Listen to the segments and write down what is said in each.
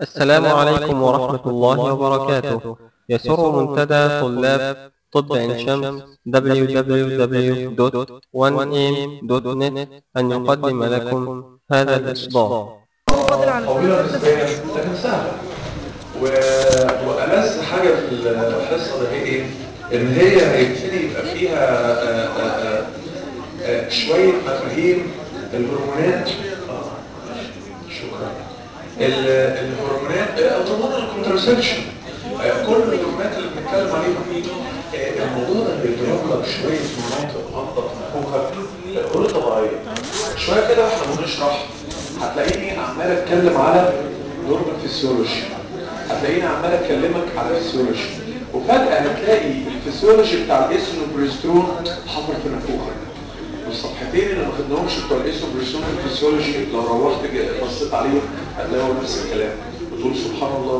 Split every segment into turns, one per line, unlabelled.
السلام عليكم ورحمة الله وبركاته يسر منتدى طلاب طب عين شمس www.1am.net أن يقدم لكم هذا الإصدار
طويلة نسبيا لكن سهلة و... وألذ حاجة في الحصة ده هي إيه؟ إن هي هيبتدي يبقى فيها آآ آآ آآ شوية مفاهيم الهرمونات آه شكرا ال- الهرمونات الهرمون الكونترسبشن كل الهرمونات اللي بنتكلم عليها آه، الموضوع ده بيضرب لك شوية مناطق غلطة منفوخة غير طبيعية شوية كده واحنا بنشرح هتلاقيني عمال اتكلم على نورمال فيسيولوجي هتلاقيني عمال اكلمك على فيسيولوجي وفجأة هتلاقي الفسيولوجي بتاع الايسونوبريسترون حفر في نافوخك والصفحتين اللي ما خدناهمش بتوع الايسوبريسون الفسيولوجي لو روحت جا- بصيت عليهم هتلاقوا نفس الكلام بتقول سبحان الله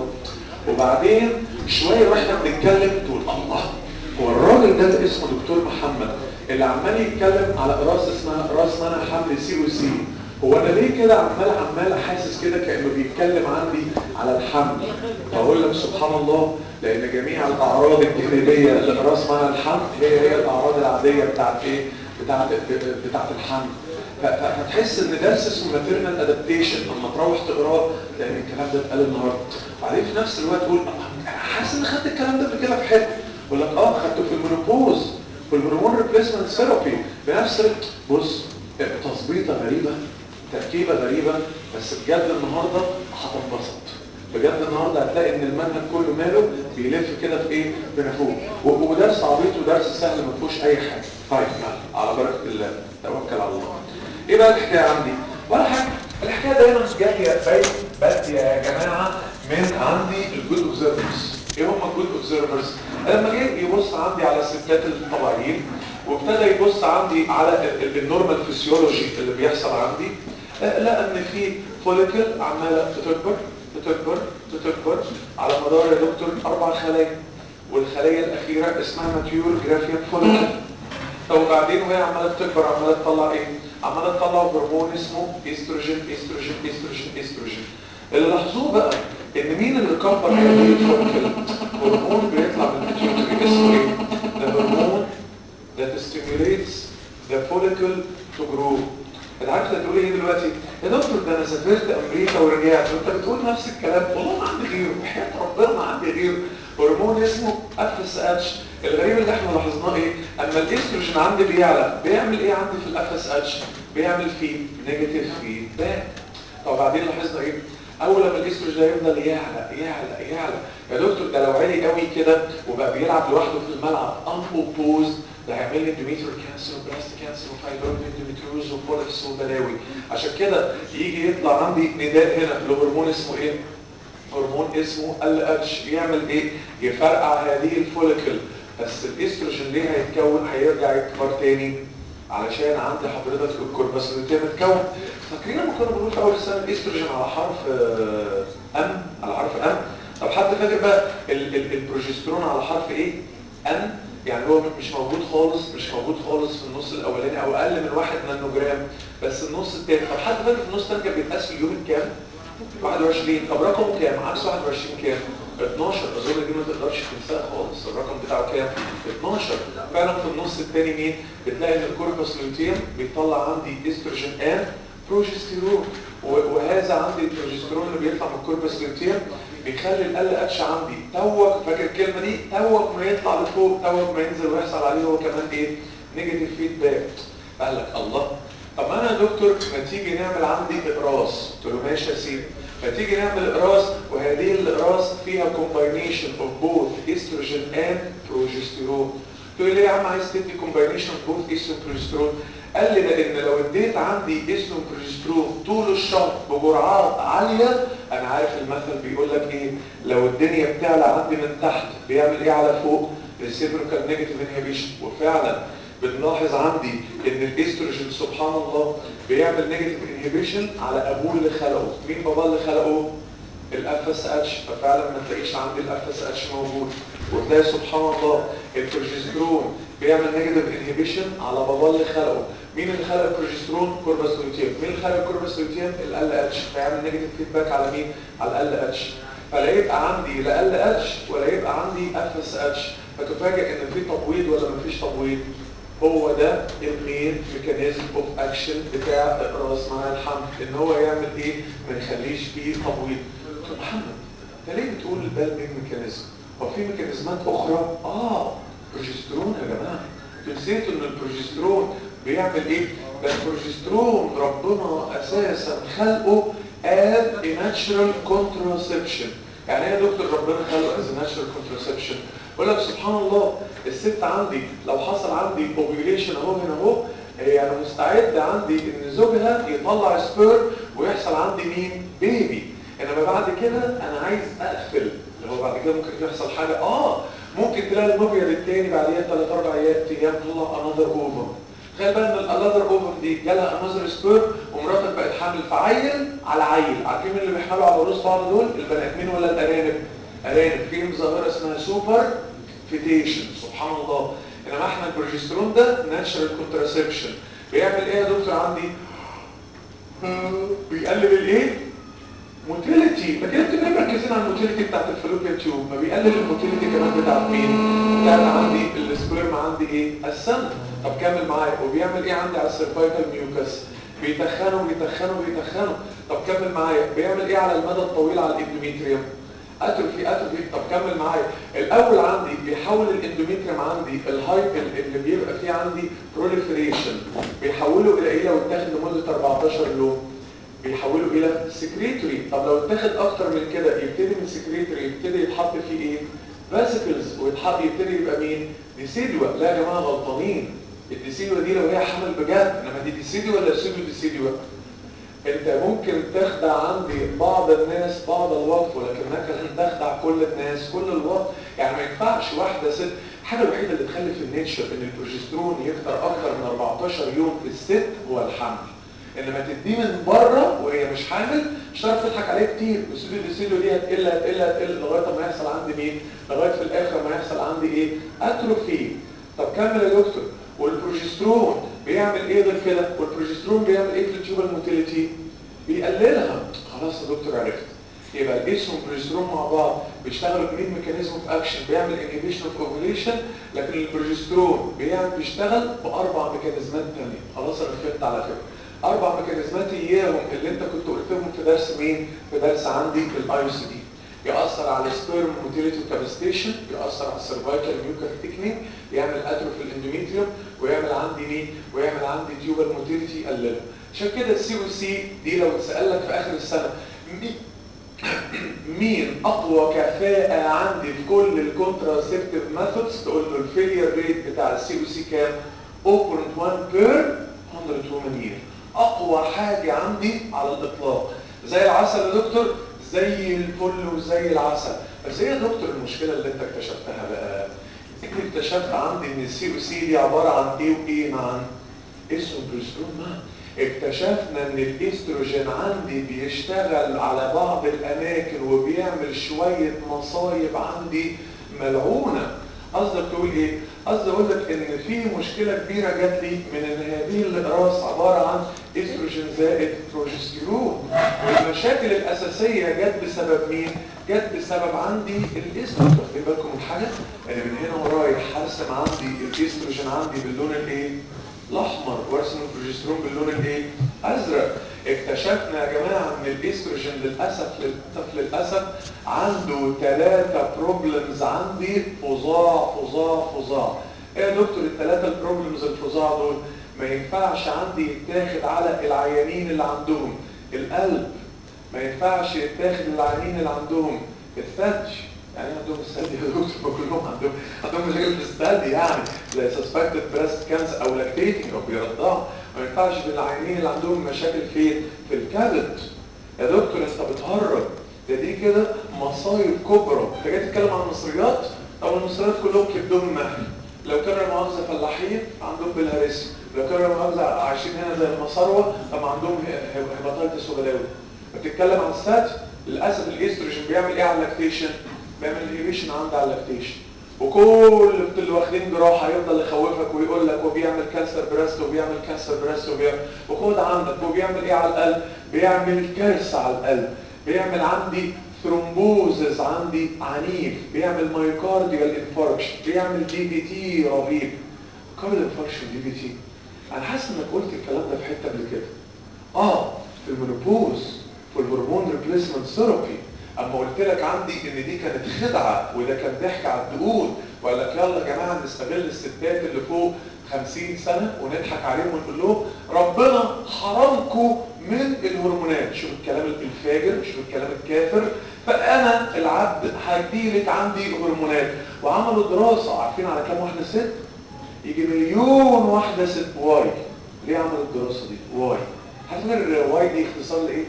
وبعدين شويه واحنا بنتكلم تقول الله هو الراجل ده اللي اسمه دكتور محمد اللي عمال يتكلم على راس اسمها راس منع حمل سي او سي هو انا ليه كده عمال عمال حاسس كده كانه بيتكلم عندي على الحمل فاقول لك سبحان الله لان جميع الاعراض الجانبيه لراس منع الحمل هي هي الاعراض العاديه بتاعت ايه بتاعت بتاعت الحمل ف- ف- فتحس ان درس اسمه ماتيرنال ادابتيشن لما تروح تقراه تلاقي الكلام ده اتقال النهارده بعدين في نفس الوقت تقول "آه، انا حاسس ان خدت الكلام ده قبل كده في حته يقول لك اه خدته في المينوبوز والهرمون ريبليسمنت ثيرابي بنفس ال- بص تظبيطه غريبه تركيبه غريبه بس بجد النهارده هتنبسط بجد النهارده هتلاقي ان المنهج كله ماله بيلف كده في ايه في نافوخ و- ودرس عبيط ودرس سهل ما فيهوش اي حاجه طيب يلا على بركه الله توكل على الله ايه بقى الحكايه عندي ولا حاجه الحكايه دايما جايه باين بس يا جماعه من عندي الجود اوبزرفرز ايه هم الجود اوبزرفرز لما جه يبص عندي على الستات الطبيعيين وابتدى يبص عندي على ال- ال- النورمال فيسيولوجي اللي بيحصل عندي آه، لقى ان في فوليكل عماله تكبر تكبر تكبر على مدار يا دكتور اربع خلايا والخليه الاخيره اسمها ماتيور جرافيان فوليكل طب وبعدين وهي عماله تكبر عماله تطلع ايه عماله تطلع هرمون اسمه استروجين استروجين استروجين استروجين اللي لاحظوه بقى ان مين اللي كبر هذه الفوليكل هرمون بيطلع من الماتيور اسمه ايه ده هرمون that stimulates the follicle to grow انت عارف انت تقول ايه دلوقتي يا دكتور ده انا سافرت امريكا ورجعت وانت بتقول نفس الكلام والله ما عندي غيره وحياه ربنا ما عندي غيره هرمون اسمه اف اس اتش الغريب اللي احنا لاحظناه ايه اما الاستروجين عندي بيعلى بيعمل ايه عندي في الاف اس اتش بيعمل فيه نيجاتيف فيدباك طب بعدين لاحظنا ايه اول لما الاستروجين ده يفضل يعلى يعلى يعلى يا دكتور ده لو عالي قوي كده وبقى بيلعب لوحده في الملعب ان اوبوزد ده هيعمل لي اندوميتريال كانسر وبلاست كانسر وفايبرويد اندوميتريوز وبوليكس وبلاوي عشان كده يجي يطلع عندي نداء هنا لهرمون اسمه ايه هرمون اسمه ال اتش بيعمل ايه يفرقع هذه الفوليكل بس الاستروجين ليه هيتكون هيرجع يكبر تاني علشان عندي حضرتك الكورباسوليتيه متكون فاكرين لما كنا بنقول في اول السنه الاستروجين على حرف آه، ام على حرف ام طب حد فاكر بقى ال- ال- البروجسترون على حرف ايه ان يعني هو مش موجود خالص مش موجود خالص في النص الاولاني او اقل من واحد نانو جرام بس النص التاني طب حد فاكر في النص التاني كان بيتقاس في اليوم الكام 21 طب رقمه كام عكس 21 كام 12 اظن دي ما تقدرش تنساها خالص الرقم بتاعه كام 12 فعلا في النص الثاني مين بتلاقي ان الكوربس لوتيوم بيطلع عندي استروجين ان بروجستيرون و- وهذا عندي البروجستيرون اللي بيطلع من الكوربس لوتيوم بيخلي ال اتش عندي توك فاكر الكلمه دي توك ما يطلع لفوق توك ما ينزل ويحصل عليه هو كمان ايه نيجاتيف فيدباك قال لك الله طب ما انا يا دكتور ما تيجي نعمل عندي اقراص قلت له ماشي يا سيدي فتيجي نعمل اقراص وهذه الاقراص فيها كومباينيشن اوف بوث استروجين اند بروجستيرون تقول لي يا عم عايز تدي كومباينيشن اوف بوث استروجين بروجستيرون قال لي لان لو اديت عندي استروجين بروجستيرون طول الشهر بجرعات عاليه انا عارف المثل بيقول لك ايه لو الدنيا بتعلى عندي من تحت بيعمل ايه على فوق ريسيبروكال نيجاتيف انهبيشن وفعلا بنلاحظ عندي ان الاستروجين سبحان الله بيعمل نيجاتيف انهبيشن على ابوه اللي خلقه مين باباه اللي خلقه الاف اس اتش ففعلا ما تلاقيش عندي الاف اس اتش موجود وتلاقي سبحان الله البروجسترون بيعمل نيجاتيف انهبيشن على بابا اللي خلقه مين اللي خلق البروجسترون كوربس لوتيوم مين اللي خلق الكوربس لوتيوم ال اتش فيعمل نيجاتيف فيدباك على مين على ال اتش فلا يبقى عندي لا ال اتش ولا يبقى عندي اف اس اتش فتفاجئ ان في تبويض ولا مفيش تبويض هو ده المين ميكانيزم اوف اكشن بتاع اقراص مع الحمل ان هو يعمل ايه ما يخليش فيه تبويض دكتور محمد انت ليه بتقول ده المين ميكانيزم هو في ميكانيزمات اخرى اه بروجسترون يا جماعه نسيتوا ان البروجسترون بيعمل ايه ده البروجسترون ربنا اساسا خلقه as a natural contraception يعني ايه يا دكتور ربنا خلقه as a natural contraception بقول لك سبحان الله الست عندي لو حصل عندي اوفيوليشن اهو هنا اهو هي انا مستعد عندي ان زوجها يطلع سبير ويحصل عندي مين بيبي انما بعد كده انا عايز اقفل اللي هو بعد كده ممكن يحصل حاجه اه ممكن تلاقي المبيض التاني بعديها ثلاث اربع ايام طلع انذر اوفر تخيل بقى ان الانذر اوفر دي جالها انذر سبير ومراتك بقت حامل في عيل على عيل عارفين اللي بيحملوا على رؤوس بعض دول البني ادمين ولا الارانب ارانب فيهم ظاهره اسمها سوبر فيتيشن سبحان الله انما احنا البروجسترون ده ناتشرال كونتراسبشن بيعمل ايه يا دكتور عندي بيقلل الايه موتيليتي لكن انتوا ليه مركزين على الموتيليتي بتاعت الفلوبيان تيوب ما بيقلل الموتيليتي كمان بتاعت مين بتاعت عندي السبيرم عندي ايه السم طب كمل معايا وبيعمل ايه عندي على السيرفايكال ميوكس بيتخنوا بيتخنوا بيتخنوا طب كمل معايا بيعمل ايه على المدى الطويل على الاندوميتريوم اتروفي اتروفي طب كمل معايا الاول عندي بيحول الاندوميتريوم عندي الهايب اللي بيبقى فيه عندي بروليفريشن بيحوله الى ايه لو اتاخد لمده 14 يوم بيحوله الى سكريتوري طب لو اتاخد اكتر من كده يبتدي من سكريتوري يبتدي يتحط فيه ايه فاسيكلز ويتحط يبتدي يبقى مين ديسيدوا لا يا جماعه غلطانين الديسيدوا دي لو هي حمل بجد انما دي ديسيدوا ولا سيدو ديسيدوا انت ممكن تخدع عندي بعض الناس بعض الوقت ولكنك لن تخدع كل الناس كل الوقت يعني ما ينفعش واحده ست الحاجه الوحيده اللي تخلي في النيتشر ان البروجسترون يكتر اكتر من 14 يوم في الست هو الحمل انما تديه من بره وهي مش حامل مش هتعرف تضحك عليه كتير والسيدو ديسيدو دي هتقل هتقل هتقل لغايه ما يحصل عندي مين لغايه في الاخر ما يحصل عندي ايه اتروفي طب كمل يا دكتور والبروجسترون بيعمل ايه غير كده والبروجسترون بيعمل ايه في التيوبال موتيليتي بيقللها خلاص يا دكتور عرفت يبقى الايس والبروجسترون مع بعض بيشتغلوا بمين ميكانيزم اوف اكشن بيعمل انهبيشن اوف اوفيوليشن لكن البروجسترون بيعمل بيشتغل باربع ميكانيزمات ثانيه خلاص انا فهمت على فكره اربع ميكانيزمات اياهم اللي انت كنت قلتهم في درس مين في درس عندي الاي سي دي يأثر على السبيرم موتيليتي وكابستيشن يأثر على السيرفايكال ميوكر ثيكنينج يعمل اتروفي الاندوميتريوم ويعمل عندي مين ويعمل عندي تيوبال موتيليتي يقللها عشان كده السي او سي دي لو اتسال لك في اخر السنه مين مين اقوى كفاءه عندي في كل الكونتراسيبتيف ميثودز تقول له الفيلير ريت بتاع السي او سي كام 0.1 بير 100 women year اقوى حاجه عندي على الاطلاق زي العسل يا دكتور زي الفل وزي العسل بس ايه يا دكتور المشكله اللي انت اكتشفتها بقى انت اكتشفت عندي ان السي او سي دي عباره عن ايه وايه معا اسمه بروجسترون معا اكتشفنا ان الاستروجين عندي بيشتغل على بعض الاماكن وبيعمل شويه مصايب عندي ملعونه قصدك تقول ايه قصدي اقول لك ان في مشكله كبيره جات لي من ان هذه الاقراص عباره عن استروجين زائد بروجستيرون والمشاكل الاساسيه جت بسبب مين جت بسبب عندي الاستروجين واخدين بالكم من حاجه انا من هنا ورايح هرسم عندي الاستروجين عندي باللون الايه الاحمر وارسم البروجسترون باللون الايه ازرق اكتشفنا يا جماعه ان الاستروجين للاسف للاسف للاسف عنده ثلاثه بروبلمز عندي فظاع فظاع فظاع ايه يا دكتور الثلاثه البروبلمز الفظاع دول ما ينفعش عندي يتاخد على العيانين اللي عندهم القلب ما ينفعش يتاخد للعيانين اللي عندهم الثلج يعني عندهم الثلج يا دكتور كلهم عندهم عندهم مشاكل في الثلج يعني زي سسبكتد بريست كانسر او لاكتيتنج او بيرضعوا ما ينفعش بالعيانين اللي عندهم مشاكل في في الكبد يا دكتور انت بتهرج ده دي كده مصايب كبرى انت جاي تتكلم عن المصريات طب المصريات كلهم كبدهم مهري لو كانوا مؤاخذه فلاحين عندهم بالهرسي لو كانوا مؤاخذه عايشين هنا زي المصاروه طب عندهم هيباتيتس وبلاوي بتتكلم عن السات للاسف الاستروجين بيعمل ايه على اللاكتيشن بيعمل انهبيشن عندي على اللاكتيشن وكل اللي واخدين جراحه يفضل يخوفك ويقول لك وبيعمل كانسر بريست وبيعمل كانسر بريست وبيعمل وخد عندك وبيعمل ايه على القلب بيعمل كارثه على القلب بيعمل عندي ثرومبوزز عندي عنيف بيعمل مايوكارديال انفاركشن بيعمل دي بي تي رهيب كارديال انفاركشن دي بي تي انا حاسس انك قلت الكلام ده في حته قبل كده اه في المينوبوز في الهرمون ريبليسمنت ثيرابي اما قلت لك عندي ان دي كانت خدعه وده كان ضحك على الدقون وقال لك يلا يا جماعه نستغل الستات اللي فوق 50 سنه ونضحك عليهم ونقول لهم ربنا حرمكم من الهرمونات شوف الكلام الفاجر شوف الكلام الكافر فانا العبد هديلك عندي هرمونات وعملوا دراسه عارفين على كام واحده ست يجي مليون واحده ست واي ليه عملوا الدراسه دي واي هتفكر واي دي اختصار لايه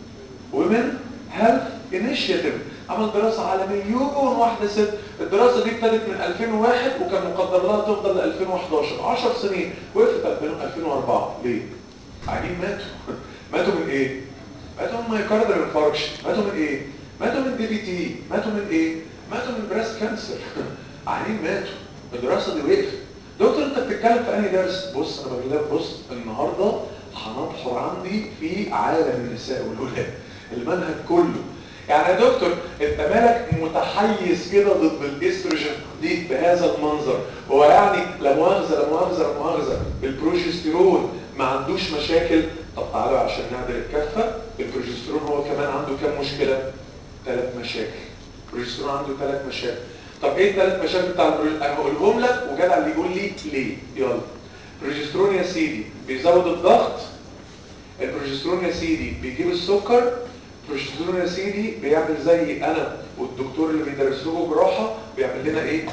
women health initiative عمل دراسة على مليون واحدة ست الدراسة دي ابتدت من 2001 وكان مقدر لها تفضل ل 2011 10 سنين وقفت 2004 ليه؟ عيانين ماتوا ماتوا من ايه؟ ماتوا من مايكاردر انفاركشن ماتوا من ايه؟ ماتوا من دي بي تي ماتوا من ايه؟ ماتوا من بريست كانسر عيانين ماتوا الدراسة دي وقفت دكتور انت بتتكلم في انهي درس؟ بص انا بقول لك بص النهارده هنبحر عندي في عالم النساء والولاد المنهج كله يعني يا دكتور انت مالك متحيز كده ضد الاستروجين دي بهذا المنظر هو يعني لا مؤاخذه لا مؤاخذه لا مؤاخذه البروجستيرون ما عندوش مشاكل طب تعالوا عشان نعدل الكفه البروجستيرون هو كمان عنده كام مشكله ثلاث مشاكل البروجستيرون عنده ثلاث مشاكل طب ايه الثلاث مشاكل بتاع البروجستيرون انا هقولهم لك وجدع اللي يقول لي ليه يلا البروجستيرون يا سيدي بيزود الضغط البروجستيرون يا سيدي بيجيب السكر البروجستيرون يا سيدي بيعمل زي انا والدكتور اللي بيدرس له جراحه بيعمل لنا ايه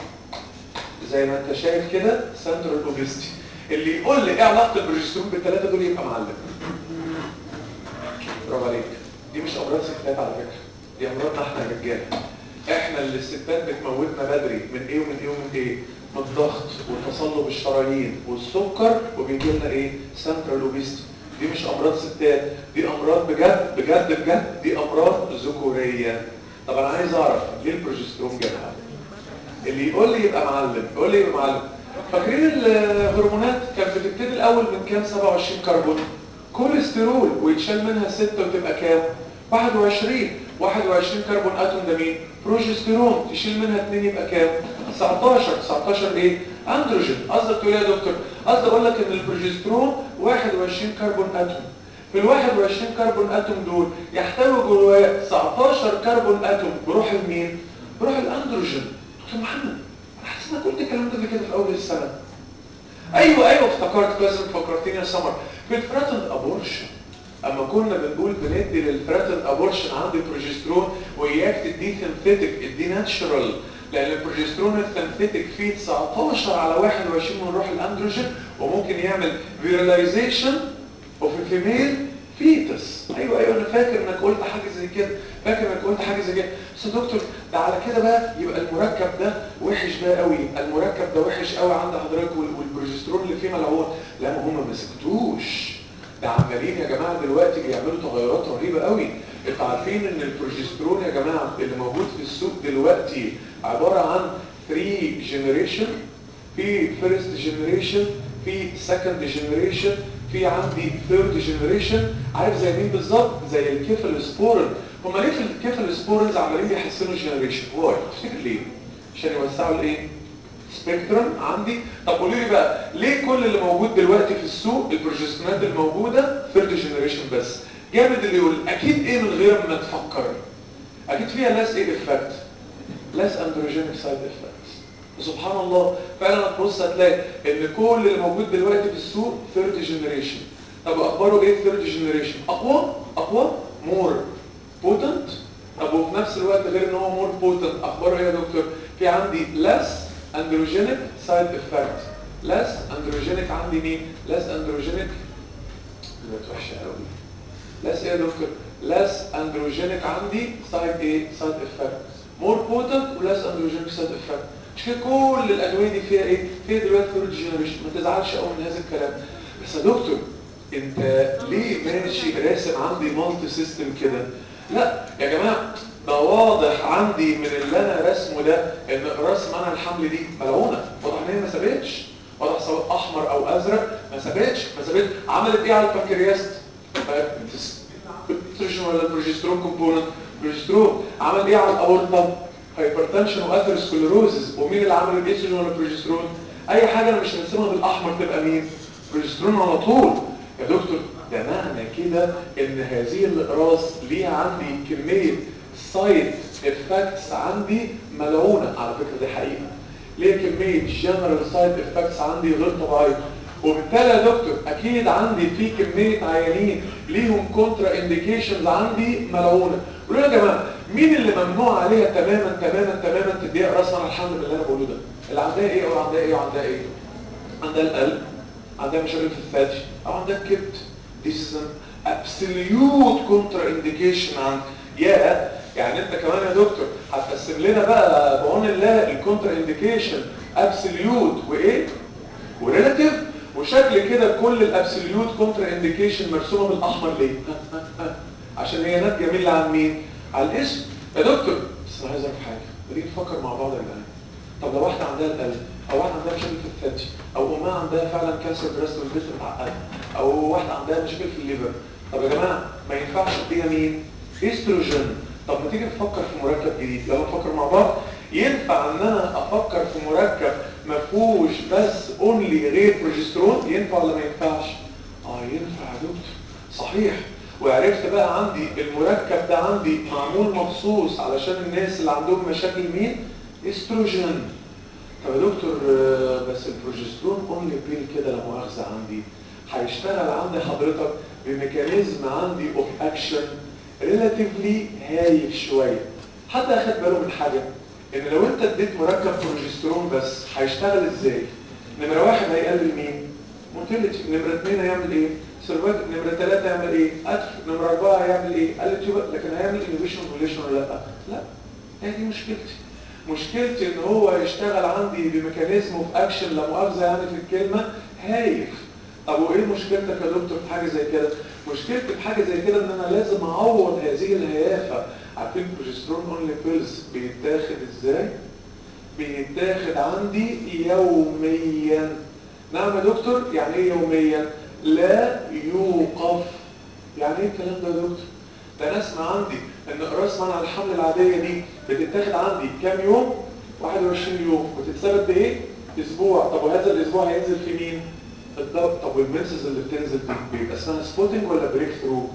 زي ما انت شايف كده سنترال اوبستي اللي يقول لي ايه علاقه البروجستيرون بالثلاثه دول يبقى معلم برافو عليك دي مش امراض ستات على فكره دي امراضنا احنا الرجاله احنا اللي الستات بتموتنا بدري من ايه ومن ايه ومن ايه من الضغط والتصلب الشرايين والسكر وبيجي لنا ايه سنترال اوبستي دي مش امراض ستات دي امراض بجد بجد بجد دي امراض ذكوريه طب انا عايز اعرف ليه البروجسترون جابها اللي يقول لي يبقى معلم يقول لي يبقى معلم فاكرين الهرمونات كانت بتبتدي الاول من كام 27 كربون كوليسترول ويتشال منها 6 وتبقى كام 21 21 كربون اتوم ده مين بروجستيرون تشيل منها 2 يبقى كام 19 19 ايه اندروجين قصدك تقول ايه يا دكتور قصدي اقول لك ان البروجسترون 21 كربون اتوم في ال 21 كربون اتوم دول يحتوي جواه 19 كربون اتوم بروح المين بروح الاندروجين دكتور محمد انا حاسس انك قلت الكلام ده كده في اول السنه ايوه ايوه افتكرت كويس فكرتني يا سمر في الفراتند ابورشن اما كنا بنقول بندي للفراتند ابورشن عندي بروجسترون واياك تديه سينثيتك اديه ناتشرال لان البروجسترون السنثيتك فيه 19 على 21 من روح الاندروجين وممكن يعمل فيراليزيشن اوف فيميل فيتس ايوه ايوه انا فاكر انك قلت حاجه زي كده فاكر انك قلت حاجه زي كده بس يا دكتور ده على كده بقى يبقى المركب ده وحش بقى قوي المركب ده وحش قوي عند حضرتك والبروجسترون اللي فيه ملعون لا ما هم ما سكتوش ده عمالين يا جماعه دلوقتي بيعملوا تغيرات رهيبه قوي انتوا عارفين ان البروجسترون يا جماعه اللي موجود في السوق دلوقتي عباره عن 3 جنريشن في فيرست جنريشن في سكند جنريشن في عندي ثيرد جنريشن عارف زي مين بالظبط زي الكيفالوسبورين هم ليه في الكيفالوسبورينز عمالين بيحسنوا جنريشن واي تفتكر ليه عشان يوسعوا الايه سبيكترم عندي طب قولوا لي بقى ليه كل اللي موجود دلوقتي في السوق البروجسترونات الموجوده ثيرد جنريشن بس جامد اللي يقول اكيد ايه من غير ما تفكر اكيد فيها لاس ايه افكت لاس اندروجينيك سايد افكت سبحان الله فعلا تبص هتلاقي ان كل اللي موجود دلوقتي في السوق ثيرد جنريشن طب اخباره ايه ثيرد جنريشن اقوى اقوى مور بوتنت طب وفي نفس الوقت غير ان هو مور بوتنت اخباره ايه يا دكتور في عندي لاس اندروجينيك سايد افكت لاس اندروجينيك عندي مين لاس اندروجينيك دلوقتي وحشه قوي لاس ايه يا دكتور لاس اندروجينيك عندي سايد ايه سايد افكت مور بوتنت ولاس اندروجينيك سايد افكت مش كده كل الادويه دي فيها ايه فيها دلوقتي ثيرد جنريشن ما تزعلش قوي من هذا الكلام بس يا دكتور انت ليه ماشي راسم عندي مالتي سيستم كده لا يا جماعه ده واضح عندي من اللي انا رسمه ده ان راس منع الحمل دي ملعونه واضح ان هي ما سابتش واضح سواء احمر او ازرق ما سابتش ما سابتش عملت ايه على البنكرياس استروجين ولا البروجسترون كومبوننت بروجسترون عمل ايه على الاورطه هايبرتنشن واثيروسكليروزز ومين اللي عمل الاستروجين ولا البروجسترون اي حاجه انا مش هرسمها بالاحمر تبقى مين بروجسترون على طول يا دكتور ده معنى كده ان هذه الاقراص ليها عندي كميه سايد افكتس عندي ملعونه على فكره دي حقيقه ليه كميه جنرال سايد افكتس عندي غير طبيعيه وبالتالي يا دكتور اكيد عندي في كميه عيانين ليهم كونترا انديكيشنز عندي ملعونه قولوا يا جماعه مين اللي ممنوع عليها تماما تماما تماما تديها راس على الحمل باللي انا بقوله ده اللي عندها ايه او عندها ايه وعندها ايه عندها القلب عندها مشاكل في الثدي او عندها الكبد This is an absolute contraindication عن يا يعني انت كمان يا دكتور هتقسم لنا بقى بعون الله الكونترا انديكيشن ابسوليوت وايه وريلاتيف وشكل كده كل الابسوليوت كونترا انديكيشن مرسومه بالاحمر ليه عشان هي ناتجه مين عن مين على الاسم يا دكتور بس انا عايز اعرف حاجه ما تيجي نفكر مع بعض يا جدعان طب لو واحده عندها القلب او واحده عندها مشاكل في الثدي او امها عندها فعلا كانسر بريست والبيت متعقده او واحده عندها مشاكل في الليفر طب يا جماعه ما ينفعش اديها مين استروجين طب ما تيجي نفكر في مركب جديد يلا نفكر مع بعض ينفع ان انا افكر في مركب ما فيهوش بس اونلي غير بروجسترون ينفع ولا ما ينفعش اه ينفع يا دكتور صحيح وعرفت بقى عندي المركب ده عندي معمول مخصوص علشان الناس اللي عندهم مشاكل مين استروجين طب يا دكتور بس البروجسترون اونلي بيل كده لا مؤاخذه عندي هيشتغل عندي حضرتك بميكانيزم عندي اوف اكشن ريلاتيفلي هايف شويه حد اخد باله من حاجه ان لو انت اديت مركب بروجسترون بس هيشتغل ازاي نمره واحد هيقلل مين موتيليتي نمره اثنين هيعمل ايه سيرفايت نمره ثلاثه هيعمل ايه اتف نمره اربعه هيعمل ايه قلل تيوب لكن هيعمل انيبيشن فوليشن ولا لا لا هي دي مشكلتي مشكلتي ان هو يشتغل عندي بميكانيزم اوف اكشن لا مؤاخذه يعني في الكلمه هايف طب وايه مشكلتك يا دكتور في حاجه زي كده مشكلتي في حاجه زي كده ان انا لازم اعوض هذه الهيافه عارفين بروجسترون اونلي بيلز بيتاخد ازاي بيتاخد عندي يوميا نعم يا دكتور يعني ايه يوميا لا يوقف يعني ايه الكلام ده يا دكتور ده انا اسمع عندي ان اقراص منع الحمل العاديه دي بتتاخد عندي كام يوم 21 يوم وتتثبت بايه اسبوع طب وهذا الاسبوع هينزل في مين الضغط طب والمنسز اللي بتنزل دي بيبقى اسمها سبوتنج ولا بريك ثرو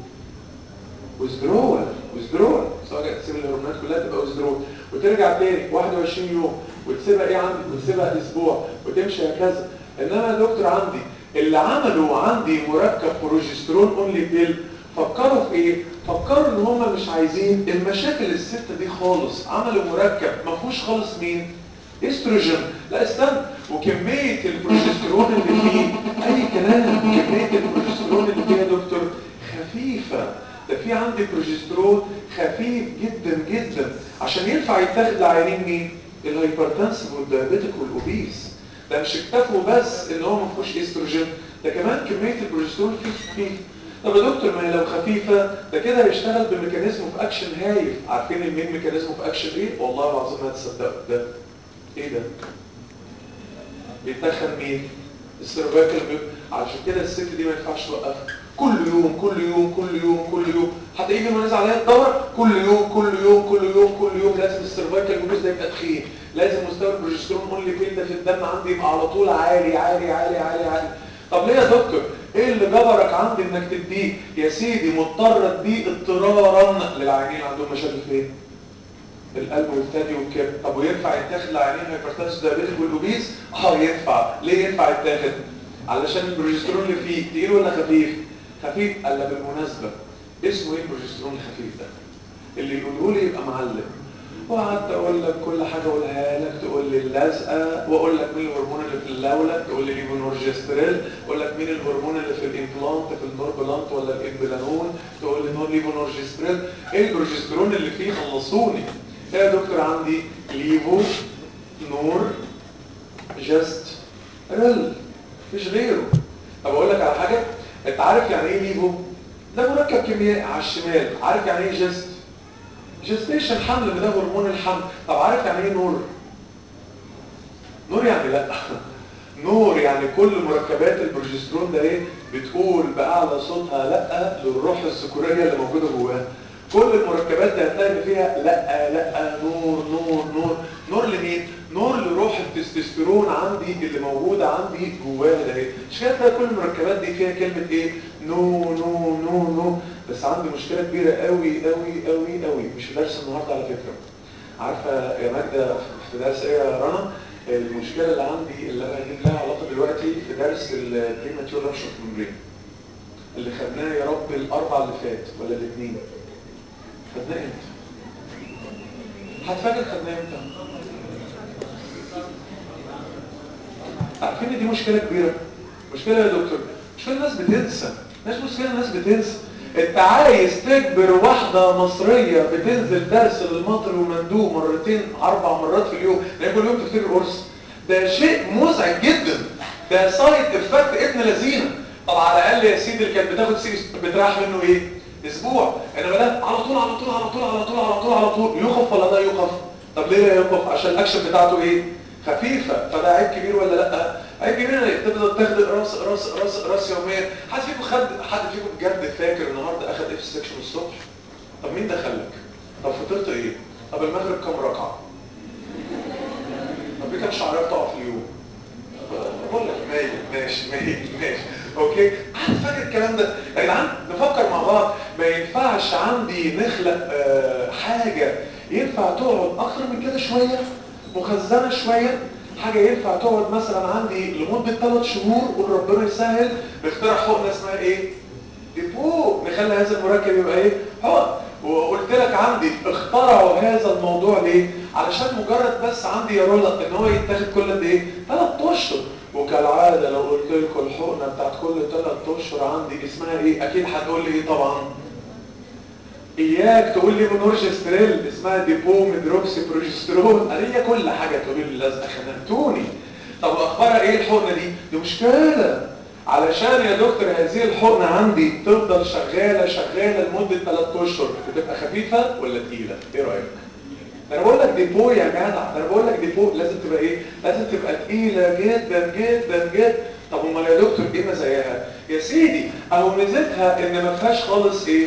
ويزدرول ويزدرول سواء تسيب الهرمونات كلها تبقى ويزدرول وترجع تاني 21 يوم وتسيبها ايه عندي وتسيبها اسبوع وتمشي هكذا انما يا دكتور عندي اللي عملوا عندي مركب بروجسترون اونلي بيل فكروا في ايه فكروا ان هم مش عايزين المشاكل الستة دي خالص عملوا مركب ما فيهوش خالص مين استروجين لا استنى وكمية البروجسترون اللي فيه اي كلام كمية البروجسترون اللي فيه يا دكتور خفيفة ده في عندي بروجسترون خفيف جدا جدا عشان ينفع يتاخد لعيانين مين الهايبرتنسف والديابيتك والاوبيس ده مش اكتفوا بس ان هو ما فيهوش استروجين ده كمان كمية البروجسترون فيه خفيف طب يا دكتور ما هي لو خفيفة ده كده هيشتغل بميكانيزم اوف اكشن هايف عارفين المين ميكانيزم اوف اكشن ايه والله العظيم ما تصدقوا ده ايه ده بيتدخل مين السيرفايكال علشان كده الست دي ما ينفعش توقفها كل يوم كل يوم كل يوم كل يوم حتى يجي ما نازل عليها الدوره كل يوم كل يوم كل يوم كل يوم لازم السيرفايكال جلوكوز ده يبقى تخين لازم مستوى البروجسترون اونلي فين ده في الدم عندي يبقى على طول عالي عالي عالي عالي عالي طب ليه يا دكتور ايه اللي جبرك عندي انك تديه يا سيدي مضطر تديه اضطرارا للعيانين اللي عندهم مشاكل فين القلب والثدي والكبد طب وينفع يتاخد لعيانين هايبرتنس دايابيتك والاوبيس اه ينفع ليه ينفع يتاخد علشان البروجسترون اللي فيه تقيل ولا خفيف خفيف قال بالمناسبه اسمه ايه البروجسترون الخفيف ده اللي يقوله لي يبقى معلم وقعدت اقول لك كل حاجه اقولها لك تقول لي اللزقه واقول لك مين الهرمون اللي في اللولب تقول لي ليفونورجستريل اقول لك مين الهرمون اللي في الامبلانت في النوربلانت ولا الامبلانون تقول لي نور ليفونورجستريل ايه البروجسترون اللي فيه خلصوني ايه يا دكتور عندي ليفو نور جست ريل مفيش غيره طب اقول لك على حاجه انت عارف يعني ايه ليفو ده مركب كيميائي على الشمال عارف يعني ايه جست جستيشن حمل ده هرمون الحمل طب عارف يعني ايه نور نور يعني لا نور يعني كل مركبات البروجسترون ده ايه بتقول باعلى صوتها لا للروح الذكوريه اللي موجوده جواها كل المركبات دي هتلاقي ان فيها لا لا نور نور نور نور لمين نور لروح التستوستيرون عندي اللي موجوده عندي جواها ده ايه مش كده تلاقي كل المركبات دي فيها كلمه ايه نو نو نو نو بس عندي مشكله كبيره قوي قوي قوي قوي مش في درس النهارده على فكره عارفه يا ماجده في درس ايه يا رنا المشكله اللي عندي اللي انا هجيب لها علاقه دلوقتي في درس البريماتيور رابشر ممبرين اللي خدناه يا رب الاربع اللي فات ولا الاثنين خدناه امتى هتفاكر خدناه امتى عارفين دي مشكله كبيره مشكله يا دكتور مشكله الناس بتنسى مش مشكله الناس بتنسى انت عايز تجبر واحدة مصرية بتنزل درس للمطر ومندوب مرتين اربع مرات في اليوم لان كل يوم تفتكر قرص ده شيء مزعج جدا ده سايد افكت ابن لذينه طب على الاقل يا سيدي اللي كانت بتاخد سي بتريح منه ايه اسبوع انما ده على طول على طول على طول على طول على طول على طول يوقف ولا لا يوقف طب ليه لا يوقف عشان الاكشن بتاعته ايه خفيفه فده عيب كبير ولا لا عيب كبير تفضل تاخد راس راس راس راس يوميا حد فيكم خد حد فيكم بجد فاكر النهارده اخد اف سكشن الصبح طب مين دخلك طب فطرت ايه طب المغرب كام ركعه طب ايه كام شعريه بتقع في اليوم بقول لك ماشي ماشي ماشي ماشي اوكي قاعد فاكر الكلام ده يا جدعان نفكر مع بعض ما ينفعش عندي نخلق آه حاجه ينفع تقعد اكتر من كده شويه مخزنه شويه حاجة ينفع تقعد مثلا عندي لمدة 3 شهور قول ربنا يسهل نخترع حقنة اسمها ايه؟ ديبو نخلي هذا المركب يبقى ايه؟ حقن وقلت لك عندي اخترعوا هذا الموضوع ليه؟ علشان مجرد بس عندي يا رولا ان هو يتاخد كل قد ايه؟ 3 اشهر وكالعادة لو قلت لكم الحقنة بتاعت كل 3 اشهر عندي اسمها ايه؟ اكيد هتقول لي ايه طبعا؟ اياك تقول لي مونورجستريل اسمها ديبو ميدروكسي بروجسترون هي كل حاجه تقول لي لازقه خنقتوني طب اخبارها ايه الحقنه دي دي مشكله علشان يا دكتور هذه الحقنه عندي تفضل شغاله شغاله لمده 3 اشهر بتبقى خفيفه ولا تقيله ايه رايك ده انا بقول لك ديبو يا جدع ده انا بقول لك ديبو لازم تبقى ايه لازم تبقى تقيله جدا جدا جدا طب امال يا دكتور ايه مزاياها يا سيدي اهو ميزتها ان ما فيهاش خالص ايه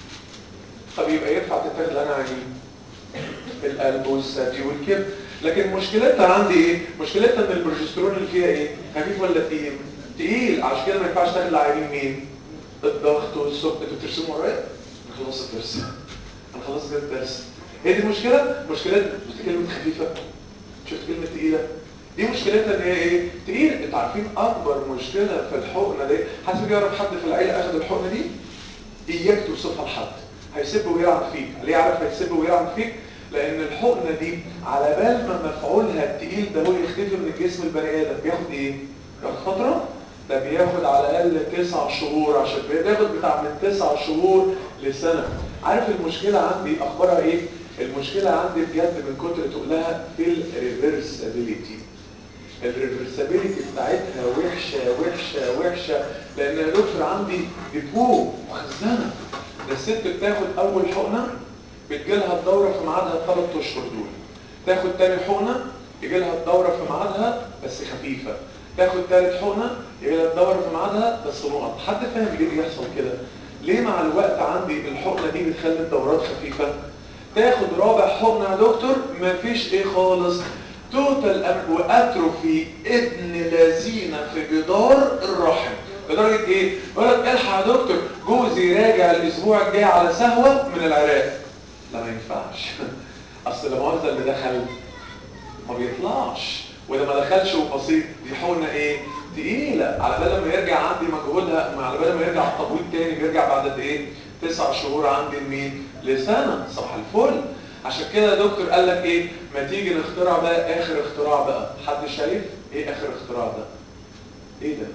طب يبقى ينفع تتاخد انا عجين القلب والثدي والكبد لكن مشكلتها عندي ايه مشكلتها ان البروجسترون اللي فيها ايه خفيف ولا تقيل تقيل عشان كده ما ينفعش تاخد العيانين مين الضغط والسكر انتوا بترسموا ورايا خلاص الدرس انا خلصت الدرس هي دي المشكله مشكلتها شفت كلمه خفيفه شفت كلمه تقيله دي مشكلتها ان هي ايه تقيل انتوا عارفين اكبر مشكله في الحقنه دي حد فيكم يعرف حد في العيله اخذ الحقنه دي اياك توصفها لحد هيسب ويلعن فيك ليه عارف هيسب ويلعن فيك لان الحقنه دي على بال ما مفعولها التقيل ده هو يختفي من الجسم البني ادم بياخد ايه بياخد فتره ده بياخد على الاقل تسع شهور عشان بياخد بتاع من تسع شهور لسنه عارف المشكله عندي اخبارها ايه المشكله عندي بجد من كتر تقولها في الريفرسابيليتي الريفرسابيليتي بتاعتها وحشه وحشه وحشه لان يا دكتور عندي ديبو مخزنه ده الست بتاخد اول حقنه بتجيلها الدوره في ميعادها الثلاث اشهر دول تاخد تاني حقنه يجيلها الدوره في ميعادها بس خفيفه تاخد تالت حقنه يجيلها الدوره في ميعادها بس نقط حد فاهم ليه بيحصل كده ليه مع الوقت عندي الحقنه دي بتخلي الدورات خفيفه تاخد رابع حقنه يا دكتور مفيش ايه خالص توتال واتروفي ابن لذينه في جدار الرحم لدرجة ايه؟ يقول لك الحق يا دكتور جوزي راجع الاسبوع الجاي على سهوة من العراق لا ما ينفعش اصل المؤاخذة اللي دخل ما بيطلعش وده ما دخلش وبسيط دي حقنة ايه؟ تقيلة على بال ما يرجع عندي مجهودها على بال ما يرجع التبويض تاني بيرجع بعد قد ايه؟ تسع شهور عندي لمين؟ لسنة صباح الفل عشان كده يا دكتور قال لك ايه؟ ما تيجي نخترع بقى اخر اختراع بقى حد شايف؟ ايه اخر اختراع ده؟ ايه ده؟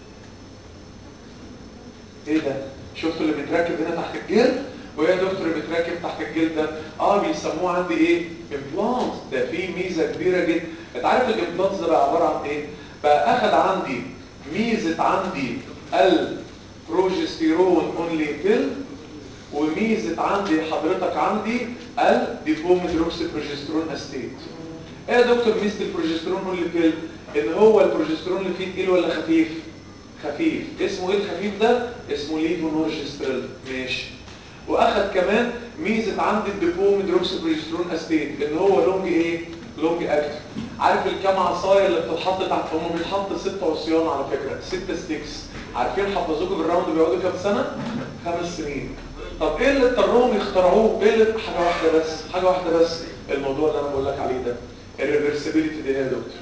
ايه ده شفتوا اللي بيتركب هنا تحت الجلد وايه يا دكتور اللي بيتركب تحت الجلد ده اه بيسموه عندي ايه امبلانت ده فيه ميزه كبيره جدا انت عارف الامبلانت ده بقى عباره عن ايه بقى اخد عندي ميزه عندي البروجستيرون اونلي بيل وميزه عندي حضرتك عندي الديفوميدروكسي بروجسترون استيت ايه يا دكتور ميزه البروجسترون موليكيول ان هو البروجسترون اللي فيه تقيل ولا خفيف خفيف اسمه ايه الخفيف ده اسمه ليفونورجستريل ماشي واخد كمان ميزه عند الديفوميدروكسي بروجسترون استيت ان هو لونج ايه لونج اكتف عارف الكام عصايه اللي بتتحط تحت هم بيتحط ستة عصيان على فكره ستة ستيكس عارفين حفظوكم بالراوند بيقعدوا كام سنه خمس سنين طب ايه اللي اضطرهم يخترعوه ايه اللي حاجه واحده بس حاجه واحده بس الموضوع اللي انا بقول لك عليه ده الريفرسبيليتي دي يا دكتور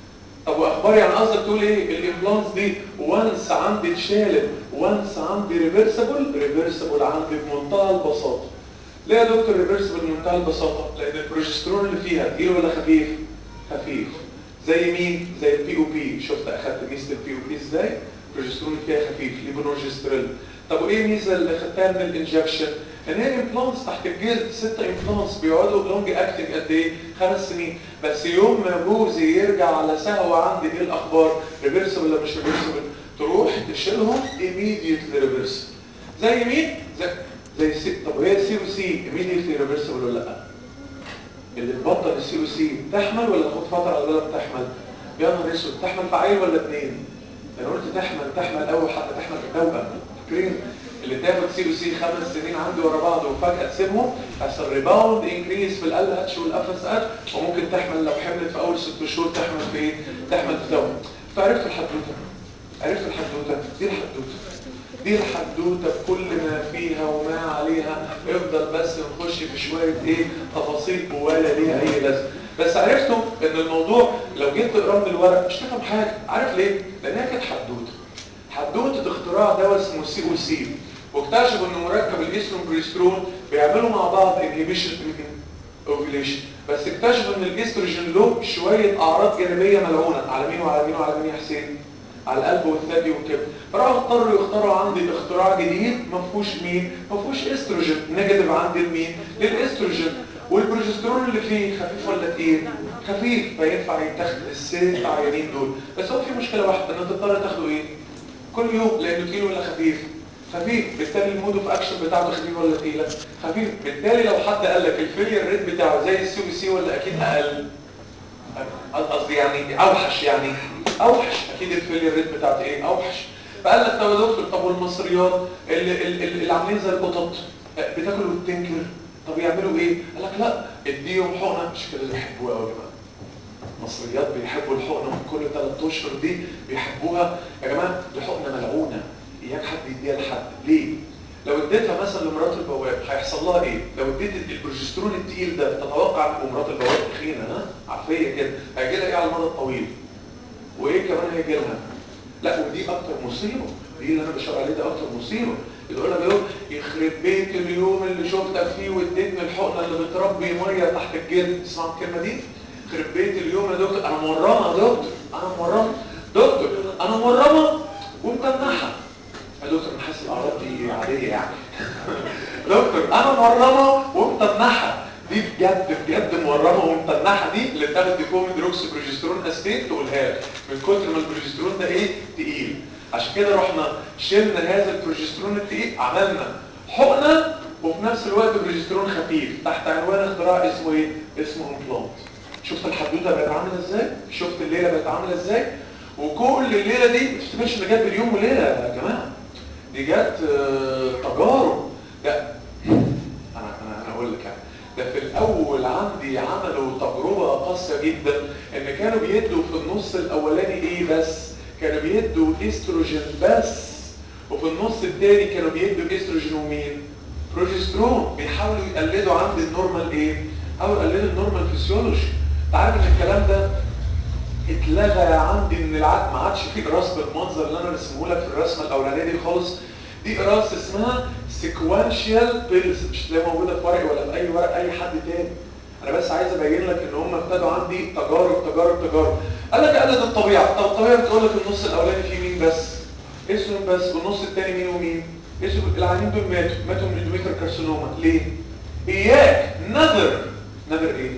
طب واخبار يعني قصدك تقول ايه الامبلانس دي وانس عندي اتشالت وانس عندي ريفرسبل ريفرسبل عندي بمنتهى البساطه ليه يا دكتور ريفرسبل بمنتهى البساطه لان البروجسترون اللي فيها تقيل ولا خفيف خفيف زي مين زي البي او بي شفت اخدت ميزه البي او بي ازاي البروجسترون اللي فيها خفيف ليفونورجستريل طب وايه الميزه اللي خدتها من الانجكشن ان هي امبلانتس تحت الجلد ستة امبلانتس بيقعدوا لونج اكتنج قد ايه خمس سنين بس يوم ما جوزي يرجع على سهوة عندي ايه الاخبار ريفرسبل ولا مش ريفرسبل تروح تشيلهم immediately ريفرسبل زي مين زي زي سي... طب هي السي او سي immediately ريفرسبل ولا لا اللي تبطل السي او سي تحمل ولا تاخد فتره على بال تحمل يا نهار اسود تحمل في عيل ولا اثنين انا قلت تحمل تحمل اول حتى تحمل في توأم فاكرين اللي تاخد سي او سي خمس سنين عندي ورا بعض وفجاه تسيبهم يحصل ريباوند انكريز في ال اتش والاف اس اتش وممكن تحمل لو حملت في اول ست شهور تحمل في ايه؟ تحمل في توأم فعرفت الحدوته عرفت الحدوته دي الحدوته دي الحدوته بكل ما فيها وما عليها افضل بس نخش في شويه ايه تفاصيل ولا ليها اي لازمه بس عرفتوا ان الموضوع لو جيت تقرا من الورق مش تفهم حاجه عارف ليه؟ لانها كانت حدوته حدوته اختراع دواء اسمه سي او سي واكتشفوا ان مركب الاسترون بريسترون بيعملوا مع بعض انهبيشن اوفيليشن بس اكتشفوا ان الاستروجين له شويه اعراض جانبيه ملعونه على مين وعلى مين وعلى مين يا حسين على القلب والثدي والكبد فراحوا اضطروا يختاروا عندي اختراع جديد ما فيهوش مين ما فيهوش استروجين نيجاتيف عندي لمين للاستروجين والبروجسترون اللي فيه خفيف ولا تقيل خفيف فينفع يتاخد الست عيانين دول بس هو في مشكله واحده ان انت تضطر تاخده ايه كل يوم لانه تقيل ولا خفيف خفيف بالتالي المود اوف اكشن بتاعته خفيف ولا تقيله خفيف بالتالي لو حد قال لك الفيلير ريت بتاعه زي السي بي سي ولا اكيد اقل قصدي يعني اوحش يعني اوحش اكيد الفيلير ريت بتاعته ايه اوحش فقال لك طب يا دكتور طب والمصريات اللي, اللي, اللي عاملين زي القطط بتاكل وتنكر طب يعملوا ايه قال لك لا اديهم حقنه مش كده اللي بيحبوها قوي بقى المصريات بيحبوا الحقنه من كل ثلاث اشهر دي بيحبوها يا جماعه الحقنه ملعونه اياك حد يديها لحد ليه لو اديتها مثلا لمرات البواب هيحصل لها ايه لو اديت البروجسترون التقيل ده تتوقع ان مرات البواب تخينه ها عارفيه كده هيجي لها ايه على المدى الطويل وايه كمان هيجي لها لا ودي اكتر مصيبه دي اللي انا بشاور عليه ده اكتر مصيبه يقول لك يوم يخرب بيت اليوم اللي شفتك فيه واديتني الحقنه اللي بتربي ميه تحت الجلد تسمع الكلمه دي يخرب بيت اليوم يا دكتور انا مرمه يا دكتور انا مرمه دكتور انا مرمه ومتنحه يا دكتور انا حاسس الاعراض دي عاديه يعني دكتور انا مرمه ومتنحه دي بجد بجد مورمه ومتنحه دي اللي بتاخد ديكومين دروكسي بروجسترون استيت تقولها لك من كتر ما البروجسترون ده ايه تقيل عشان كده رحنا شلنا هذا البروجسترون التقيل عملنا حقنه وفي نفس الوقت بروجسترون خفيف تحت عنوان اختراع اسمه ايه اسمه امبلانت شفت الحدوته بقت عامله ازاي شفت الليله بقت عامله ازاي وكل الليله دي ما تفتكرش ان جت باليوم وليله يا جماعه دي جت تجارب ده انا انا انا اقول لك يعني ده في الاول عندي عملوا تجربه قاسيه جدا ان كانوا بيدوا في النص الاولاني ايه بس كانوا بيدوا استروجين بس وفي النص الثاني كانوا بيدوا استروجين ومين بروجسترون بيحاولوا يقلدوا عند النورمال ايه حاولوا يقلدوا النورمال فيسيولوجي انت عارف ان الكلام ده اتلغى عندي من العقل ما عادش فيه قراص بالمنظر اللي انا رسمه لك في الرسمه الاولانيه دي خالص دي قراص اسمها سيكوانشال بيلز مش تلاقيها موجوده في ورقي ولا في اي ورق اي حد تاني انا بس عايز ابين لك ان هم ابتدوا عندي تجارب تجارب تجارب قال لك قلد الطبيعه طب الطبيعه بتقول لك النص الاولاني فيه مين بس اسم بس والنص الثاني مين ومين اسم العيانين دول ماتوا ماتوا من اندوميتر كارسينوما ليه اياك نذر نذر ايه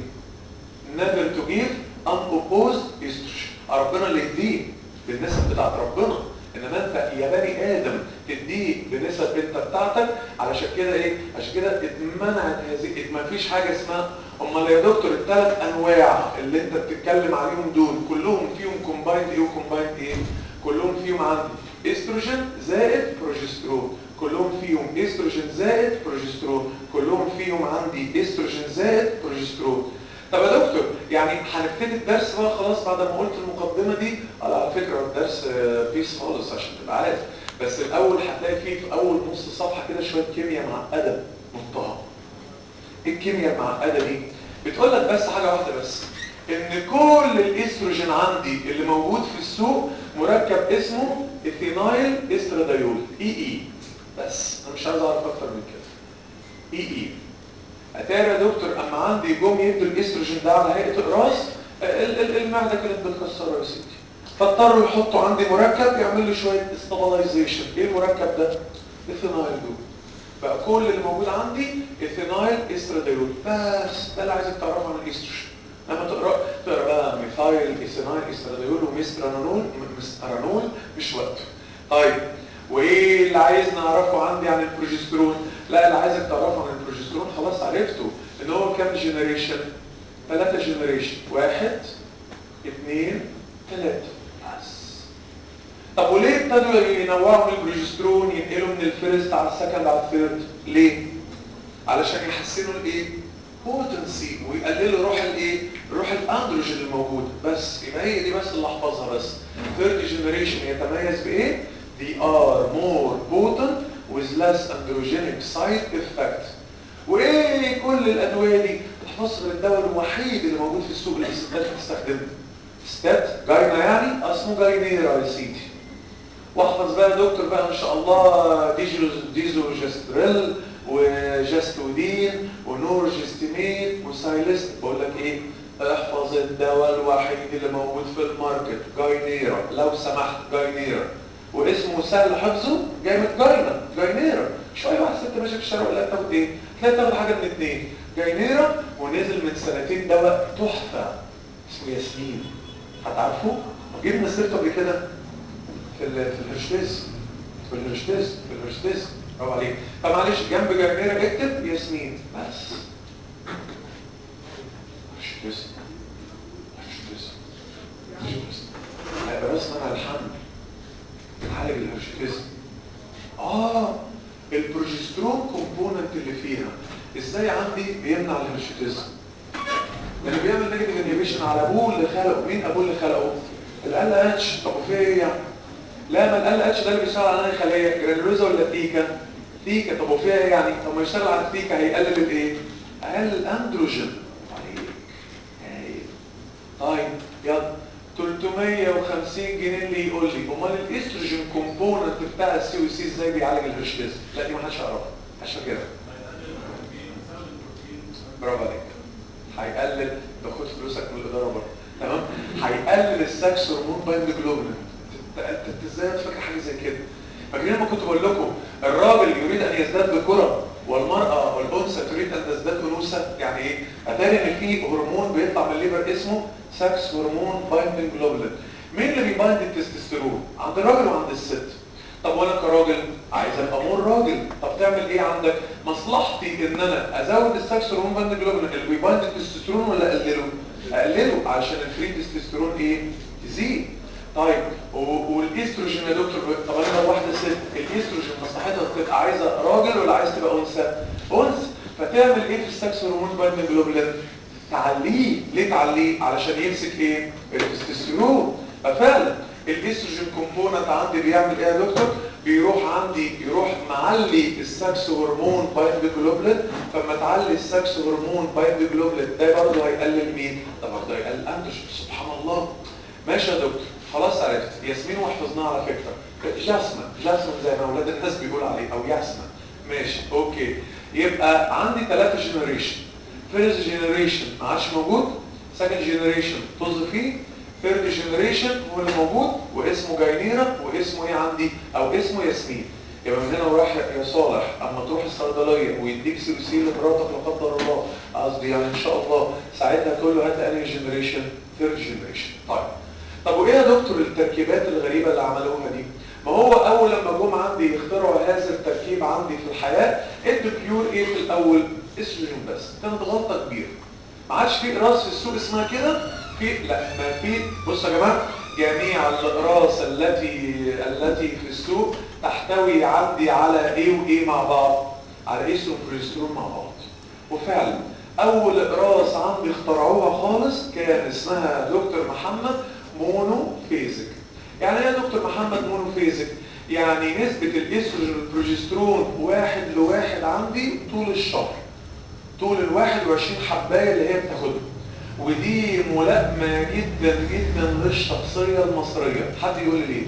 نذر تو جيف unopposed estrogen ربنا اللي يديه بالنسبه بتاعت ربنا انما انت يا بني ادم تديه بنسب انت بتاعتك علشان كده ايه عشان كده اتمنعت هذه ما فيش حاجه اسمها امال يا دكتور الثلاث انواع اللي انت بتتكلم عليهم دول كلهم فيهم كومبايند ايه وكومبايند ايه كلهم فيهم عندي استروجين زائد بروجسترون كلهم فيهم استروجين زائد بروجسترون كلهم فيهم عندي استروجين زائد بروجسترون طب يا دكتور يعني هنبتدي الدرس بقى خلاص بعد ما قلت المقدمه دي على فكره الدرس بيس خالص عشان تبقى عارف بس الاول هتلاقي فيه في اول نص صفحه كده شويه كيمياء معقده نطها ايه الكيمياء المعقده دي بتقول لك بس حاجه واحده بس ان كل الاستروجين عندي اللي موجود في السوق مركب اسمه ايثينايل استرادايول اي اي بس انا مش عايز اعرف اكتر من كده اي اي اتاري يا دكتور اما عندي جم يدوا الاستروجين ده على هيئه اقراص المعده كانت بتكسره يا سيدي فاضطروا يحطوا عندي مركب يعمل لي شويه استابلايزيشن ايه المركب ده ايثينايل دول بقى كل اللي موجود عندي ايثينايل استراديول بس ده اللي عايزك تعرفه عن الاستروجين لما تقرا تقرا بقى ميثايل ايثينايل استراديول وميسترانول مسترانول مش وقته طيب وايه اللي عايز نعرفه عندي عن البروجسترون لا اللي عايزك تعرفه عن البروجسترون خلاص عرفته ان هو كام جنريشن ثلاثة جنريشن واحد اثنين ثلاثة بس طب وليه ابتدوا ينوعوا من البروجسترون ينقلوا من الفيرست على السكند على الثيرد ليه علشان يحسنوا الايه بوتنسي ويقللوا روح الايه روح الاندروجين الموجود بس يبقى هي دي بس اللي احفظها بس ثيرد جنريشن يتميز بايه they are more potent with less androgenic side effect وايه كل الادويه دي تحفظ الدواء الوحيد اللي موجود في السوق اللي الستات بتستخدمه ستات جاينا يعني اسمه جاينيرا يا سيدي واحفظ بقى يا دكتور بقى ان شاء الله ديجو ديزوجستريل وجاستودين ونورجستيميت وسايلست بقول لك ايه احفظ الدواء الوحيد اللي موجود في الماركت جاينيرا لو سمحت جاينيرا واسمه سهل حفظه جاي من جاينا جاينيرا شويه واحد ست ماشي في الشارع ولا تاخد ايه تلاقي تاخد حاجه من اثنين جاينيرا ونزل من سنتين دواء تحفه اسمه ياسمين هتعرفوه جبنا سيرته قبل كده في ال في الهرشتيز في الهرشتيز في الهرشتيز برافو عليك فمعلش جنب جاينيرا اكتب ياسمين بس هرشتيز هرشتيز هرشتيز هيبقى رسم انا الحمل عالج الهرشتيزم اه البروجسترون كومبوننت اللي فيها ازاي عندي بيمنع الهرشتيزم اللي بيعمل نيجاتيف انهبيشن على ابوه اللي خلقه مين ابوه اللي خلقه ال اتش طب وفيه ايه يعني لا ما ال اتش ده اللي بيشتغل على انهي خليه جرانيولوزا ولا تيكا تيكا طب وفيها ايه يعني طب ما يشتغل على التيكا هيقلل الايه هيقلل الاندروجين طيب يلا 350 جنيه اللي يقول لي امال الاستروجين كومبوننت بتاع السي او سي ازاي بيعالج الهرشتيز لا دي ما حدش يعرفها محدش فاكرها برافو عليك هيقلل باخد فلوسك من الاداره برضه تمام هيقلل السكس هرمون بايند جلوبولين انت ازاي فاكر حاجه زي كده فاكرين لما كنت بقول لكم الراجل يريد ان يزداد ذكورا والمرأة والأنثى تريد أن تزداد أنوثة يعني إيه؟ أتاري إن في هرمون بيطلع من الليبر اسمه سكس هرمون بايندنج جلوبولين مين اللي بيبايند التستوستيرون؟ عند الراجل وعند الست طب وانا كراجل عايز ابقى مور راجل طب تعمل ايه عندك مصلحتي ان انا ازود السكس هرمون بايند جلوبولين اللي بيبايند التستوستيرون ولا اقلله اقلله عشان الفري تستوستيرون ايه تزيد طيب والاستروجين يا دكتور طب انا لو واحده ست الاستروجين مصلحتها تبقى عايزه راجل ولا عايز تبقى انثى انثى فتعمل ايه في السكس هرمون بايند جلوبولين تعليه ليه تعليه علشان يمسك ايه التستوستيرون ففعلا الاستروجين كومبوننت عندي بيعمل ايه يا دكتور بيروح عندي يروح معلي السكس هرمون بايند جلوبولين فلما تعلي السكس هرمون بايند جلوبولين ده برضه هيقلل مين ده برضه هيقلل اندروجين سبحان الله ماشي يا دكتور خلاص عرفت ياسمين وحفظناها على فكره جاسمين جاسمين زي ما اولاد الناس بيقولوا عليه او ياسمين ماشي اوكي يبقى عندي ثلاثه جنريشن فيرست جنريشن ما عادش موجود سكند جنريشن طز فيه ثيرد جنريشن هو اللي موجود واسمه جاينيرا واسمه ايه عندي او اسمه ياسمين يبقى من هنا وراح يا صالح اما تروح الصيدليه ويديك سلسله لمراتك لا قدر الله قصدي يعني ان شاء الله ساعتها تقول له هات انهي جنريشن ثيرد جنريشن طيب طب وايه يا دكتور التركيبات الغريبه اللي عملوها دي ما هو اول لما جم عندي يخترعوا هذا التركيب عندي في الحياه ادوا بيور ايه في الاول استروجين بس كانت غلطه كبيره ما عادش في اقراص في السوق اسمها كده في لا ما في بصوا يا جماعه جميع الاقراص التي التي في السوق تحتوي عندي على ايه وايه مع بعض على ايسترون وبروجسترون مع بعض وفعلا اول اقراص عندي اخترعوها خالص كان اسمها دكتور محمد مونو فيزيك يعني ايه يا دكتور محمد مونو فيزيك يعني نسبة الاستروجين والبروجسترون واحد لواحد عندي طول الشهر طول ال 21 حباية اللي هي بتاخدها ودي ملائمة جدا جدا للشخصية المصرية حد يقول لي ليه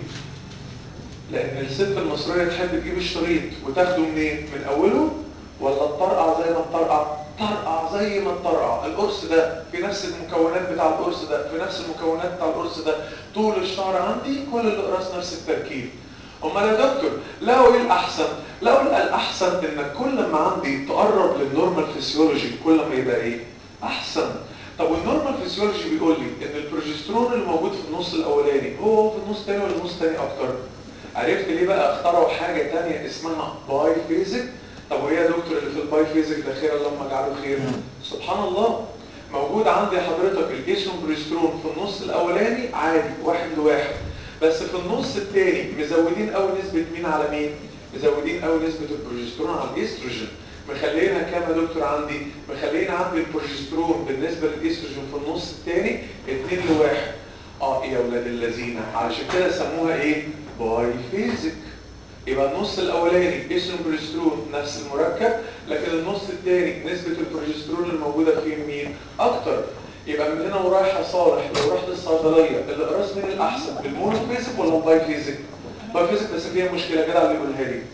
لان الست المصرية تحب تجيب الشريط وتاخده منين من اوله ولا تطرقع زي ما تطرقع طرقع زي ما تطرقع القرص ده في نفس المكونات بتاع القرص ده في نفس المكونات بتاع القرص ده طول الشهر عندي كل الاقراص نفس التركيب امال يا دكتور لو ايه الاحسن لو الاحسن انك كل ما عندي تقرب للنورمال فيسيولوجي كل ما يبقى ايه احسن طب والنورمال فيسيولوجي بيقول لي ان البروجسترون اللي موجود في النص الاولاني هو في النص الثاني ولا النص الثاني اكتر عرفت ليه بقى اخترعوا حاجه ثانيه اسمها باي فيزيك طب وايه يا دكتور اللي في الباي فيزيك ده خير اللهم اجعله خير سبحان الله موجود عندي حضرتك الايسون بروجسترون في النص الاولاني عادي واحد لواحد بس في النص الثاني مزودين قوي نسبه مين على مين مزودين قوي نسبه البروجسترون على الاستروجين مخلينا كام يا دكتور عندي مخلينا عندي البروجسترون بالنسبه للاستروجين في النص الثاني 2 لواحد اه يا ولاد الذين علشان كده سموها ايه باي فيزيك يبقى النص الاولاني اسم بروجسترون نفس المركب لكن النص الثاني نسبه البروجسترون الموجوده فيه مين اكتر يبقى من هنا ورايح يا صالح لو رحت الصيدليه الاقراص مين الاحسن المونوفيزيك ولا الباي فيزيك باي فيزيك بس فيها مشكله كده اللي يقولها لي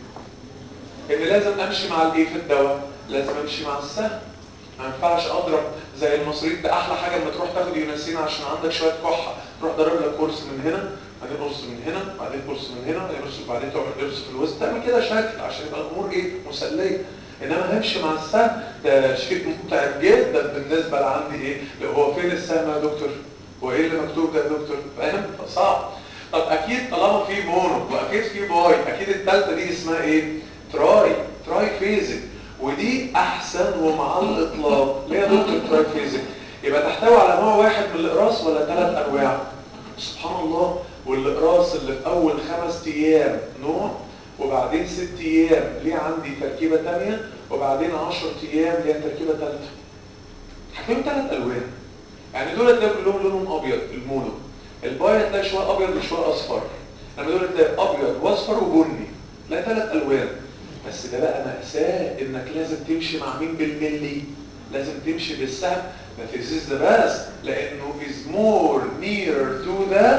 ان لازم امشي مع الايه في الدواء لازم امشي مع السهم ما ينفعش اضرب زي المصريين ده احلى حاجه لما تروح تاخد يونسين عشان عندك شويه كحه تروح ضارب لك كورس من هنا بعدين قرص من هنا بعدين قرص من هنا بعدين قرص بعدين تعمل قرص في الوسط تعمل كده شكل عشان يبقى الامور ايه مسليه انما همشي مع السهم ده شيء متعب جدا بالنسبه لعندي ايه لو هو فين السهم يا دكتور هو ايه اللي مكتوب ده يا دكتور فاهم صعب طب اكيد طالما في مونو واكيد في باي اكيد الثالثه دي اسمها ايه تراي تراي فيزيك ودي احسن ومع الاطلاق ليه يا دكتور تراي فيزيك يبقى تحتوي على نوع واحد من الاقراص ولا ثلاث انواع سبحان الله والاقراص اللي في اول خمس ايام نوع وبعدين ست ايام ليه عندي تركيبه ثانيه وبعدين 10 ايام ليها تركيبه ثالثه هتلاقيهم ثلاث الوان يعني دول تلاقي كلهم لونهم ابيض المونو الباي هتلاقي شويه ابيض وشويه اصفر لما دول تلاقي ابيض واصفر وبني لا ثلاث الوان بس ده بقى مأساة انك لازم تمشي مع مين بالملي لازم تمشي بالسهم ما تزيز ده بس لانه is more nearer to the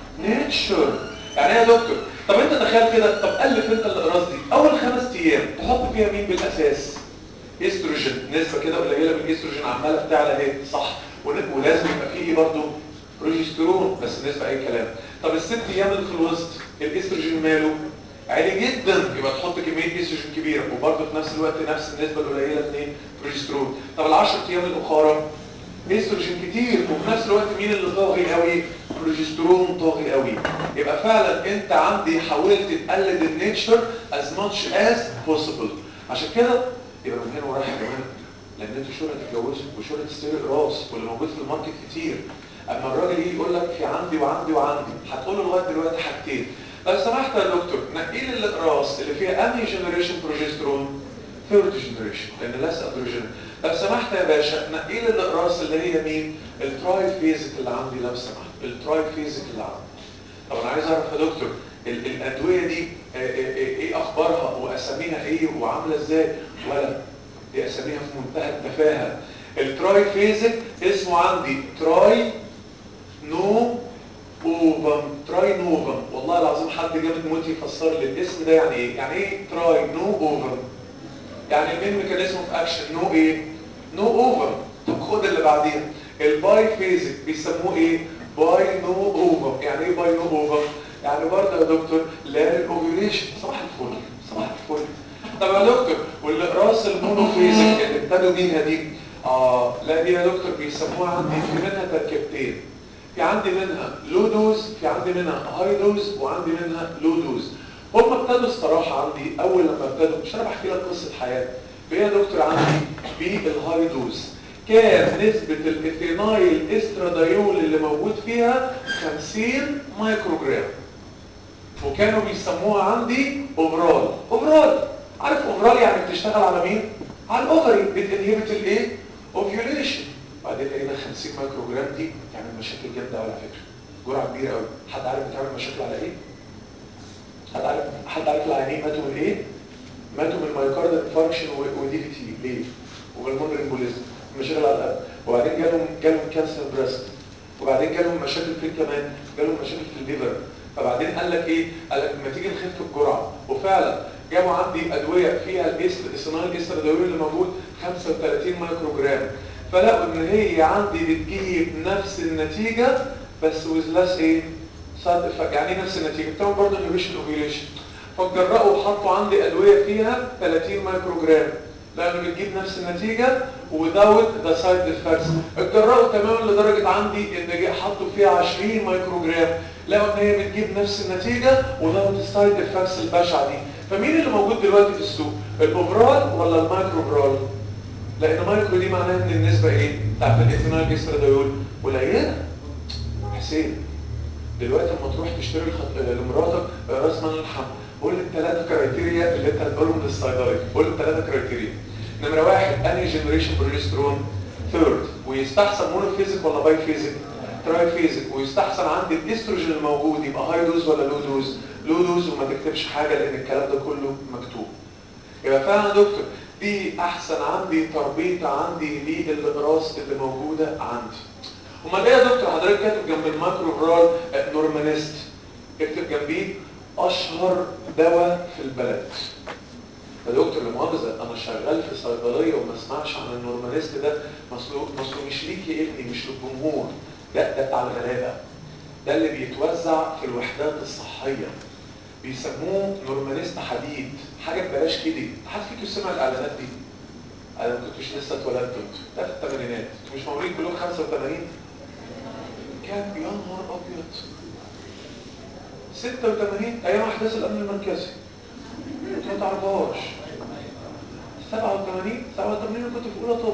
nature يعني ايه يا دكتور طب انت تخيل كده طب الف انت الاقراص دي اول خمس ايام تحط فيها مين بالاساس استروجين نسبه كده قليله من الاستروجين عماله بتعلى اهي صح ولازم يبقى فيه ايه برضه بروجسترون بس النسبه اي كلام طب الست ايام اللي في الوسط الاستروجين ماله عالي جدا يبقى تحط كميه استروجين كبيره وبرضه في نفس الوقت نفس النسبه القليله من ايه بروجسترون طب ال10 ايام الاخرى استروجين كتير وفي نفس الوقت مين اللي طاغي قوي بروجسترون طاغي قوي يبقى فعلا انت عندي حاولت تقلد النيتشر as much as possible عشان كده يبقى من هنا ورايح يا جماعه لان انتوا شهره تتجوزوا وشهره تشتري راس واللي موجود في الماركت كتير اما الراجل يجي يقول لك في عندي وعندي وعندي هتقول له لغايه دلوقتي حاجتين لو سمحت يا دكتور نقي لي الاقراص اللي فيها انهي جنريشن بروجسترون ثيرد جنريشن لان لاس اندروجين لو سمحت يا باشا نقي لي الاقراص اللي هي مين التراي فيزيك اللي عندي لو سمحت التراي فيزيك اللي عندي طب انا عايز اعرف يا دكتور ال الادويه دي ايه اخبارها واساميها ايه وعامله ازاي ولا دي اساميها في منتهى التفاهه التراي فيزيك اسمه عندي تراي نو اوفم تراي نوفم والله العظيم حد جامد موت يفسر لي الاسم ده يعني ايه يعني ايه تراي نو اوفم يعني المين ميكانيزم اوف اكشن نو ايه نو اوفم طب خد اللي بعديها الباي فيزيك بيسموه ايه باي نو اوفم يعني ايه باي نو اوفم يعني برضه يا دكتور لا الاوفيوليشن صباح الفل صباح الفل طب يا دكتور والاقراص المونوفيزيك اللي ابتدوا بيها دي اه لا دي يا دكتور بيسموها عندي في منها تركيبتين في عندي منها لو دوز في عندي منها هاي دوز وعندي منها لو دوز هم ابتدوا الصراحه عندي اول لما ابتدوا مش انا بحكي لك قصه حياه بيه يا دكتور عندي بالهاي دوز كان نسبة الاثينايل استرادايول اللي موجود فيها 50 مايكروجرام وكانوا بيسموها عندي اوفرال اوفرال عارف اوفرال يعني بتشتغل على مين على الاوفري بتنهبت الايه اوفيوليشن بعدين لقينا 50 مايكروجرام دي بتعمل مشاكل جامده على فكره جرعه كبيره قوي حد عارف بتعمل مشاكل على ايه حد عارف حد عارف العيانين ماتوا من ايه ماتوا من مايوكارد انفاركشن ودي في تي ليه وبالمونري امبوليزم مشاكل على القلب وبعدين جالهم جالهم كانسر بريست وبعدين جالهم مشاكل فين كمان جالهم مشاكل في الليفر فبعدين قال لك ايه قال لك لما تيجي نخف الجرعه وفعلا جابوا عندي ادويه فيها الاستر الصناعي الاسترادايول اللي موجود 35 مايكروجرام فلقوا ان هي عندي بتجيب نفس النتيجه بس ويز لاس ايه سايد يعني ايه نفس النتيجه بتعمل برضه انهبيشن اوفيليشن فجرأوا وحطوا عندي ادويه فيها 30 مايكروجرام لانه بتجيب نفس النتيجه without the side effects اتجرأوا تماما لدرجه عندي ان حطوا فيها 20 مايكروجرام لقوا ان هي بتجيب نفس النتيجه without the side effects البشعه دي فمين اللي موجود دلوقتي في السوق الاوفرال ولا المايكروفرال لان مايكرو دي معناها ان النسبه ايه بتاعت الاثينال جسترادايول قليله حسين دلوقتي لما تروح تشتري الخط... لمراتك راس مال اللحم قول لي الثلاثه كرايتيريا اللي انت هتقولهم للصيدلي قول لي الثلاثه كرايتيريا نمره واحد انهي جنريشن بروجسترون ثيرد ويستحسن مونوفيزيك ولا باي فيزيك تراي فيزيك ويستحسن عندي الاستروجين الموجود يبقى هاي دوز ولا لو دوز لو دوز وما تكتبش حاجه لان الكلام ده كله مكتوب يبقى فعلا يا دكتور دي احسن عندي تربيطه عندي للاقراص اللي موجوده عندي امال ايه يا دكتور حضرتك كاتب جنب المايكروفرال نورمانيست اكتب جنبيه اشهر دواء في البلد يا دكتور لمؤاخذه انا شغال في صيدليه وما اسمعش عن النورمانيست ده مصلوب مصلوب مش ليك يا ابني مش للجمهور ده ده بتاع الغلابه ده اللي بيتوزع في الوحدات الصحيه بيسموه نورمانيست حديد حاجه ببلاش كده حد فيكم سمع الاعلانات دي انا ما كنتش لسه اتولدت ده في الثمانينات مش مواليد كلهم 85 كان يا نهار ابيض 86 ايام احداث الامن المركزي انت ما تعرفهاش 87 87 انا كنت في اولى طب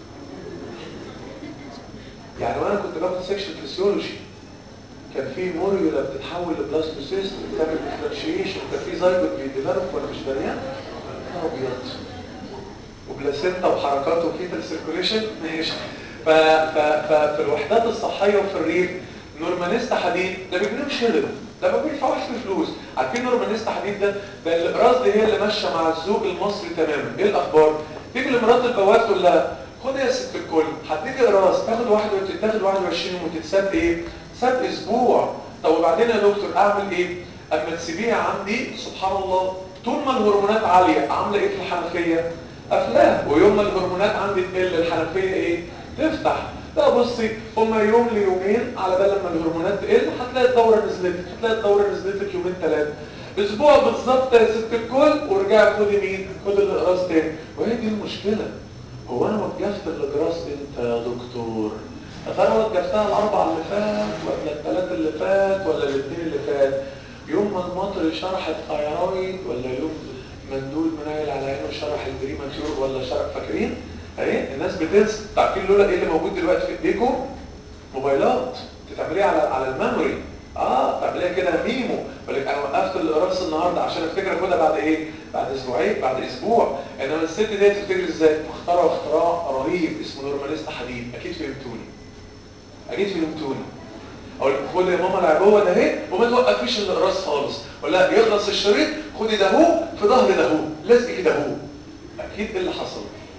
يعني وانا كنت باخد سيكشن فيسيولوجي كان في موريولا بتتحول لبلاستوسيست بتعمل ديفرنشيشن كان في زايجوت بيديفلوب ولا مش دريان ابيض وبلاسينتا وحركات وفيتال سيركوليشن ماشي ف... ف... ففي الوحدات الصحيه وفي الريف نورمانيست حديد ده بيجيبوا شغل ده ما بيدفعوش في فلوس عارفين نورمانيست حديد ده ده الاقراص دي هي اللي ماشيه مع الذوق المصري تماما ايه الاخبار تيجي لمرات البواب تقول لها خد يا ست الكل هديك اقراص تاخد واحد تاخد 21 يوم وتتساب ايه ساب اسبوع طب وبعدين يا دكتور اعمل ايه اما تسيبيها عندي سبحان الله طول ما الهرمونات عاليه عامله ايه في الحنفيه قافلاها ويوم ما الهرمونات عندي تقل الحنفيه ايه تفتح لا بصي هما يوم ليومين على بال لما الهرمونات تقل هتلاقي الدوره نزلت هتلاقي الدوره نزلت لك يومين ثلاثه اسبوع بالظبط يا ست الكل وارجعي خدي مين خدي الاقراص تاني وهي دي المشكله هو انا وقفت الاقراص امتى يا دكتور يا ترى وقفتها الاربع اللي فات ولا الثلاث اللي فات ولا الاثنين اللي فات يوم ما المطر شرح الثايرويد ولا يوم مندول منايل على عينه شرح البريماتيور ولا شرح فاكرين اهي الناس بتنسى عارفين لولا ايه اللي موجود دلوقتي في ايديكم موبايلات تتعمليها على على الميموري اه تعمليها كده ميمو ولك انا وقفت القراص النهارده عشان افتكر اخدها بعد ايه بعد اسبوعين بعد اسبوع انما الست دي تفتكر ازاي اخترعوا اختراع رهيب اسمه نورماليست حديد اكيد فهمتوني اكيد فهمتوني اقول خد يا ماما العبوه ده اهي وما توقفيش الاقراص خالص ولا يخلص الشريط خدي ده هو في ظهر ده هو لازق كده هو اكيد ايه اللي حصل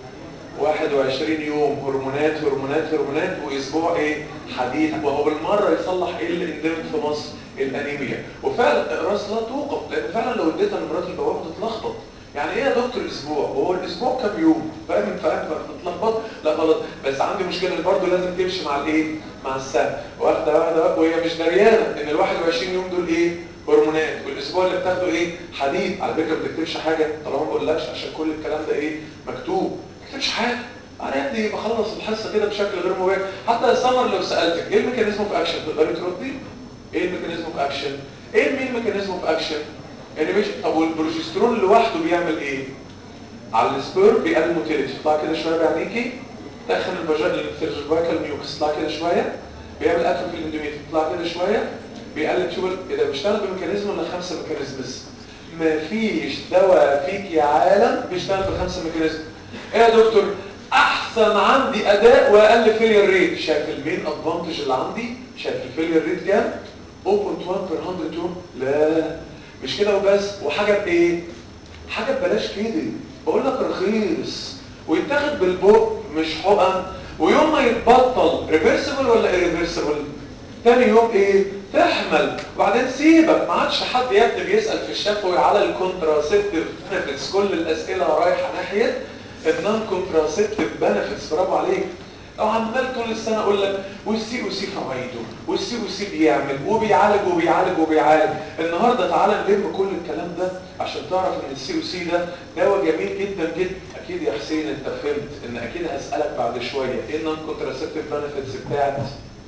21 يوم هرمونات هرمونات هرمونات واسبوع ايه حديد وهو بالمره يصلح ايه اللي اندمج في مصر الانيميا وفعلا الاقراص لا توقف لان فعلا لو اديتها لمرات البوابه تتلخبط يعني ايه يا دكتور اسبوع هو الاسبوع كام يوم فاهم فاهم فتتلخبط لا غلط بس عندي مشكله برضه لازم تمشي مع الايه مع السنه واحده واحده وهي مش دريانه ان ال 21 يوم دول ايه هرمونات والاسبوع اللي بتاخده ايه حديد على فكره ما بتكتبش حاجه طالما ما بقولكش عشان كل الكلام ده ايه مكتوب ما تكتبش حاجه انا يا ابني بخلص الحصه كده بشكل غير مباشر حتى السمر لو سالتك ايه الميكانيزم اوف اكشن تقدري تردي ايه الميكانيزم اوف اكشن ايه المين ميكانيزم اوف اكشن يعني مش طب والبروجسترون لوحده بيعمل ايه على السبير بيقلل موتيليتي اطلع كده شويه بعينيكي تدخل الفيرجيكال ميوكس اطلع كده شويه بيعمل اتروفي في الاندوميتريوم اطلع كده شويه بيقلل تيوبل اذا بيشتغل بميكانيزم ولا خمسه ميكانيزمز مفيش دواء فيك يا عالم بيشتغل بخمسه ميكانيزم ايه يا دكتور احسن عندي اداء واقل فيلير ريت شايف المين ادفانتج اللي عندي شايف الفيلير ريت كام 0.1 بير 100 لا مش كده وبس وحاجه بايه حاجه ببلاش كده بقول لك رخيص ويتاخد بالبق مش حقن ويوم ما يتبطل ريفرسبل ولا ايريفرسبل تاني يوم ايه تحمل وبعدين سيبك ما عادش حد يا ابني بيسال في الشفوي على الكونتراسيبتيف بنفيتس كل الاسئله رايحه ناحيه النون كونتراسيبتيف بنفيتس برافو عليك او عمال طول السنه اقول لك والسي او سي فوائده والسي او سي بيعمل وبيعالج وبيعالج وبيعالج النهارده تعالى نلم كل الكلام ده عشان تعرف ان السي او سي ده دواء جميل جدا جدا اكيد يا حسين انت فهمت ان اكيد هسالك بعد شويه ايه النون كونتراسيبتيف بنفيتس بتاعت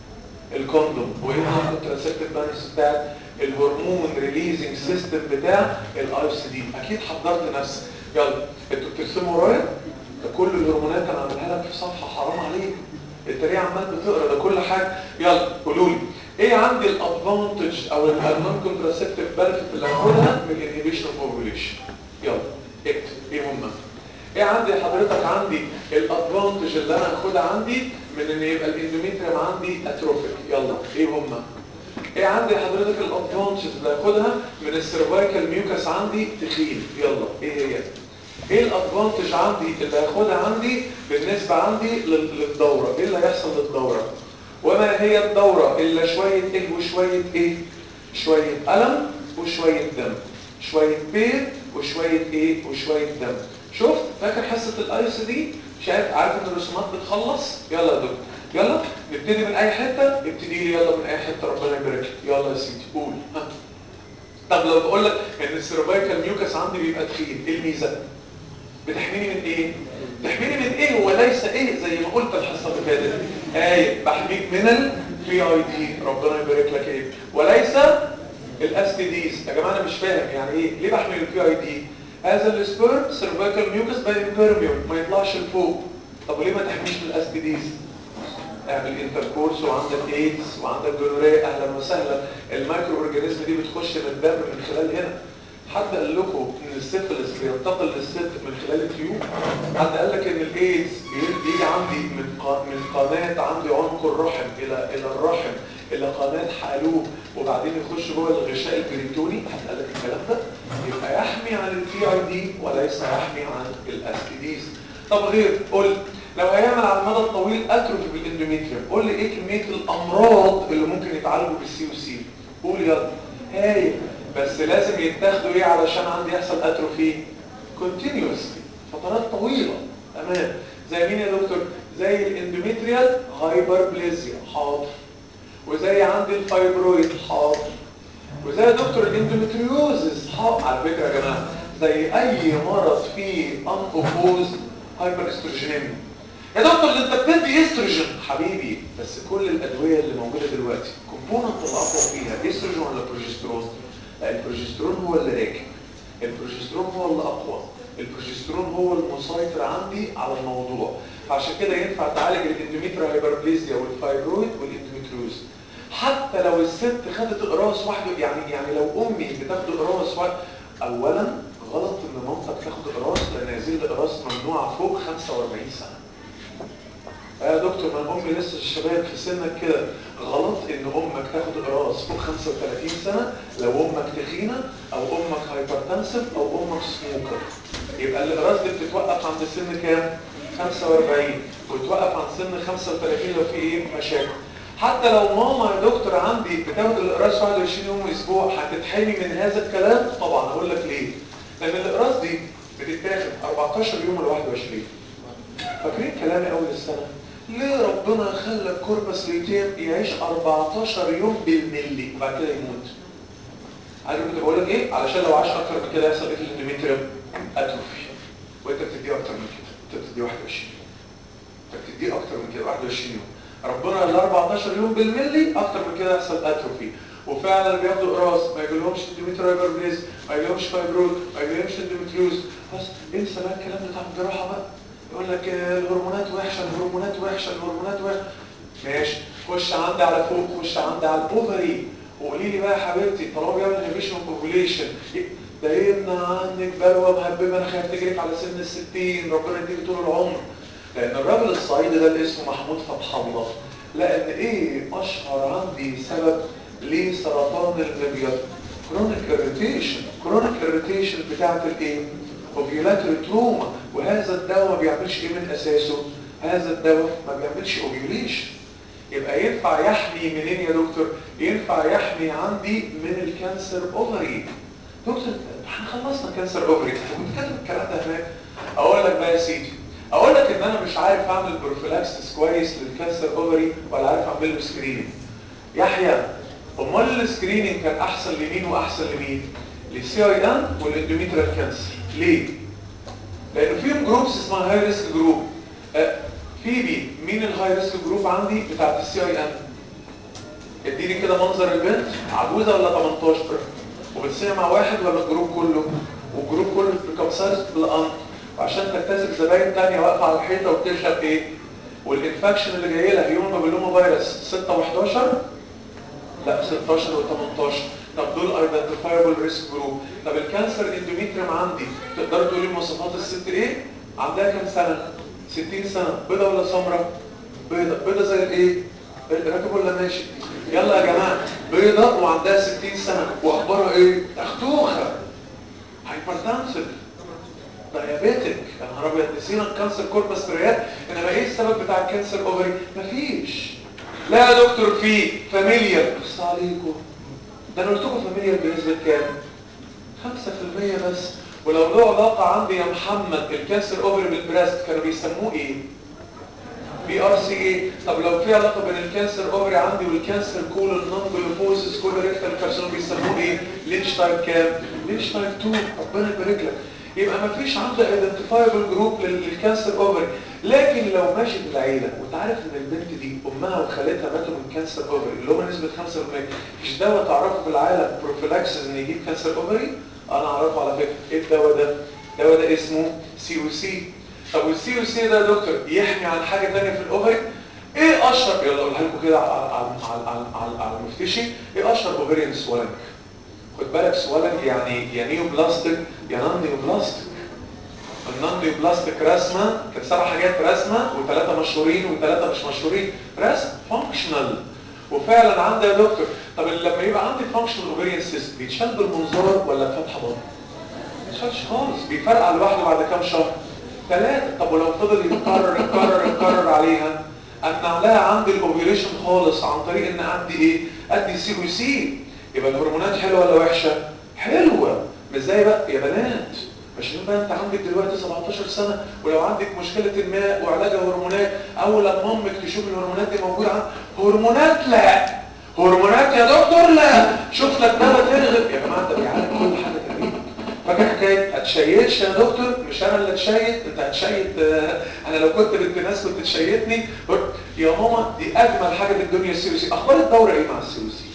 الكوندوم وايه النون كونتراسيبتيف بنفيتس بتاعت الهرمون ريليزنج سيستم بتاع الاي سي دي اكيد حضرت نفسك يلا انتوا بترسموا ورايا ده كل الهرمونات انا عاملها لك في صفحه حرام عليك انت ليه عمال بتقرا ده كل حاجه يلا قولوا لي ايه عندي الادفانتج او النون كونتراسيبتيف بنفيت اللي هاخدها من الانهبيشن اوف اوفيوليشن يلا اكتب ايه هم ايه عندي حضرتك عندي الادفانتج اللي انا هاخدها عندي من ان يبقى الاندوميتريوم عندي اتروفيك يلا ايه هم ايه عندي حضرتك الادفانتج اللي هاخدها من السيرفايكال ميوكس عندي تخين يلا ايه هي ايه الادفانتج عندي اللي هاخدها عندي بالنسبة عندي للدورة ايه اللي هيحصل للدورة وما هي الدورة الا شوية ايه وشوية ايه شوية ألم وشوية دم شوية بين وشوية ايه وشوية دم شفت فاكر حصة الايس دي شايف عارف ان الرسومات بتخلص يلا يا دكتور يلا نبتدي من اي حتة ابتدي لي يلا من اي حتة ربنا يبارك لك يلا يا سيدي قول ها طب لو بقول لك ان السيرفايكال ميوكس عندي بيبقى تخين ايه الميزه بتحميني من ايه تحميني من ايه وليس ايه زي ما قلت الحصه اللي فاتت ايه بحميك من البي اي دي ربنا يبارك لك ايه وليس الاس تي ديز يا جماعه انا مش فاهم يعني ايه ليه بحمي البي اي دي هذا السبيرم سيرفايكال ميوكس باي امبيرميوم ما يطلعش لفوق طب وليه ما تحميش من الاس تي ديز اعمل انتركورس وعندك ايدز وعندك جونوريا اهلا وسهلا المايكرو اورجانيزم دي بتخش من الدم من خلال هنا حد قال لكم ان السيفلس بينتقل للست من خلال التيوب حد قال لك ان الايدز بيجي عندي من من قناه عندي عنق الرحم الى الى الرحم الى قناه حالوب وبعدين يخش جوه الغشاء البريتوني حد قال لك الكلام ده يبقى يحمي عن البي اي دي وليس يحمي عن الاستيديز طب غير قول لو هيعمل على المدى الطويل اتروفي بالاندوميتريوم قول لي ايه كميه الامراض اللي ممكن يتعالجوا بالسي او سي قول يلا هاي بس لازم يتاخدوا ايه علشان عندي يحصل اتروفي كونتينيوسلي فترات طويله تمام زي مين يا دكتور زي الاندوميتريال هايبربليزيا حاضر وزي عندي الفايبرويد حاضر وزي يا دكتور الاندوميتريوزس حاضر على فكره يا جماعه زي اي مرض فيه ان اوبوز هايبر استروجينيميا يا دكتور ده انت بتدي استروجين حبيبي بس كل الادويه اللي موجوده دلوقتي كومبوننت الاقوى فيها استروجين ولا بروجسترون لا البروجسترون هو اللي راكب البروجسترون هو اللي اقوى البروجسترون هو المسيطر عندي على الموضوع فعشان كده ينفع تعالج الاندوميتريال هايبربليزيا والفايبرويد والاندوميتريوز حتى لو الست خدت اقراص واحده يعني يعني لو امي بتاخد اقراص واحده اولا غلط ان مامتك تاخد اقراص لان هذه الاقراص ممنوعه فوق 45 سنه يا دكتور ما امي لسه الشباب في سنك كده غلط ان امك تاخد اقراص فوق 35 سنه لو امك تخينه او امك هايبرتنسف او امك سموكر يبقى الاقراص دي بتتوقف عند سن كام 45 وتوقف عند سن 35 لو في ايه مشاكل حتى لو ماما يا دكتور عندي بتاخد الاقراص 21 يوم اسبوع هتتحمي من هذا الكلام طبعا اقول لك ليه لان الاقراص دي بتتاخد 14 يوم ل 21 فاكرين كلامي اول السنه ليه ربنا خلى الكوربس ليتيم يعيش 14 يوم بالملي وبعد كده يموت عارف كنت بقول لك ايه علشان لو عاش اكتر من كده يحصل ايه في الاندوميتريوم اتروفي وانت بتديه اكتر من كده انت بتديه 21 فبتديه اكتر من كده 21 يوم ربنا ال 14 يوم بالملي اكتر من كده يحصل اتروفي وفعلا بياخدوا قراص ما يجيلهمش اندوميتريال بليز ما يجيلهمش فايبرود ما يجيلهمش اندوميتريوز بس انسى بقى الكلام بتاع الجراحه بقى يقول لك آه، الهرمونات وحشه الهرمونات وحشه الهرمونات وحشه ماشي خش عندي على فوق خش عندي على الاوفري وقولي لي بقى يا حبيبتي طالما بيعمل انهبيشن اوفوليشن ده يمنع عنك بلوى مهببه انا خايف تجريك على سن الستين ربنا يديك طول العمر لان الراجل الصعيدي ده اللي اسمه محمود فتح الله لان ايه اشهر عندي سبب لسرطان المبيض كرونيك اريتيشن كرونيك اريتيشن بتاعت الايه اوفيولاتري تروما وهذا الدواء ما بيعملش ايه من اساسه هذا الدواء ما بيعملش اوفيوليشن يبقى ينفع يحمي منين يا دكتور ينفع يحمي عندي من الكانسر اوفري دكتور احنا خلصنا كانسر اوفري كنت كاتب الكلام ده هناك اقول لك بقى يا سيدي اقول لك ان انا مش عارف اعمل بروفيلاكسس كويس للكانسر اوفري ولا عارف اعمل له سكريننج يحيى امال السكريننج كان احسن لمين واحسن لمين للسي اي ان والاندوميتريال كانسر ليه لانه فيهم جروبس اسمها هاي ريسك جروب في بي مين الهاي ريسك جروب عندي بتاعت السي اي ان اديني كده منظر البنت عجوزه ولا 18 وبتصيع مع واحد ولا الجروب كله والجروب كله بيكمسرس بالان وعشان تكتسب زباين تانية واقفه على الحيطه وبتشرب ايه والانفكشن اللي جاي لها هيومن بابيلوما فيروس 6 و11 لا 16 و18 طب دول ايدنتيفايبل ريسك جروب طب الكانسر اندوميتريوم عندي تقدروا تقولوا مواصفات الست ايه عندها كام سنه 60 سنه بيضه ولا سمراء بيضه بيضه زي الايه راكب ولا ماشي يلا يا جماعه بيضه وعندها 60 سنه واخبارها ايه تختوخه هايبرتنسف دايابيتك يا نهار ابيض نسينا الكانسر كوربس بريات انما ايه السبب بتاع الكانسر اوفري مفيش لا يا دكتور في فاميليا بص عليكم ده انا قلت لكم فاميليا بنسبه كام 5% بس ولو له علاقه عندي يا محمد الكانسر اوفري بالبريست كانوا بيسموه ايه بي ار سي ايه طب لو في علاقه بين الكانسر اوفري عندي والكانسر كولون نون جلوكوزس كولوريكتال كارسينوم بيسموه ايه لينش تايب كام لينش تايب 2 ربنا يبارك لك يبقى ما فيش عنده ايدنتيفايبل جروب للكانسر اوفري لكن لو ماشي في العيله وانت عارف ان البنت دي امها وخالتها ماتوا من كانسر اوفري اللي هو نسبه 5% مش دواء تعرفه في العالم بروفيلاكسس ان يجيب كانسر اوفري انا اعرفه على فكره ايه الدواء ده الدواء ده اسمه سي او سي طب والسي او سي ده يا دكتور يحمي عن حاجه ثانيه في الاوفري ايه اشهر يلا اقولها لكم كده على على على على, على المفتشي ايه اشهر اوفريان سوالنج خد بالك سوالنج يعني يا نيو بلاستيك يا نون نيو بلاستيك النون نيو بلاستيك رسمه كانت سبع حاجات رسمه وثلاثه مشهورين وثلاثه مش مشهورين رسم فانكشنال وفعلا عندي يا دكتور طب لما يبقى عندي فانكشنال اوفريان سيست بيتشال بالمنظار ولا بفتحه بطن؟ ما بيتشالش خالص بيفرقع لوحده بعد كام شهر ثلاثة طب ولو فضل يتكرر يتكرر يتكرر عليها امنع لها عندي الاوفيوليشن خالص عن طريق ان ادي ايه ادي سي او سي يبقى الهرمونات حلوه ولا وحشه حلوه مش زي بقى يا بنات مش بقى انت عندك دلوقتي 17 سنه ولو عندك مشكله ما وعلاجها هرمونات اول لما امك تشوف الهرمونات دي موجوده عندك هرمونات لا هرمونات يا دكتور لا شوف لك دواء ترغب يا جماعه ده بيعالج كل حاجه تقريبا فاكر حكايه هتشيتش يا دكتور مش انا اللي اتشيت انت هتشيت آه، انا لو كنت بنت ناس كنت تشيتني يا ماما دي اجمل حاجه في الدنيا السي او سي اخبار الدوره ايه مع السي او سي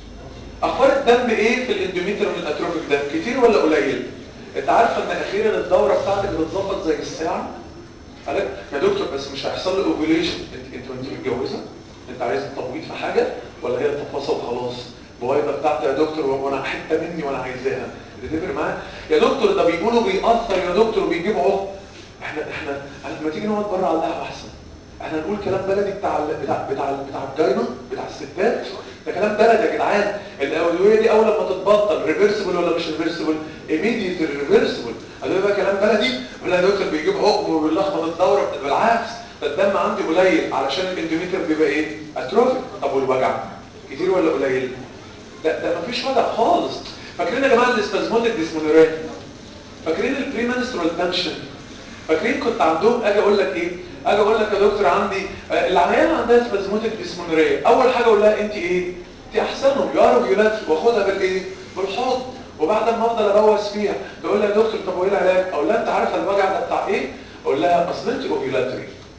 اخبار الدم ايه في الاندوميتريوم الاتروفيك ده كتير ولا قليل انت عارفه ان اخيرا الدوره بتاعتك بتتظبط زي الساعه قالك يا دكتور بس مش هيحصل لي اوفيوليشن انت انت وانت متجوزه انت عايز تبويض في حاجه ولا هي تفاصيل خلاص البويضه بتاعتي يا دكتور وانا حته مني وانا عايزاها بتفرق معاك يا دكتور ده بيقولوا بيأثر يا دكتور وبيجيب عقم احنا احنا ما تيجي نقعد بره على القهوه احسن احنا نقول كلام بلدي بتاع ال- بتاع بتاع ال- بتاع الجاينه بتاع الستات ده كلام بلدي يا جدعان الادويه دي اول لما تتبطل ريفرسبل ولا مش ريفرسبل ايميديت ريفرسبل ادويه بقى كلام بلدي ولا يا دكتور بيجيب عقم وبيلخبط الدوره بالعكس ده الدم عندي قليل علشان الاندوميتر بيبقى ايه اتروفيك طب والوجع كتير ولا قليل ده ده مفيش وجع خالص فاكرين يا جماعه الاسبازموتيك ديسمونوريا فاكرين البريمنسترال تنشن فاكرين كنت عندهم اجي اقول لك ايه اجي اقول لك يا دكتور عندي آه، العيانه عندها سبازموتيك ديسمونوريا اول حاجه اقول لها انت ايه انت احسنهم يا رجلات واخدها بالايه بالحضن وبعد ما افضل ابوس فيها تقول لي يا دكتور طب وايه العلاج اقول لها انت عارفه الوجع ده بتاع ايه اقول لها اصل انت اوفيولاتري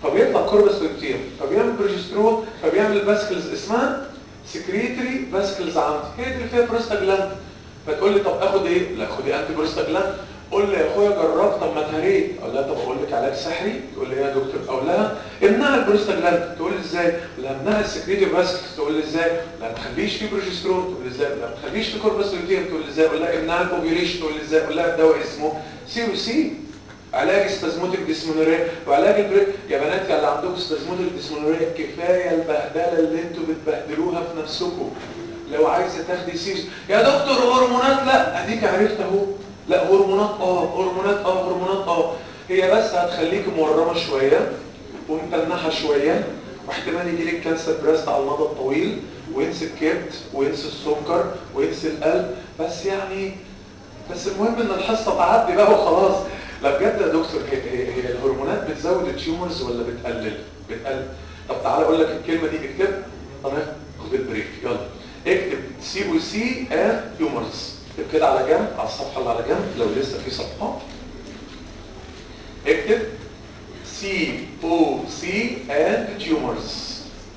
فبيطلع كوربس لوتيم فبيعمل بروجسترون فبيعمل باسكلز اسمها سكريتري باسكلز عندي هي دي اللي فيها بروستاجلاند فتقول لي طب اخد ايه لا خدي انتي بروستاجلاند قول لي يا اخويا جربت طب ما تهريت اقول لها طب اقول لك علاج سحري تقول لي ايه يا دكتور اقول لها امنع البروستاجلاند تقول لي ازاي اقول لها امنع السكريتري باسكلز تقول لي ازاي لا ما تخليش فيه بروجسترون تقول لي ازاي لا ما تخليش فيه كوربس لوتيم تقول لي ازاي اقول لها امنع الاوفيوليشن تقول لي ازاي اقول لها دواء اسمه سي او سي علاج سبازموتيك ديسمونوريا وعلاج البريك يا بنات اللي عندكم سبازموتيك ديسمونوريا كفايه البهدله اللي انتوا بتبهدلوها في نفسكم لو عايزه تاخدي سيس يا دكتور هرمونات لا اديك عرفت اهو لا هرمونات اه هرمونات اه هرمونات اه هي بس هتخليك مورمه شويه ومتنحه شويه واحتمال يجي لك كانسر بريست على المدى الطويل وينسى الكبد وينسى السكر وينسى القلب بس يعني بس المهم ان الحصه تعدي بقى وخلاص لا بجد يا دكتور هي, هي, هي الهرمونات بتزود التيومرز ولا بتقلل بتقلل طب تعالى اقول لك الكلمه دي اكتب طريق خد البريك يلا اكتب سي او سي اند تيومرز اكتب كده على جنب على الصفحه اللي على جنب لو لسه في صفحه اكتب سي او سي اند تيومرز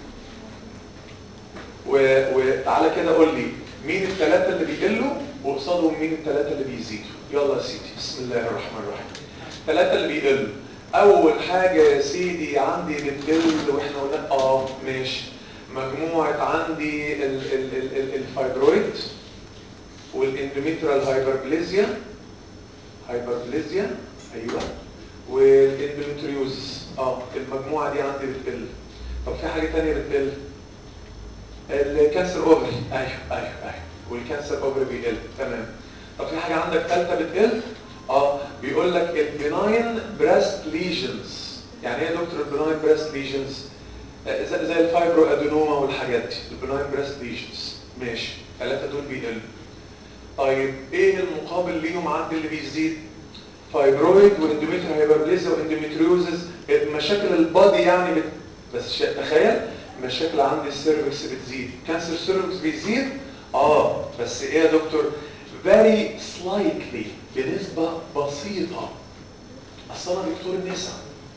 وتعالى كده قول لي مين الثلاثه اللي بيقلوا وقصادهم مين الثلاثه اللي بيزيدوا يلا يا سيدي بسم الله الرحمن الرحيم الثلاثه اللي بيقلوا اول حاجه يا سيدي عندي بتقل واحنا قلنا اه ماشي مجموعه عندي ال ال ال ال الفايبرويد والاندوميترال هايبربليزيا هايبربليزيا ايوه والاندوميتريوزس اه المجموعه دي عندي بتقل طب في حاجه ثانيه بتقل الكانسر اوفري ايوه ايوه ايوه والكانسر اوفري بيقل تمام طب في حاجه عندك ثالثه بتقل اه بيقول لك البناين بريست ليجنز يعني ايه يا دكتور البناين بريست ليجنز زي, زي الفايبرو ادينوما والحاجات دي البناين بريست ليجنز ماشي ثلاثه دول بيقلوا طيب ايه المقابل ليهم عند اللي بيزيد فايبرويد واندوميتر هايبربليزيا واندوميتريوزز مشاكل البادي يعني بت... بس تخيل مشاكل عند السيرفكس بتزيد كانسر السيرفكس بيزيد اه بس ايه يا دكتور very slightly بنسبة بسيطة اصل انا دكتور النساء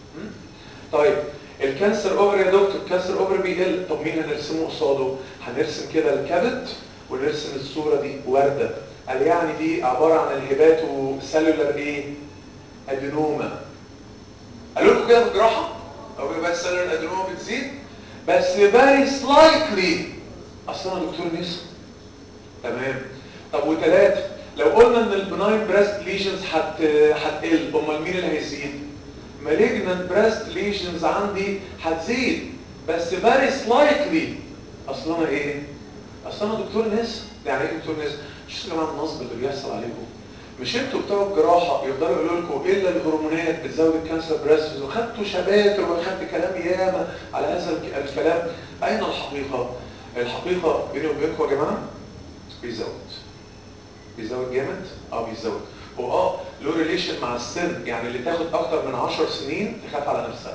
طيب الكانسر اوفر يا دكتور كانسر اوفر بيقل طب مين هنرسمه قصاده هنرسم كده الكبد ونرسم الصورة دي وردة قال يعني دي عبارة عن الهباتو سيلولار ايه ادينوما قالوا لكم كده في الجراحة او يبقى السيلولار ادينوما بتزيد بس very slightly اصل انا دكتور نساء تمام طب وثلاثة لو قلنا ان البناين بريست ليجنز هت هتقل امال مين اللي هيزيد malignant بريست ليجنز عندي هتزيد بس very slightly اصل انا ايه اصل انا دكتور ناس يعني ايه دكتور ناس مش يا جماعه النصب اللي بيحصل عليكم مش انتوا بتوع الجراحه يفضلوا يقولوا لكم الا الهرمونات بتزود الكانسر بريست وخدتوا شباتر وخدت كلام ياما على هذا الكلام اين الحقيقه الحقيقه بيني وبينكم يا جماعه بيزود بيزود جامد اه بيزود هو اه له ريليشن مع السن يعني اللي تاخد اكتر من 10 سنين تخاف على نفسها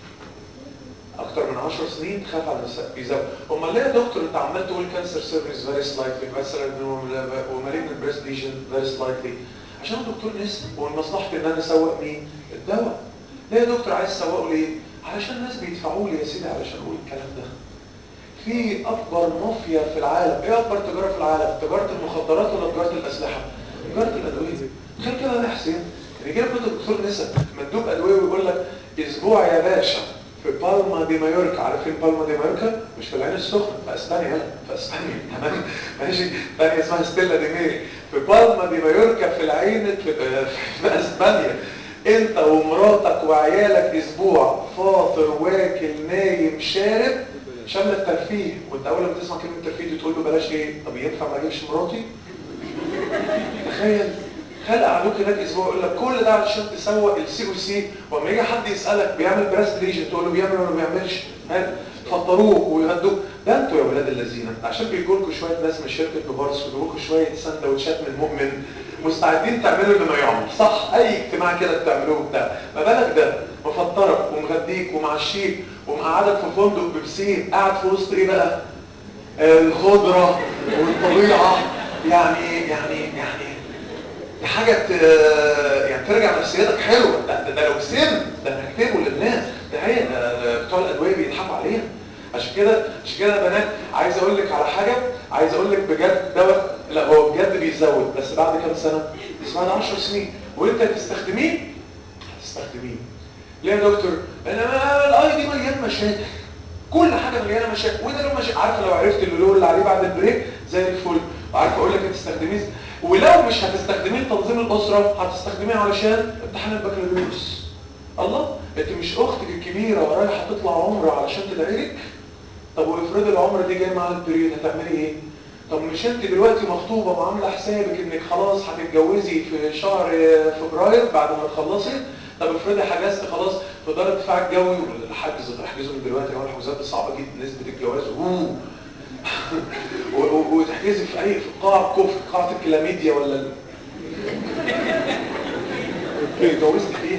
اكتر من 10 سنين تخاف على نفسها بيزود امال ليه يا دكتور انت عمال تقول كانسر سيرفيس فيري سلايتلي مثلا ومالجنت بريست ليجن فيري سلايتلي عشان دكتور نسا ومن مصلحتي ان انا اسوق مين الدواء ليه يا دكتور عايز تسوقه ليه علشان الناس بيدفعوا لي يا سيدي علشان اقول الكلام ده في اكبر مافيا في العالم ايه اكبر تجاره في العالم تجاره المخدرات ولا تجاره الاسلحه تجاره الادويه تخيل كده يا حسين ان يجي لك دكتور نسا مندوب ادويه ويقول لك اسبوع يا باشا في بالما دي مايوركا عارفين بالما دي مايوركا مش في العين السخنه في اسبانيا لا في اسبانيا تمام ماشي ثانيه اسمها ستيلا دي ميري في بالما دي مايوركا في العين في, في اسبانيا انت ومراتك وعيالك اسبوع فاطر واكل نايم شارب شامل الترفيه وانت اول ما تسمع كلمه ترفيه دي تقول له بلاش ايه طب ينفع ما اجيبش مراتي تخيل خلق قعدوك هناك اسبوع يقول لك كل ده علشان تسوق السي او سي واما يجي حد يسالك بيعمل بريست ليجن تقول له بيعمل ولا ما بيعملش فطروك ويغدوك ده انتوا يا ولاد الذين عشان بيجوا لكم شويه ناس من شركه نوفارس ويجيبوا لكم شويه سندوتشات من مؤمن مستعدين تعملوا اللي ما يعمل صح اي اجتماع كده بتعملوه بتاع ما بالك ده مفطرك ومغديك ومعشيك ومقعدك في فندق ببسين قاعد في وسط ايه بقى الخضره والطبيعه يعني يعني يعني حاجه يعني ترجع نفسيتك حلوه ده, ده, ده لو سم ده انا هكتبه للناس ده هي ده بتوع الادويه بيضحكوا عليها عشان كده عشان كده يا بنات عايز اقول لك على حاجه عايز اقول لك بجد دواء لا هو بجد بيزود بس بعد كام سنه بعد 10 سنين وانت تستخدميه هتستخدميه ليه يا دكتور انا الاي دي مليان مشاكل كل حاجه مليانه مشاكل وده لو مش عارفه لو عرفت اللي اللي عليه بعد البريك زي الفل وعارفه اقول لك هتستخدميه ولو مش هتستخدميه لتنظيم الاسره هتستخدميه علشان امتحان البكالوريوس الله انت مش اختك الكبيره ورايحه تطلع عمره علشان تدعي لك طب وافرض العمره دي جايه مع البريود هتعملي ايه طب مش انت دلوقتي مخطوبه وعامله حسابك انك خلاص هتتجوزي في شهر فبراير بعد ما تخلصي طب افرضي حجزت خلاص في دار الدفاع الجوي الحجز تحجزه من دلوقتي هو الحجوزات صعبه جدا نسبه الجواز اوه وتحجزي في اي في قاعه كفر قاعه الكلاميديا ولا اتجوزت فيها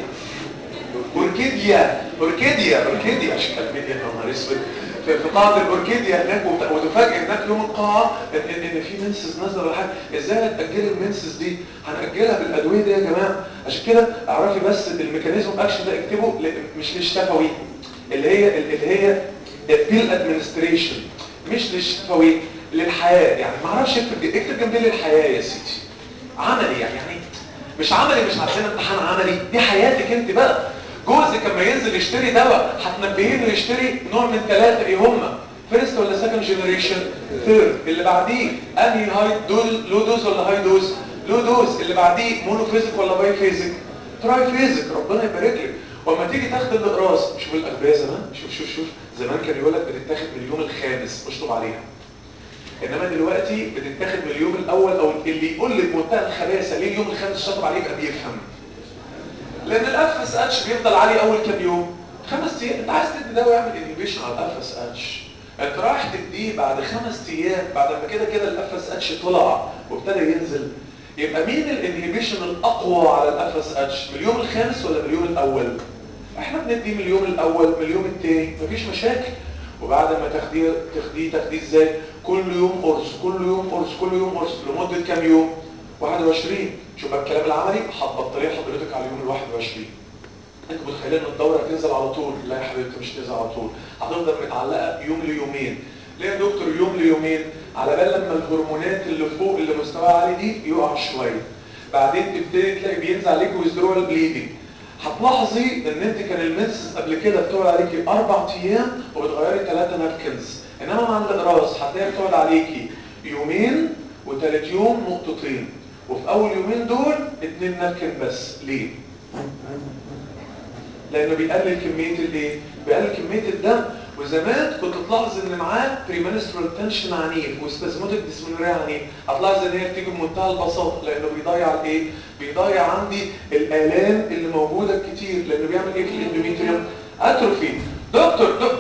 اوركيديا اوركيديا اوركيديا مش كلاميديا يا نهار اسود في قاعه الاوركيديا هناك وتفاجئ هناك يوم القاعه ان, إن في منسز نازله ولا حاجه ازاي هتاجلي المنسز دي هناجلها بالادويه دي يا جماعه عشان كده اعرفي بس الميكانيزم اكشن ده اكتبه مش للشفوي اللي هي اللي هي بيل ادمنستريشن مش للشفوي للحياه يعني ما اعرفش اكتب اكتب جنبي للحياه يا سيدي عملي يعني يعني مش عملي مش عندنا امتحان عملي دي حياتك انت بقى جوزك لما ينزل يشتري دواء هتنبهيه انه يشتري نوع من ثلاثه ايه هما فيرست ولا سكند جنريشن ثيرد اللي بعديه انهي هاي دوز لو دوز ولا هاي دوز لو دوز اللي بعديه مونو فيزيك ولا باي فيزيك تراي فيزيك ربنا يبارك لك واما تيجي تاخد الاقراص شوف الاغبياء زمان شوف شوف شوف زمان كان يقول لك بتتاخد من اليوم الخامس اشطب عليها انما دلوقتي بتتاخد من اليوم الاول او اللي يقول لك منتهى الخباثه ليه اليوم الخامس شطب عليه يبقى بيفهم لان الاف اس اتش بيفضل عالي اول كام يوم خمس ايام انت عايز تدي دواء يعمل انهبيشن على الاف اس اتش انت رايح تديه بعد خمس ايام بعد ما كده كده الاف اس اتش طلع وابتدى ينزل يبقى مين الانهبيشن الاقوى على الاف اس اتش من اليوم الخامس ولا من اليوم الاول احنا بندي من اليوم الاول من اليوم الثاني مفيش مشاكل وبعد ما تاخديه تاخديه تاخديه ازاي كل يوم قرص كل يوم قرص كل يوم قرص لمده كام يوم 21 شوف بقى الكلام العملي هتبطليه حضرتك على اليوم ال 21 انت متخيلين ان الدوره هتنزل على طول لا يا حبيبتي مش تنزل على طول هتفضل متعلقه يوم ليومين ليه يا دكتور يوم ليومين على بال لما الهرمونات اللي فوق اللي مستواها عالي دي يقع شويه بعدين تبتدي تلاقي بينزل عليك ويزدرول بليدنج هتلاحظي ان انت كان المنسس قبل كده بتقعد عليكي اربع ايام وبتغيري ثلاثه نابكنز انما مع الاقراص هتلاقيها بتقعد عليكي يومين وثالث يوم نقطتين وفي اول يومين دول اتنين نابكن بس ليه لانه بيقلل كميه الايه بيقلل كميه الدم وزمان كنت تلاحظ ان معاه بريمنسترال تنشن عنيف وسبازموتيك ديسمنوريا عنيف هتلاحظ ان هي بتيجي بمنتهى البساطه لانه بيضيع الايه بيضيع عندي الالام اللي موجوده كتير لانه بيعمل ايه في الاندوميتريوم اتروفي دكتور دكتور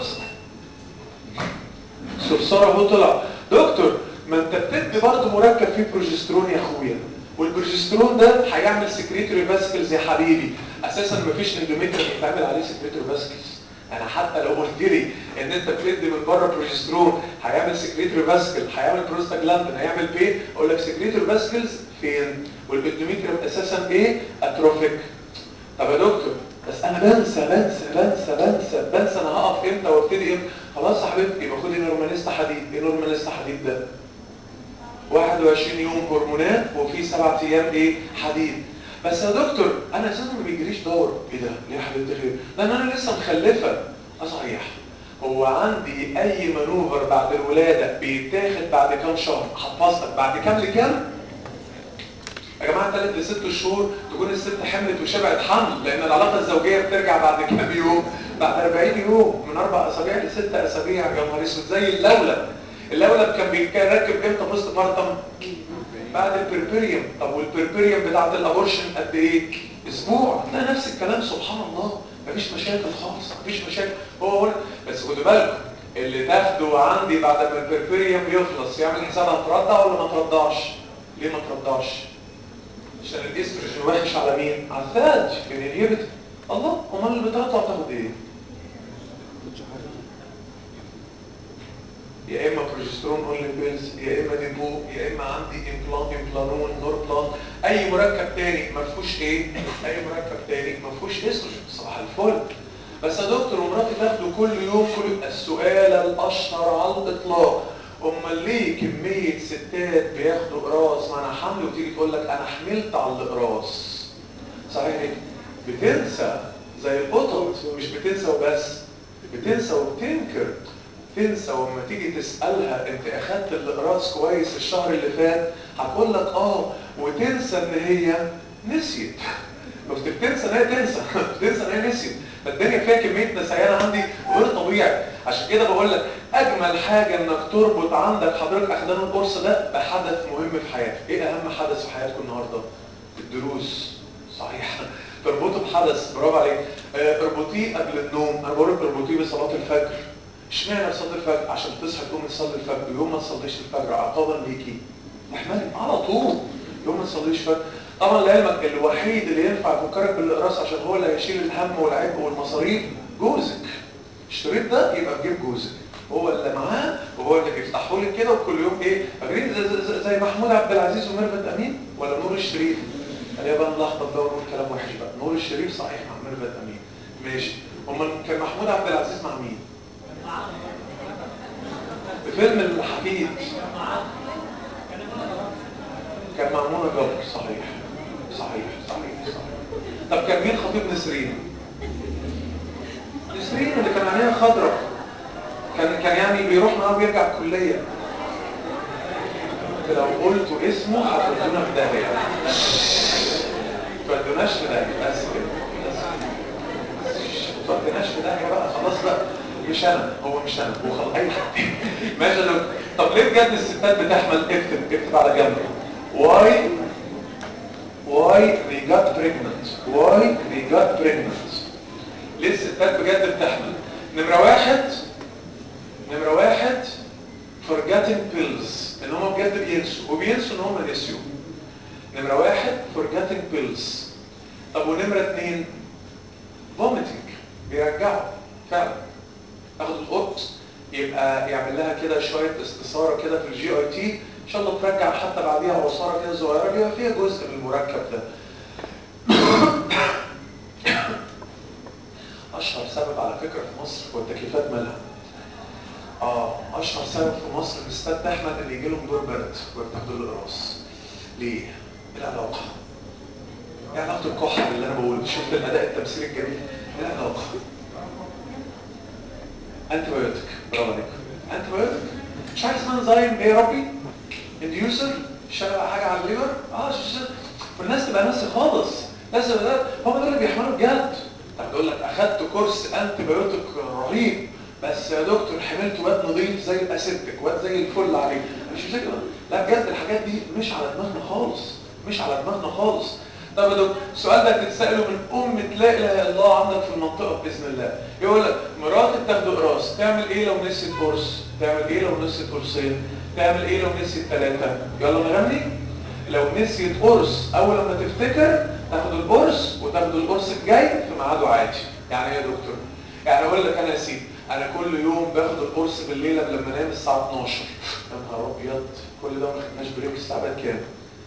صرصار اهو طلع دكتور ما انت بتدي برضه مركب فيه بروجسترون يا اخويا والبروجسترون ده هيعمل سكريتوري فاسكلز يا حبيبي اساسا مفيش اندوميتريوم يتعمل عليه سكريتوري فاسكلز انا حتى لو قلت لي ان انت بتدي من بره بروجسترون هيعمل سكريتوري فاسكل هيعمل بروستاجلاندين هيعمل بيه اقول لك سكريتوري فاسكلز فين والاندوميتريوم اساسا ايه اتروفيك طب يا دكتور بس انا بنسى بنسى بنسى بنسى بنسى انا هقف امتى وابتدي امتى خلاص يا حبيبتي يبقى خدي نورماليست حديد ايه نورماليست حديد ده 21 يوم هرمونات وفي سبعة ايام ايه حديد بس يا دكتور انا اساسا ما بيجريش دور ايه ده ليه يا حبيبتي خير لان انا لسه مخلفه اه صحيح هو عندي اي مانوفر بعد الولاده بيتاخد بعد كام شهر هتفصل بعد كام لكام يا جماعه ثلاث لست شهور تكون الست حملت وشبعت حمل لان العلاقه الزوجيه بترجع بعد كام يوم بعد 40 يوم من اربع اسابيع لست اسابيع يا نهار اسود زي اللولب اللولب كان بيركب امتى بوست بارتم بعد البربريوم طب والبربريوم بتاعت الابورشن قد ايه اسبوع هتلاقي نفس الكلام سبحان الله مفيش مشاكل خالص مفيش مشاكل هو هو بس خدوا بالكم اللي تاخده عندي بعد ما البربريوم يخلص يعمل حسابها ترضع ولا ما ترضعش ليه ما ترضعش عشان الاستروجين وحش على مين على الثلج بنيبت الله امال اللي بترضع تاخد ايه يا اما بروجسترون اونلي بيلز يا اما ديبو يا اما عندي امبلان امبلانون نوربلان اي مركب تاني ما فيهوش ايه اي مركب تاني ما فيهوش استروجين صباح الفل بس يا دكتور ومراتي تاخده كل يوم كل السؤال الاشهر على الاطلاق امال ليه كميه ستات بياخدوا قراص مع حمل وتيجي تقول لك انا حملت على الاقراص صحيح بتنسى زي القطط مش بتنسى وبس بتنسى وبتنكر تنسى وما تيجي تسألها انت اخدت الاقراص كويس الشهر اللي فات هتقول لك اه وتنسى ان هي نسيت مش بتنسى ان هي تنسى بتنسى ان هي نسيت فالدنيا فيها كميه نسيان عندي غير طبيعي عشان كده بقول لك اجمل حاجه انك تربط عندك حضرتك اخدان القرص ده بحدث مهم في حياتك ايه اهم حدث في حياتكم النهارده الدروس صحيح تربطه بحدث برافو عليك آه، اربطيه قبل النوم انا بقول لك اربطيه بصلاه الفجر اشمعنى صلاه الفجر عشان تصحى تقوم تصلي الفجر ويوم ما تصليش الفجر عقابا ليكي احملي على طول يوم ما تصليش فجر طبعا لعلمك الوحيد اللي ينفع يفكرك بالاقراص عشان هو اللي هيشيل الهم والعبء والمصاريف جوزك اشتريت ده يبقى بجيب جوزك هو اللي معاه وهو اللي بيفتحه لك كده وكل يوم ايه فاكرين زي, زي, زي محمود عبد العزيز وميرفت امين ولا نور الشريف خلينا بقى نلخبط بقى ونقول كلام وحش بقى نور الشريف صحيح مع ميرفت امين ماشي امال كان محمود عبد العزيز مع مين في فيلم الحفيد كان مع منى جبر صحيح صحيح صحيح صحيح طب كان مين خطيب نسرين نسرين اللي كان عينيها خضراء كان كان يعني بيروح معاه ويرجع الكليه لو قلتوا اسمه هتودونا في داهيه تودوناش في داهيه بس كده بس كده. تودوناش في داهيه بقى خلاص بقى مش انا هو مش انا هو خلاص اي حد ماشي يا دكتور. طب ليه بجد الستات بتحمل اكتب اكتب على جنب واي why they got pregnant why they got pregnant ليه الستات بجد بتحمل نمرة واحد نمرة واحد forgetting pills ان هم بجد بينسوا وبينسوا ان هم نسيوا نمرة واحد forgetting pills طب ونمرة اتنين vomiting بيرجعوا فعلا تاخد القط يبقى يعمل لها كده شوية استثارة كده في الجي اي تي ان شاء الله ترجع حتى بعديها عصارة كده صغيرة بيبقى فيها جزء من المركب ده اشهر سبب على فكرة في مصر هو التكييفات مالها اه اشهر سبب في مصر ان الستات تحمل ان يجي لهم دور برد ويرتكبوا الاقراص ليه؟ ايه العلاقة؟ ايه علاقة الكحة اللي انا بقوله شفت الاداء التمثيلي الجميل؟ ايه العلاقة؟ انتي بايوتيك برافو عليك انتي بايوتيك مش حاجه اسمها انزيم ايه يا ربي انديوسر اشتغل على حاجه على الليفر اه شو شو والناس تبقى ناسي خالص ناس تبقى هم دول اللي بيحملوا بجد طب يقول لك اخدت كورس انتي بايوتيك رهيب بس يا دكتور حملت واد نظيف زي الاسيبتك واد زي الفل عليه مش فكره لا بجد الحاجات دي مش على دماغنا خالص مش على دماغنا خالص طب يا دكتور السؤال ده تتساله من ام لا اله الا الله عندك في المنطقه باذن الله يقول لك مراتك تاخد قراص تعمل ايه لو نسيت قرص تعمل ايه لو نسيت قرصين تعمل ايه لو نسيت ثلاثه يلا نغني لو نسيت قرص اول لما تفتكر تاخد القرص وتاخد القرص الجاي في ميعاده عادي يعني ايه يا دكتور يعني اقول لك انا يا سيدي انا كل يوم باخد القرص بالليل لما انام الساعه 12 يا نهار ابيض كل ده ما خدناش بريك الساعه بقت كام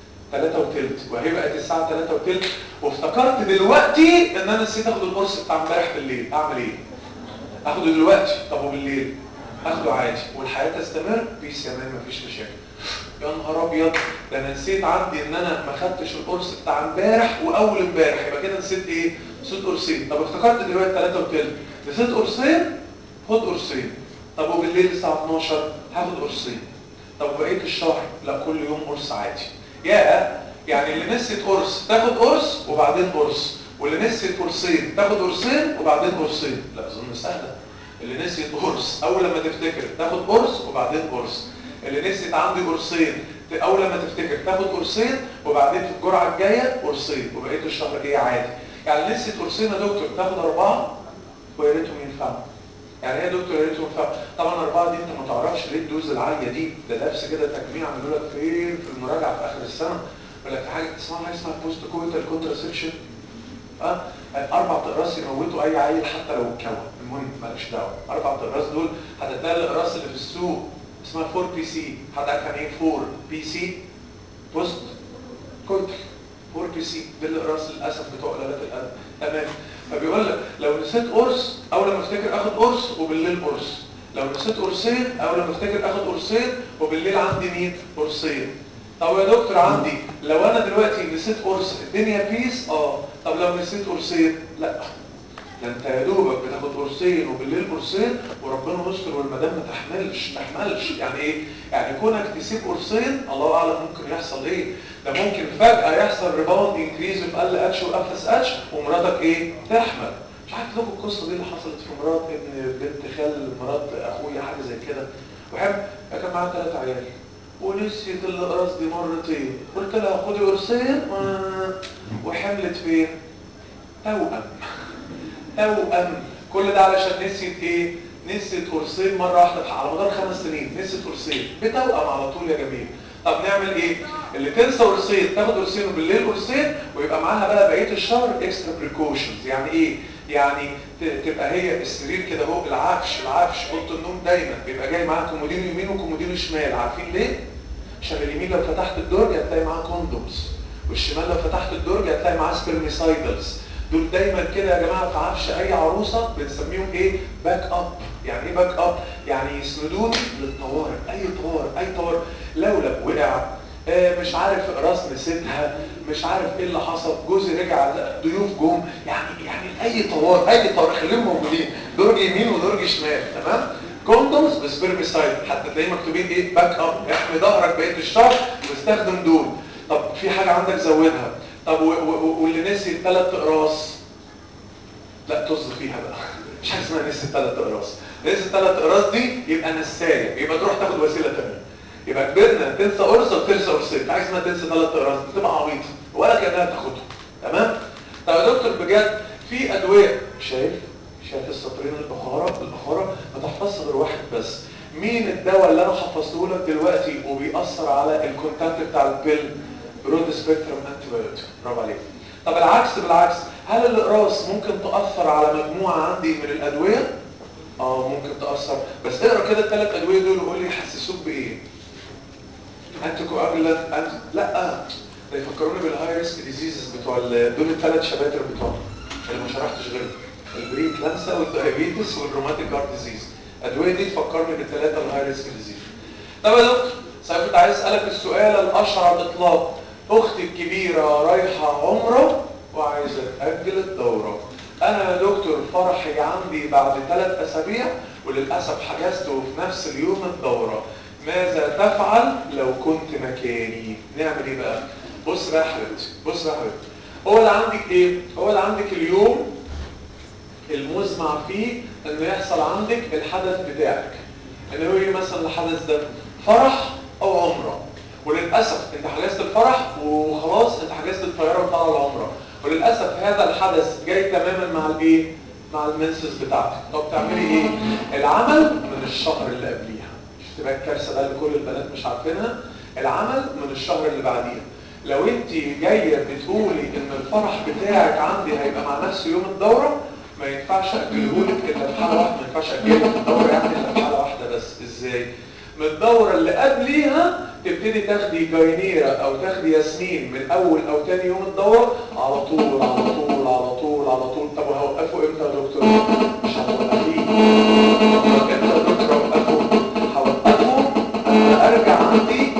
3 وتلت وهي بقت الساعة 3 وتلت وافتكرت دلوقتي ان انا نسيت اخد القرص بتاع امبارح بالليل اعمل ايه؟ اخده دلوقتي طب وبالليل؟ اخده عادي والحياة تستمر بيس يا مان مفيش مشاكل يا نهار ابيض ده انا نسيت عندي ان انا ما خدتش القرص بتاع امبارح واول امبارح يبقى كده نسيت ايه؟ نسيت قرصين طب افتكرت دلوقتي 3 وتلت نسيت قرصين خد قرصين طب وبالليل الساعة 12 هاخد قرصين طب بقية الشهر لا كل يوم قرص عادي يا يعني اللي نسيت قرص تاخد قرص وبعدين قرص واللي نسيت قرصين تاخد قرصين وبعدين قرصين لا اظن سهله اللي نسيت قرص اول لما تفتكر تاخد قرص وبعدين قرص اللي نسيت عندي قرصين اول لما تفتكر تاخد قرصين وبعدين في الجرعه الجايه قرصين وبقيه الشهر ايه عادي يعني نسيت قرصين يا دكتور تاخد اربعه ويا ريتهم ينفعوا يعني ايه يا دكتور يا ريتهم ينفعوا طبعا الاربعه دي انت ما تعرفش ليه الدوز العاليه دي ده لابس كده تجميع عملوا لك فين في المراجعه في اخر السنه يقول لك في حاجه اسمها حاجه اسمها بوست كويتال كونتراسبشن اه اربع اقراص يموتوا اي عيل حتى لو اتكون المهم مالكش دعوه اربع اقراص دول هتلاقي الاقراص اللي في السوق اسمها 4 بي سي حد عارف يعني ايه 4 بي سي بوست كويتال 4 بي سي دي الاقراص للاسف بتوع قلالات القلب تمام فبيقول لك لو نسيت قرص اول لما افتكر اخد قرص وبالليل قرص لو نسيت قرصين اول لما افتكر اخد قرصين وبالليل عندي مين قرصين طب يا دكتور عندي لو انا دلوقتي نسيت قرص الدنيا بيس اه طب لو نسيت قرصين لا ده انت يا دوبك بتاخد قرصين وبالليل قرصين وربنا يستر والمدام ما تحملش ما تحملش يعني ايه يعني كونك تسيب قرصين الله اعلم ممكن يحصل ايه ده ممكن فجاه يحصل ريباوند انكريز في ال اتش واف اس اتش ومراتك ايه تحمل مش عارف لكم القصه دي اللي حصلت في مرات ابن بنت خال مرات اخويا حاجه زي كده وحب كان معاها ثلاث عيال ونسيت الاقراص دي مرتين قلت لها خدي قرصين وحملت فين توأم توأم كل ده علشان نسيت ايه نسيت قرصين مرة واحدة على مدار خمس سنين نسيت قرصين بتوأم على طول يا جميل طب نعمل ايه اللي تنسى قرصين تاخد قرصين وبالليل قرصين ويبقى معاها بقى بقيه الشهر اكسترا بريكوشنز يعني ايه يعني تبقى هي السرير كده اهو العفش العفش اوضه النوم دايما بيبقى جاي معاها كومودينو يمين وكومودينو شمال عارفين ليه عشان اليمين لو فتحت الدرج هتلاقي معاه كوندومز والشمال لو فتحت الدرج هتلاقي معاه سبرميسايدلز دول دايما كده يا جماعه في عفش اي عروسه بنسميهم ايه باك اب يعني ايه باك اب يعني يسندوني للطوارئ اي طوارئ اي طوارئ لولب وقع آه مش عارف راس نسيتها مش عارف ايه اللي حصل جوزي رجع ضيوف جم يعني يعني اي طوارئ اي طوارئ خليهم موجودين درج يمين ودرج شمال تمام كوندومز بسبرميسايد حتى تلاقيه مكتوبين ايه باك اب احمي ظهرك بقيه الشهر واستخدم دول طب في حاجه عندك زودها طب واللي نسي الثلاث اقراص لا طز فيها بقى مش حاجه اسمها نسي الثلاث اقراص نسي الثلاث اقراص دي يبقى نسايه يبقى تروح تاخد وسيله ثانيه يبقى كبرنا تنسى قرصه وتنسى قرصين حاجه اسمها تنسى ثلاث اقراص بتبقى عبيطه ولا كانها بتاخدهم تمام طب يا دكتور بجد في ادويه شايف شايف السطرين الاخاره الاخاره ما تحفظش غير واحد بس مين الدواء اللي انا حفظته لك دلوقتي وبيأثر على الكونتنت بتاع البيل برود سبيكترم انتي بايوتيك برافو عليك طب العكس بالعكس هل الاقراص ممكن تأثر على مجموعة عندي من الادوية اه ممكن تأثر بس اقرا كده الثلاث ادوية دول وقول لي يحسسوك بايه انتي كواجولانت انت لا ده يفكروني بالهاي ريسك ديزيزز بتوع دول الثلاث شباتر بتوع اللي ما شرحتش غيرهم البري كلانسا والدايابيتس والروماتيك هارت ديزيز الادويه دي تفكرني بالثلاثه الهاي ريسك ديزيز طب يا دكتور ساعات كنت عايز اسالك السؤال الاشهر على الاطلاق اختي الكبيره رايحه عمره وعايزه تاجل الدوره انا يا دكتور فرحي عندي بعد ثلاث اسابيع وللاسف حجزته في نفس اليوم الدوره ماذا تفعل لو كنت مكاني نعمل ايه بقى بص بقى يا حبيبتي بص بقى يا حبيبتي هو اللي عندك ايه هو اللي عندك اليوم المزمع فيه انه يحصل عندك الحدث بتاعك اللي هو ايه مثلا الحدث ده فرح او عمره وللاسف انت حجزت الفرح وخلاص انت حجزت الطياره وطلع العمره وللاسف هذا الحدث جاي تماما مع الايه مع المنسس بتاعتك طب تعملي ايه العمل من الشهر اللي قبليها مش تبقى الكارثه ده اللي كل البنات مش عارفينها العمل من الشهر اللي بعديها لو انت جايه بتقولي ان الفرح بتاعك عندي هيبقى مع نفس يوم الدوره ما ينفعش اجلهولك الا في حاله واحده ما ينفعش اجلك الدوره يعني الا في حاله واحده بس ازاي من الدوره اللي قبليها تبتدي تاخدي جاينيرا او تاخدي ياسمين من اول او تاني يوم الدوره على طول على طول على طول على طول طب وهوقفه امتى يا دكتور مش هتوقفيه امتى يا دكتور اوقفه هوقفه اما ارجع عندي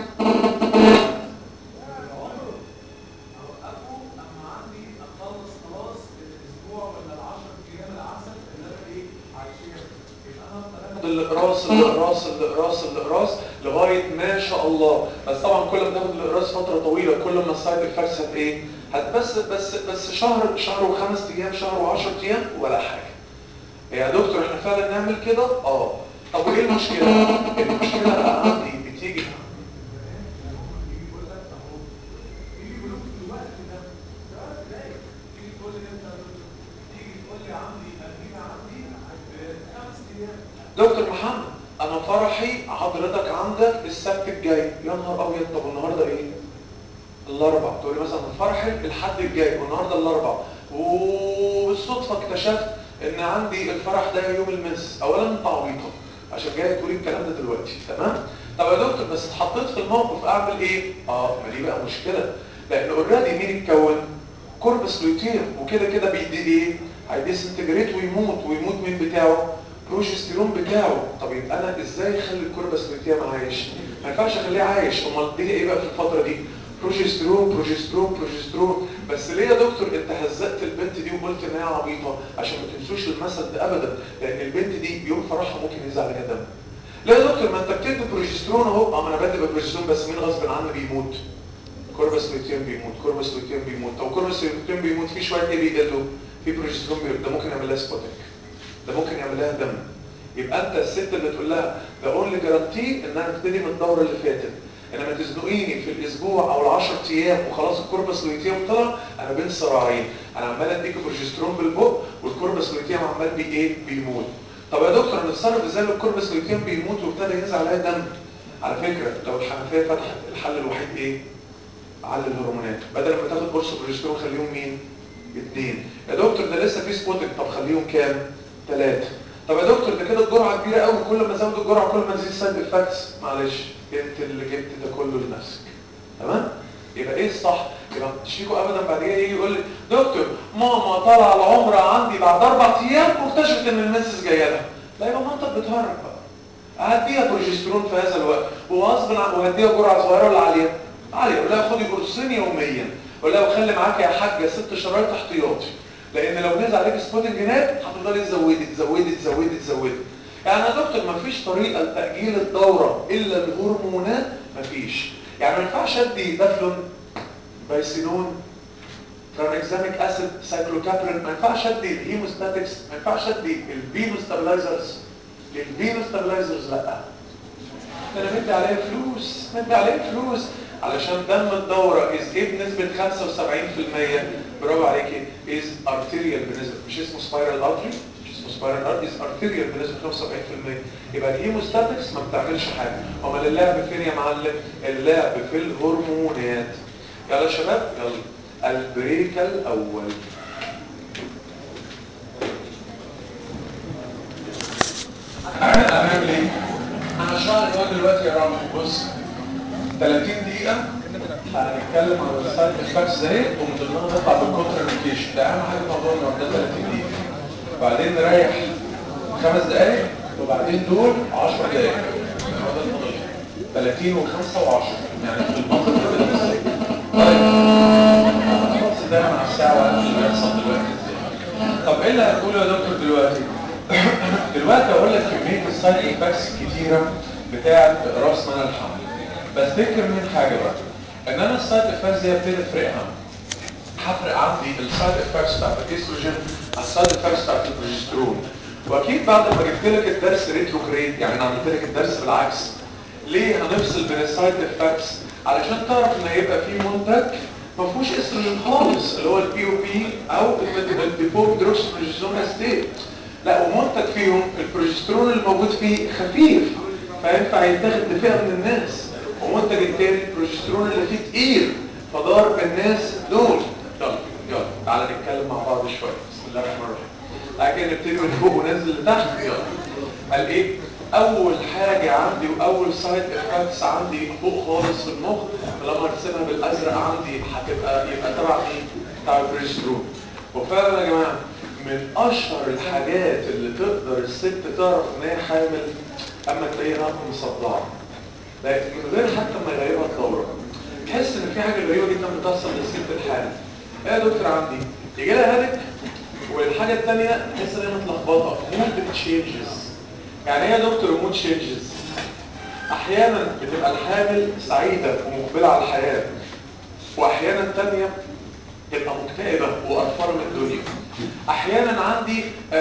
الاقراص الاقراص الاقراص الاقراص لغايه ما شاء الله بس طبعا كل ما تاخد الاقراص فتره طويله كل ما السايد افكتس هت ايه هت بس بس بس شهر شهر وخمس ايام شهر و10 ايام ولا حاجه يا دكتور احنا فعلا نعمل كده اه طب وايه المشكله المشكله بقى عندي بتيجي دكتور محمد انا فرحي حضرتك عندك السبت الجاي يا نهار ابيض طب النهارده ايه الاربع تقول لي مثلا فرحي الحد الجاي والنهارده الاربع وبالصدفه اكتشفت ان عندي الفرح ده يوم المس اولا انت عبيطه عشان جاي تقولي الكلام ده دلوقتي تمام طب يا دكتور بس اتحطيت في الموقف اعمل ايه اه ما دي بقى مشكله لان اوريدي مين اتكون كوربس لوتيم وكده كده بيدي ايه هيديسنتجريت ويموت ويموت مين بتاعه بروجستيرون بتاعه طب يبقى انا ازاي اخلي الكوربس لوتيم عايش ما ينفعش اخليه عايش امال دي ايه بقى في الفتره دي بروجسترون بروجسترون بروجسترون بس ليه يا دكتور انت هزقت البنت دي وقلت ان هي عبيطه عشان ما تنسوش المثل ده ابدا لان البنت دي يوم فرحها ممكن ينزل عليها دم لا يا دكتور ما انت بتدي بروجسترون اهو اه ما انا بدي بروجسترون بس مين غصب عني بيموت كوربس لوتيم بيموت كوربس لوتيم بيموت طب كوربس لوتيم بيموت في شويه ايه بيقلوا في بروجسترون بيموت ده ممكن يعمل لها سبوتنج ده ممكن يعمل لها دم يبقى انت الست اللي تقول لها ده اونلي جارانتي انها تبتدي من الدوره اللي فاتت انما تزنقيني في الاسبوع او ال10 ايام وخلاص الكوربس لوتيم طلع انا بين صراعين انا عمال اديك بروجسترون بالبق والكوربس لوتيم عمال بي ايه بيموت طب يا دكتور نتصرف ازاي لو الكوربس لوتيم بيموت وابتدى ينزل عليها دم على فكره لو الحنفيه فتحت الحل الوحيد ايه على الهرمونات بدل ما تاخد قرص بروجسترون خليهم مين اثنين يا دكتور ده لسه في سبوتنج طب خليهم كام ثلاثه طب يا دكتور ده كده الجرعه كبيره قوي كل ما ازود الجرعه كل ما تزيد سايد افكتس معلش انت اللي جبت ده كله لنفسك تمام يبقى ايه الصح يبقى تشيكوا ابدا بعد كده يجي يقول لي دكتور ماما طالعه العمره عندي بعد اربع ايام واكتشفت ان المنسس جايه لها لا يبقى مامتك بتهرب بقى هديها بروجسترون في هذا الوقت وغصب عن وهديها جرعه صغيره ولا عاليه عاليه اقول لها خدي قرصين يوميا اقول لها وخلي معاك يا حاجه ست شرايط احتياطي لان لو نزل عليك سبوتنج هناك هتفضلي تزودي تزودي تزودي تزودي يعني يا دكتور ما فيش طريقه لتاجيل الدوره الا الهرمونات ما فيش يعني ما ينفعش ادي دافلون بايسينون ترانكزاميك اسيد سايكلوكابرين ما ينفعش ادي الهيموستاتكس ما ينفعش ادي الفينو ستابلايزرز الفينو ستابلايزرز لا انا مدي عليها فلوس مدي عليها فلوس علشان دم الدورة is ايه بنسبة 75% برافو عليكي is arterial بنسبة مش اسمه spiral artery مش اسمه spiral artery is arterial بنسبة 75% يبقى الهيموستاتكس ما بتعملش حاجة امال اللعب فين يا معلم اللعب في الهرمونات يلا يا شباب يلا البريك الاول هنعمل ايه؟ انا هشرح لك دلوقتي يا رامي بص 30 دقيقة هنتكلم عن السايد افكتس اهي ومن ضمنها نطلع بالكونتر انديكيشن ده اهم حاجة في موضوع النهارده 30 دقيقة بعدين نريح خمس دقايق وبعدين دول 10 دقايق هو ده القضية 30 و5 و10 يعني في المنطق كده بالظبط طيب بص دايما على الساعة وعارف اللي بيحصل دلوقتي ازاي طب ايه اللي هتقوله يا دكتور دلوقتي؟ دلوقتي اقول لك كمية السايد افكتس الكتيرة بتاعت راس منى الحمل بس تذكر من حاجة بقى ان انا السايد افكتس دي ابتدي افرقها هفرق عندي السايد افكتس بتاعت الاستروجين على السايد افكتس بتاعت البروجسترون واكيد بعد ما جبت لك الدرس ريتروجريد يعني انا عملت لك الدرس بالعكس ليه هنفصل بين السايد افكتس علشان تعرف ان هيبقى في منتج ما فيهوش استروجين خالص اللي هو البي او بي او الديبوب دروكس بروجسترون ستيت لا ومنتج فيهم البروجسترون الموجود فيه خفيف فينفع يتاخد لفئه من الناس ومنتج التاني البروجسترون اللي فيه تقيل فضار الناس دول يلا يلا تعالى نتكلم مع بعض شويه بسم الله الرحمن الرحيم تعالى كده نبتدي من فوق وننزل لتحت يلا قال ايه اول حاجه عندي واول سايد افكتس عندي فوق خالص في المخ فلما ارسمها بالازرق عندي هتبقى يبقى تبع مين بتاع البروجسترون وفعلا يا جماعه من اشهر الحاجات اللي تقدر الست تعرف ان هي حامل اما تلاقيها مصدعه لكن من غير حتى ما يغيرها الدوره تحس ان في حاجه غريبه جدا بتحصل للست الحامل ايه يا دكتور عندي يجي لها هدك والحاجه الثانيه تحس ان هي متلخبطه مود تشينجز يعني ايه يا دكتور مود تشينجز احيانا بتبقى الحامل سعيده ومقبله على الحياه واحيانا ثانيه تبقى مكتئبه وقرفانه من الدنيا احيانا عندي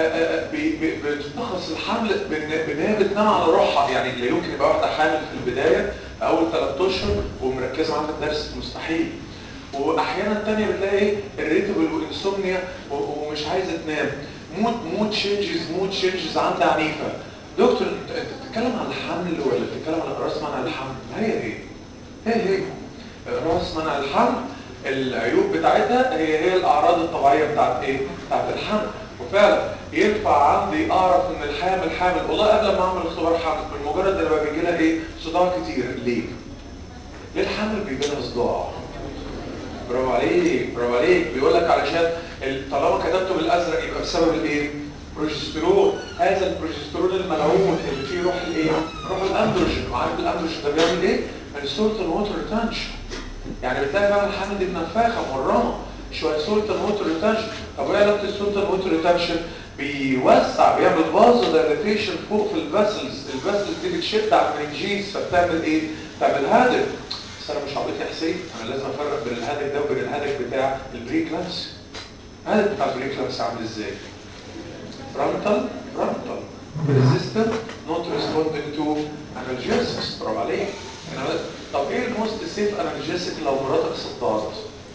بتتخص الحمل بان هي بتنام على روحها يعني لا يمكن يبقى واحده حامل في البدايه في اول ثلاث اشهر ومركزه معاها في الدرس مستحيل واحيانا تانية بتلاقي ايه الريتبل والانسومنيا ومش عايزه تنام مود مود تشينجز مود تشينجز عندها عنيفه دكتور انت بتتكلم عن الحمل ولا بتتكلم عن راس منع الحمل هي هي هي هي راس منع الحمل العيوب بتاعتها هي هي الاعراض الطبيعيه بتاعت ايه بتاعت الحمل وفعلا ينفع عندي اعرف ان الحامل حامل والله قبل ما اعمل اختبار حمل من مجرد لما بيجي لها ايه صداع كتير ليه ليه الحمل بيجي لها صداع برافو عليك برافو عليك بيقول لك علشان ال- طالما كتبته بالازرق يبقى بسبب الايه بروجسترون هذا البروجسترون الملعون اللي فيه روح الايه روح الاندروجين وعارف الاندروجين ده بيعمل ايه السولت ووتر ريتنشن يعني بتلاقي بقى الحمل دي منفخه مرمه شويه سولت ووتر ريتنشن طب ايه علاقه السولت ووتر ريتنشن بيوسع بيعمل فازو دايليتيشن فوق في الفاسلز الفاسلز دي بتشد على المنجيز فبتعمل ايه بتعمل هادف بس انا مش عبيط يا حسين انا لازم افرق بين الهادف ده وبين الهادف بتاع البريكلانس الهادف بتاع البريكلانس عامل ازاي frontal frontal resistant not responding to analgesics برافو عليك أنا- طب ايه الموست سيف analgesic لو مراتك صدعت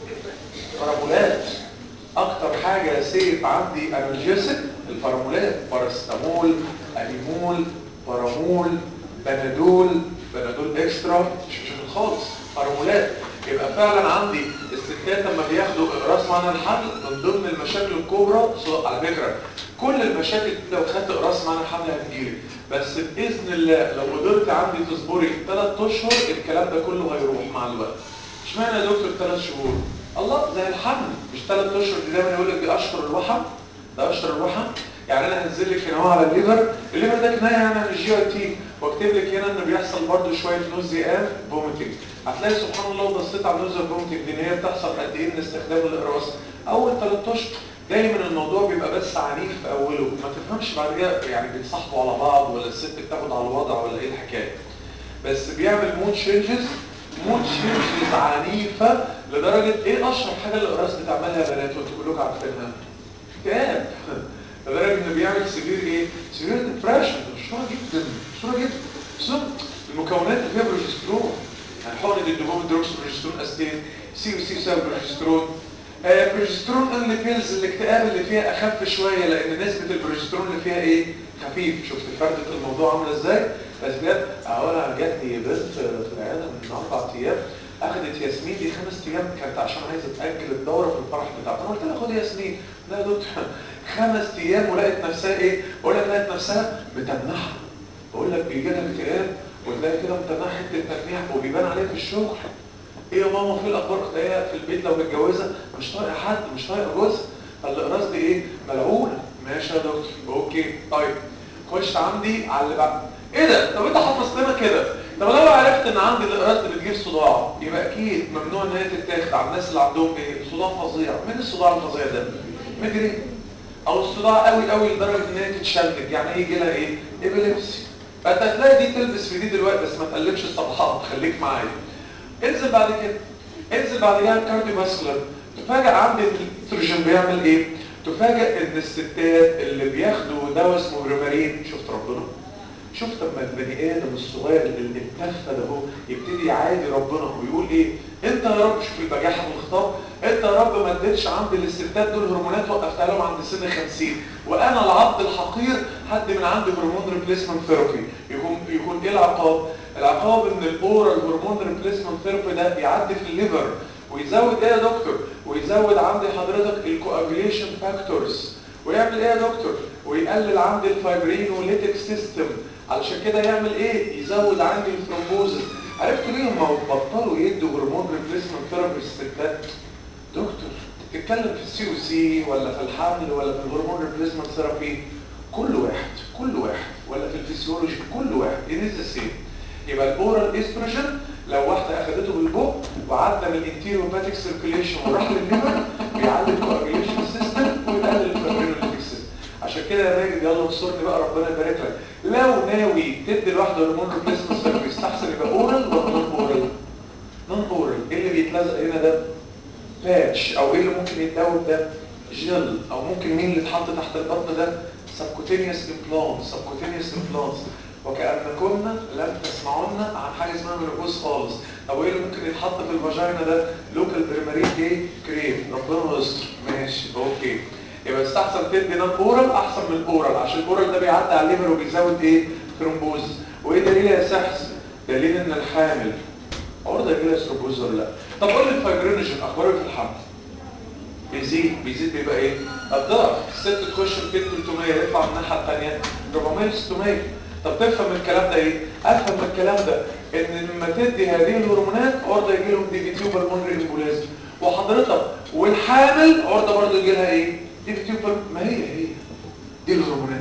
فرامولات اكتر حاجة سيف عندي انالجيسك الفرامولات باراستامول انيمول بارامول بنادول بنادول اكسترا مش مشاكل خالص فرامولات يبقى فعلا عندي الستات لما بياخدوا اقراص معنى الحمل من ضمن المشاكل الكبرى سواء على فكره كل المشاكل دي لو خدت اقراص معنى الحمل هتجيلك بس باذن الله لو قدرت عندي تصبري ثلاث اشهر الكلام ده كله هيروح مع الوقت اشمعنى يا دكتور ثلاث شهور الله زي الحمل مش ثلاث اشهر دي دايما يقول لك دي اشهر الوحم ده اشهر الوحم يعني انا هنزل لك هنا أهو على الليفر الليفر ده كنايه يعني عن الجي اي تي واكتب لك هنا ان بيحصل برضه شويه نوزيا فوميتنج هتلاقي سبحان الله لو بصيت على النوزيا فوميتنج دي ان هي بتحصل قد ايه من استخدام الاقراص اول ثلاث اشهر دايما الموضوع بيبقى بس عنيف في اوله ما تفهمش بعد كده يعني بيتصاحبوا على بعض ولا الست بتاخد على الوضع ولا ايه الحكايه بس بيعمل مود تشينجز مود تشينجز عنيفه لدرجه ايه اشهر حاجه الاقراص بتعملها يا بنات وانتوا كلكم عارفينها اكتئاب لدرجه انه بيعمل سيفير ايه سيفير ديبريشن مشهوره جدا مشهوره جدا ثم المكونات اللي فيها بروجسترون يعني حقنه الدوبامين دروكس بروجسترون استين سي وسي سي بروجسترون آه بروجسترون اللي بيلز الاكتئاب اللي فيها اخف شويه لان نسبه البروجسترون اللي فيها ايه خفيف شفت فردة الموضوع عامله ازاي بس بجد اهو انا جاتني بنت في العياده من اربع ايام اخذت ياسمين دي خمس ايام كانت عشان عايزه تاجل الدوره في الفرح بتاعها انا قلت لها خدي ياسمين لا يا دكتور خمس ايام ولقيت نفسها ايه بقول لك لقيت نفسها متنحه بقول لك بيجي لها اكتئاب وتلاقي كده متنحه حته تنحيح وبيبان عليها في الشغل ايه يا ماما في الاخبار تلاقيها في البيت لو متجوزه مش طايقه حد مش طايقه جوزها فالاقراص دي ايه ملعونه ماشي يا دكتور اوكي طيب خش عندي على اللي بعد ايه ده طب انت حفظت لنا كده طب لو عرفت ان عندي الاقراص دي بتجيب صداع يبقى اكيد ممنوع ان هي تتاخد على الناس اللي عندهم ايه صداع فظيع مين الصداع الفظيع ده مجري او الصداع قوي قوي لدرجه ان هي تتشنج يعني يجي لها ايه ابيليبسي فانت هتلاقي دي تلبس في دي دلوقتي بس ما تقلبش الصفحات خليك معايا انزل بعد كده انزل بعد كده الكارديو فاسكولار تفاجئ عندي الاستروجين بيعمل ايه تفاجئ ان الستات اللي بياخدوا دواء اسمه بريمارين شفت ربنا شفت لما البني ادم الصغير اللي اتنفى ده هو يبتدي يعادي ربنا ويقول ايه انت يا رب شوف البجاحه في الخطاب انت يا رب ما اديتش عند للستات دول هرمونات وقفتها لهم عند سن 50 وانا العبد الحقير حد من عندي هرمون ريبليسمنت ثيرابي يكون يكون ايه العقاب العقاب ان الاورال هرمون ريبليسمنت ثيرابي ده يعدي في الليفر ويزود ايه يا دكتور ويزود عندي حضرتك الكواجوليشن فاكتورز ويعمل ايه يا دكتور ويقلل عندي الفايبرين والليتك سيستم علشان كده يعمل ايه يزود عندي الثرومبوزس عرفت ليه هم بطلوا يدوا هرمون ريبليسمنت ثيرابي للستات دكتور تتكلم في السي او سي ولا في الحمل ولا في الهرمون ريبليسمنت ثيرابي كل واحد كل واحد ولا في الفسيولوجي كل واحد it is the same يبقى الاورال استروجين لو واحده اخدته بالبق وعدى من الانتيروباتيك سيركيليشن وراح للليفر بيعلي الكواجيليشن سيستم ويقلل الفابرينوليتيك سيستم عشان كده يا ماجد يلا انصرني بقى ربنا يبارك لك لو ناوي تدي لواحده هرمون ريبليسمنت ثيرابي يستحسن يبقى اورال ولا نون اورال نون اورال ايه اللي بيتلزق هنا ده باتش او ايه اللي ممكن يتداول ده جل او ممكن مين اللي اتحط تحت البطن ده سبكوتينيوس امبلانت سبكوتينيوس امبلانت وكأنكن لم تسمعون عن حاجه اسمها منوبوز خالص طب ايه اللي ممكن يتحط في الفاجينا ده لوكال بريمارين ايه كريم ربنا يستر ماشي اوكي يبقى استحسن تدي نون اورال احسن من الاورال عشان الاورال ده بيعدي على الليفر وبيزود ايه ثرومبوز وايه دليل يا سحس دليل ان الحامل عرضه يجي لها ثرومبوز ولا لا طب قول لي الفايبرينوجين اخباره في الحمل بيزيد بيزيد بيبقى ايه الضعف الست تخش 200 300 يطلع من الناحيه الثانيه 400 600 طب تفهم الكلام ده ايه افهم من الكلام ده ان لما تدي هذه الهرمونات عرضه يجي لهم دي فيتيو بالمونري امبوليزم وحضرتك والحامل عرضه برضه يجي لها ايه دي بتبقى ما هي هي دي الهرمونات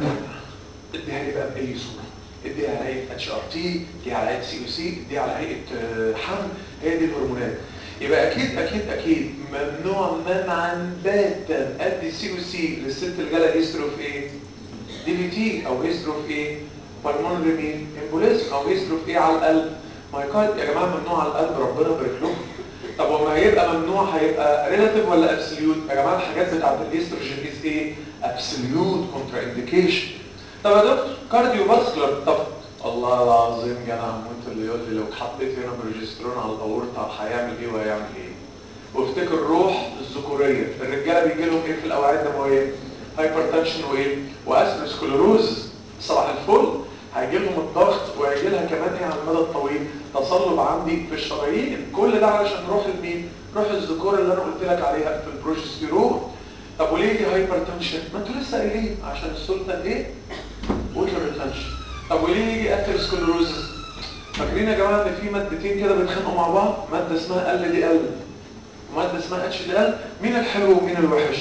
اديها لي بقى باي صوره اديها على هيئه اتش ار تي اديها على هيئه سي او سي اديها على هيئه آه، حمل هي دي الهرمونات يبقى اكيد اكيد اكيد ممنوع منعا باتا ادي سي او سي للست اللي جالها هيسترو في ايه دي في تي او هيسترو في ايه بالمونري مين امبوليزم او هيسترو في ايه على القلب مايكارد يا جماعه ممنوع على القلب ربنا يبارك لكم طب وما هيبقى ممنوع هيبقى ريلاتيف ولا ابسوليوت يا جماعه الحاجات بتاعت الاستروجين از ايه ابسوليوت كونترا انديكيشن طب يا دكتور كارديو فاسكولار طب الله العظيم جدع وانت اللي يقول لي لو حطيت هنا بروجسترون على الاورطه هيعمل ايه وهيعمل ايه وافتكر روح الذكوريه الرجاله بيجي لهم ايه في الاوعيه الدمويه هايبرتنشن وايه واسكلروز صباح الفل هيجي لهم الضغط وهيجي لها كمان ايه على المدى الطويل تصلب عندي في الشرايين كل ده علشان روح المين روح الذكوره اللي انا قلت لك عليها في البروجستيرون طب وليه دي هايبرتنشن ما انتوا لسه قايلين عشان السلطه ايه ووتر ريتنشن طب وليه يجي اثيروسكلروزس فاكرين يا جماعه ان في مادتين كده بيتخانقوا مع بعض ماده اسمها ال دي ال وماده اسمها اتش دي ال مين الحلو ومين الوحش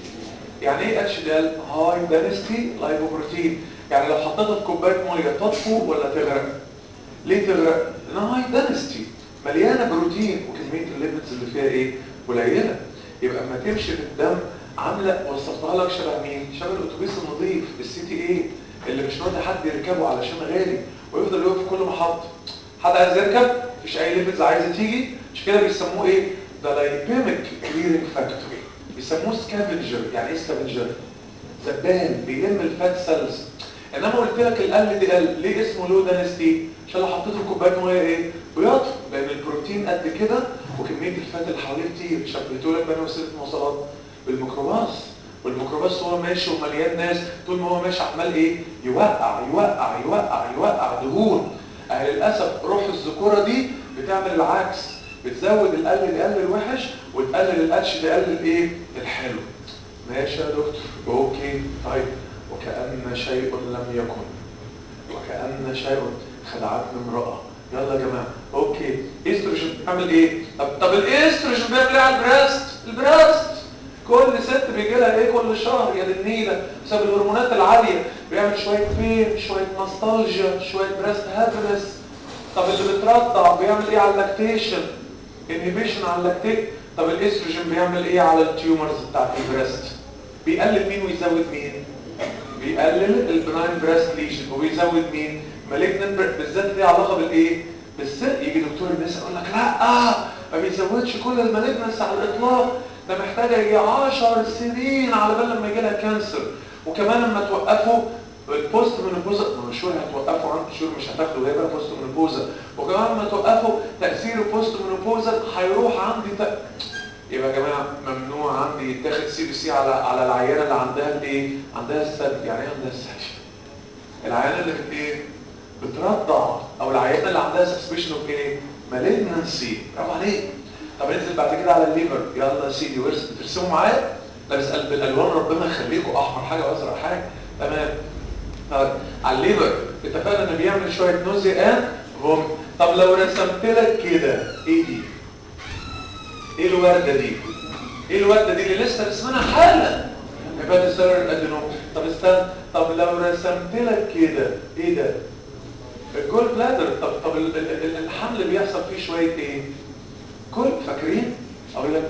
يعني ايه اتش دي ال هاي دانستي لايبوبروتين يعني لو حطيتها في كوبايه ميه تطفو ولا تغرق ليه تغرق لانها هاي دانستي مليانه بروتين وكميه الليبيدز اللي فيها ايه قليله يبقى اما تمشي في الدم عامله وصفتها لك شبه مين شبه الاتوبيس النظيف السي تي ايه اللي مش راضي حد يركبه علشان غالي ويفضل يقف في كل محطه حد عايز يركب مفيش اي ليبيدز عايزه تيجي مش كده بيسموه ايه ده لايبيميك كليرنج فاكتور بيسموه سكافنجر يعني ايه سكافنجر زبان بيلم الفات سيلز انما قلت لك الال دي ال ليه اسمه لو دانستي عشان لو حطيته في كوبايه ميه ايه بيطفو لان البروتين قد كده وكميه الفات اللي حواليه كتير شبهته لك بين وسيله المواصلات بالميكروباص والميكروباص هو ماشي ومليان ناس طول ما هو ماشي عمال ايه يوقع يوقع يوقع يوقع دهون اهل للاسف روح الذكوره دي بتعمل العكس بتزود ال دي ال الوحش وتقلل الاتش دي ال الايه الحلو ماشي يا دكتور اوكي طيب وكأن شيء لم يكن وكأن شيء خدعتني امرأة يلا يا جماعة اوكي استروجين بيعمل ايه طب طب الاستروجين بيعمل ايه على البريست البريست كل ست بيجي لها ايه كل شهر يا للنيله بسبب الهرمونات العاليه بيعمل شويه بين شويه نوستالجيا شويه بريست هابنس طب اللي بترضع بيعمل ايه على اللاكتيشن انهبيشن على اللاكتيت طب الاستروجين بيعمل ايه على التيومرز بتاعت البريست بيقلل مين ويزود مين بيقلل البناين بريست ليجن وبيزود مين مالجنت بالذات ليه علاقه بالايه بالست يجي دكتور النساء يقول لك لا آه ما بيزودش كل المالجنس على الاطلاق ده محتاجه يجي 10 سنين على بال لما يجي لها كانسر وكمان لما توقفوا البوست منوبوزا ما شهور هتوقفوا عن شهور مش هتاخدوا هي بقى بوست منوبوزا وكمان لما توقفوا تاثير البوست منوبوزا هيروح عندي ت... يبقى يا جماعه ممنوع عندي يتاخد سي بي سي على على العيانه اللي عندها الايه عندها السد يعني ايه عندها السد العيانه اللي بت ايه بترضع او العيانه اللي عندها سسبشن اوف ايه مالجنسي برافو عليك طب انزل بعد كده على الليفر يلا يا سيدي ورث بترسموا معايا لابس قلب الالوان ربنا يخليكم احمر حاجه وازرق حاجه تمام طيب على الليفر اتفقنا انه بيعمل شويه نوزي ان فوم طب لو رسمت لك كده ايه دي ايه الورده دي ايه الورده دي اللي لسه رسمنا حالا هيباتوسيلر ادينوم طب استنى طب لو رسمت لك كده ايه ده الجول بلادر طب طب ال- ال- ال- الحمل بيحصل فيه شويه ايه كل فاكرين اقول لك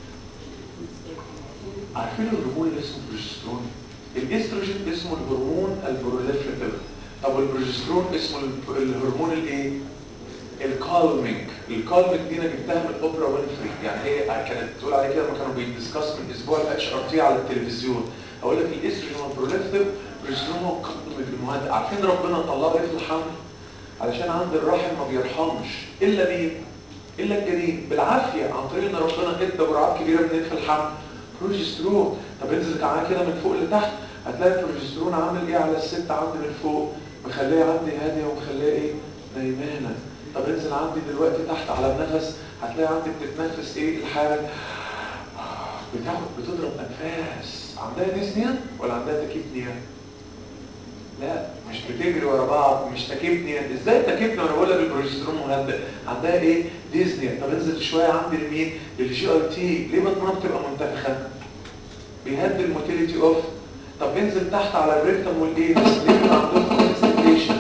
عارفين الهرمون اللي اسمه بروجسترون الاستروجين اسمه الهرمون البروليفريتيف طب والبروجسترون اسمه ال- الهرمون الايه الكالمينج الكالمينج دي انا جبتها من اوبرا وينفري يعني هي كانت بتقول عليه كده لما كانوا بيدسكاس من اسبوع الاتش ار تي على التلفزيون اقول لك الاستروجين والبروليفريتيف البروجسترون هو الكالمينج المهدئ عارفين ربنا طلعه ايه في الحمل علشان عند الرحم ما بيرحمش الا مين الا الجنين بالعافيه عن طريق ان ربنا ادى جرعات كبيره من في الحمل بروجسترون طب انزل تعالى كده من فوق لتحت هتلاقي البروجسترون عامل ايه على الست عندي من فوق مخليه عندي هاديه ومخليه ايه نايمانه طب انزل عندي دلوقتي تحت على النفس هتلاقي عندي بتتنفس ايه الحامل بتاخد بتضرب انفاس عندها ديزنيا ولا عندها تكيبنيا لا مش بتجري ورا بعض مش تكبني ازاي تكبني وانا بقول لك البروجسترون مهدئ عندها ايه ديزني طب انزل شويه عندي لمين للجي اي تي ليه بطنها بتبقى منتفخه بيهدي الموتيليتي اوف طب انزل تحت على الريكتم والايه ليه بيبقى عندهم كونستيبيشن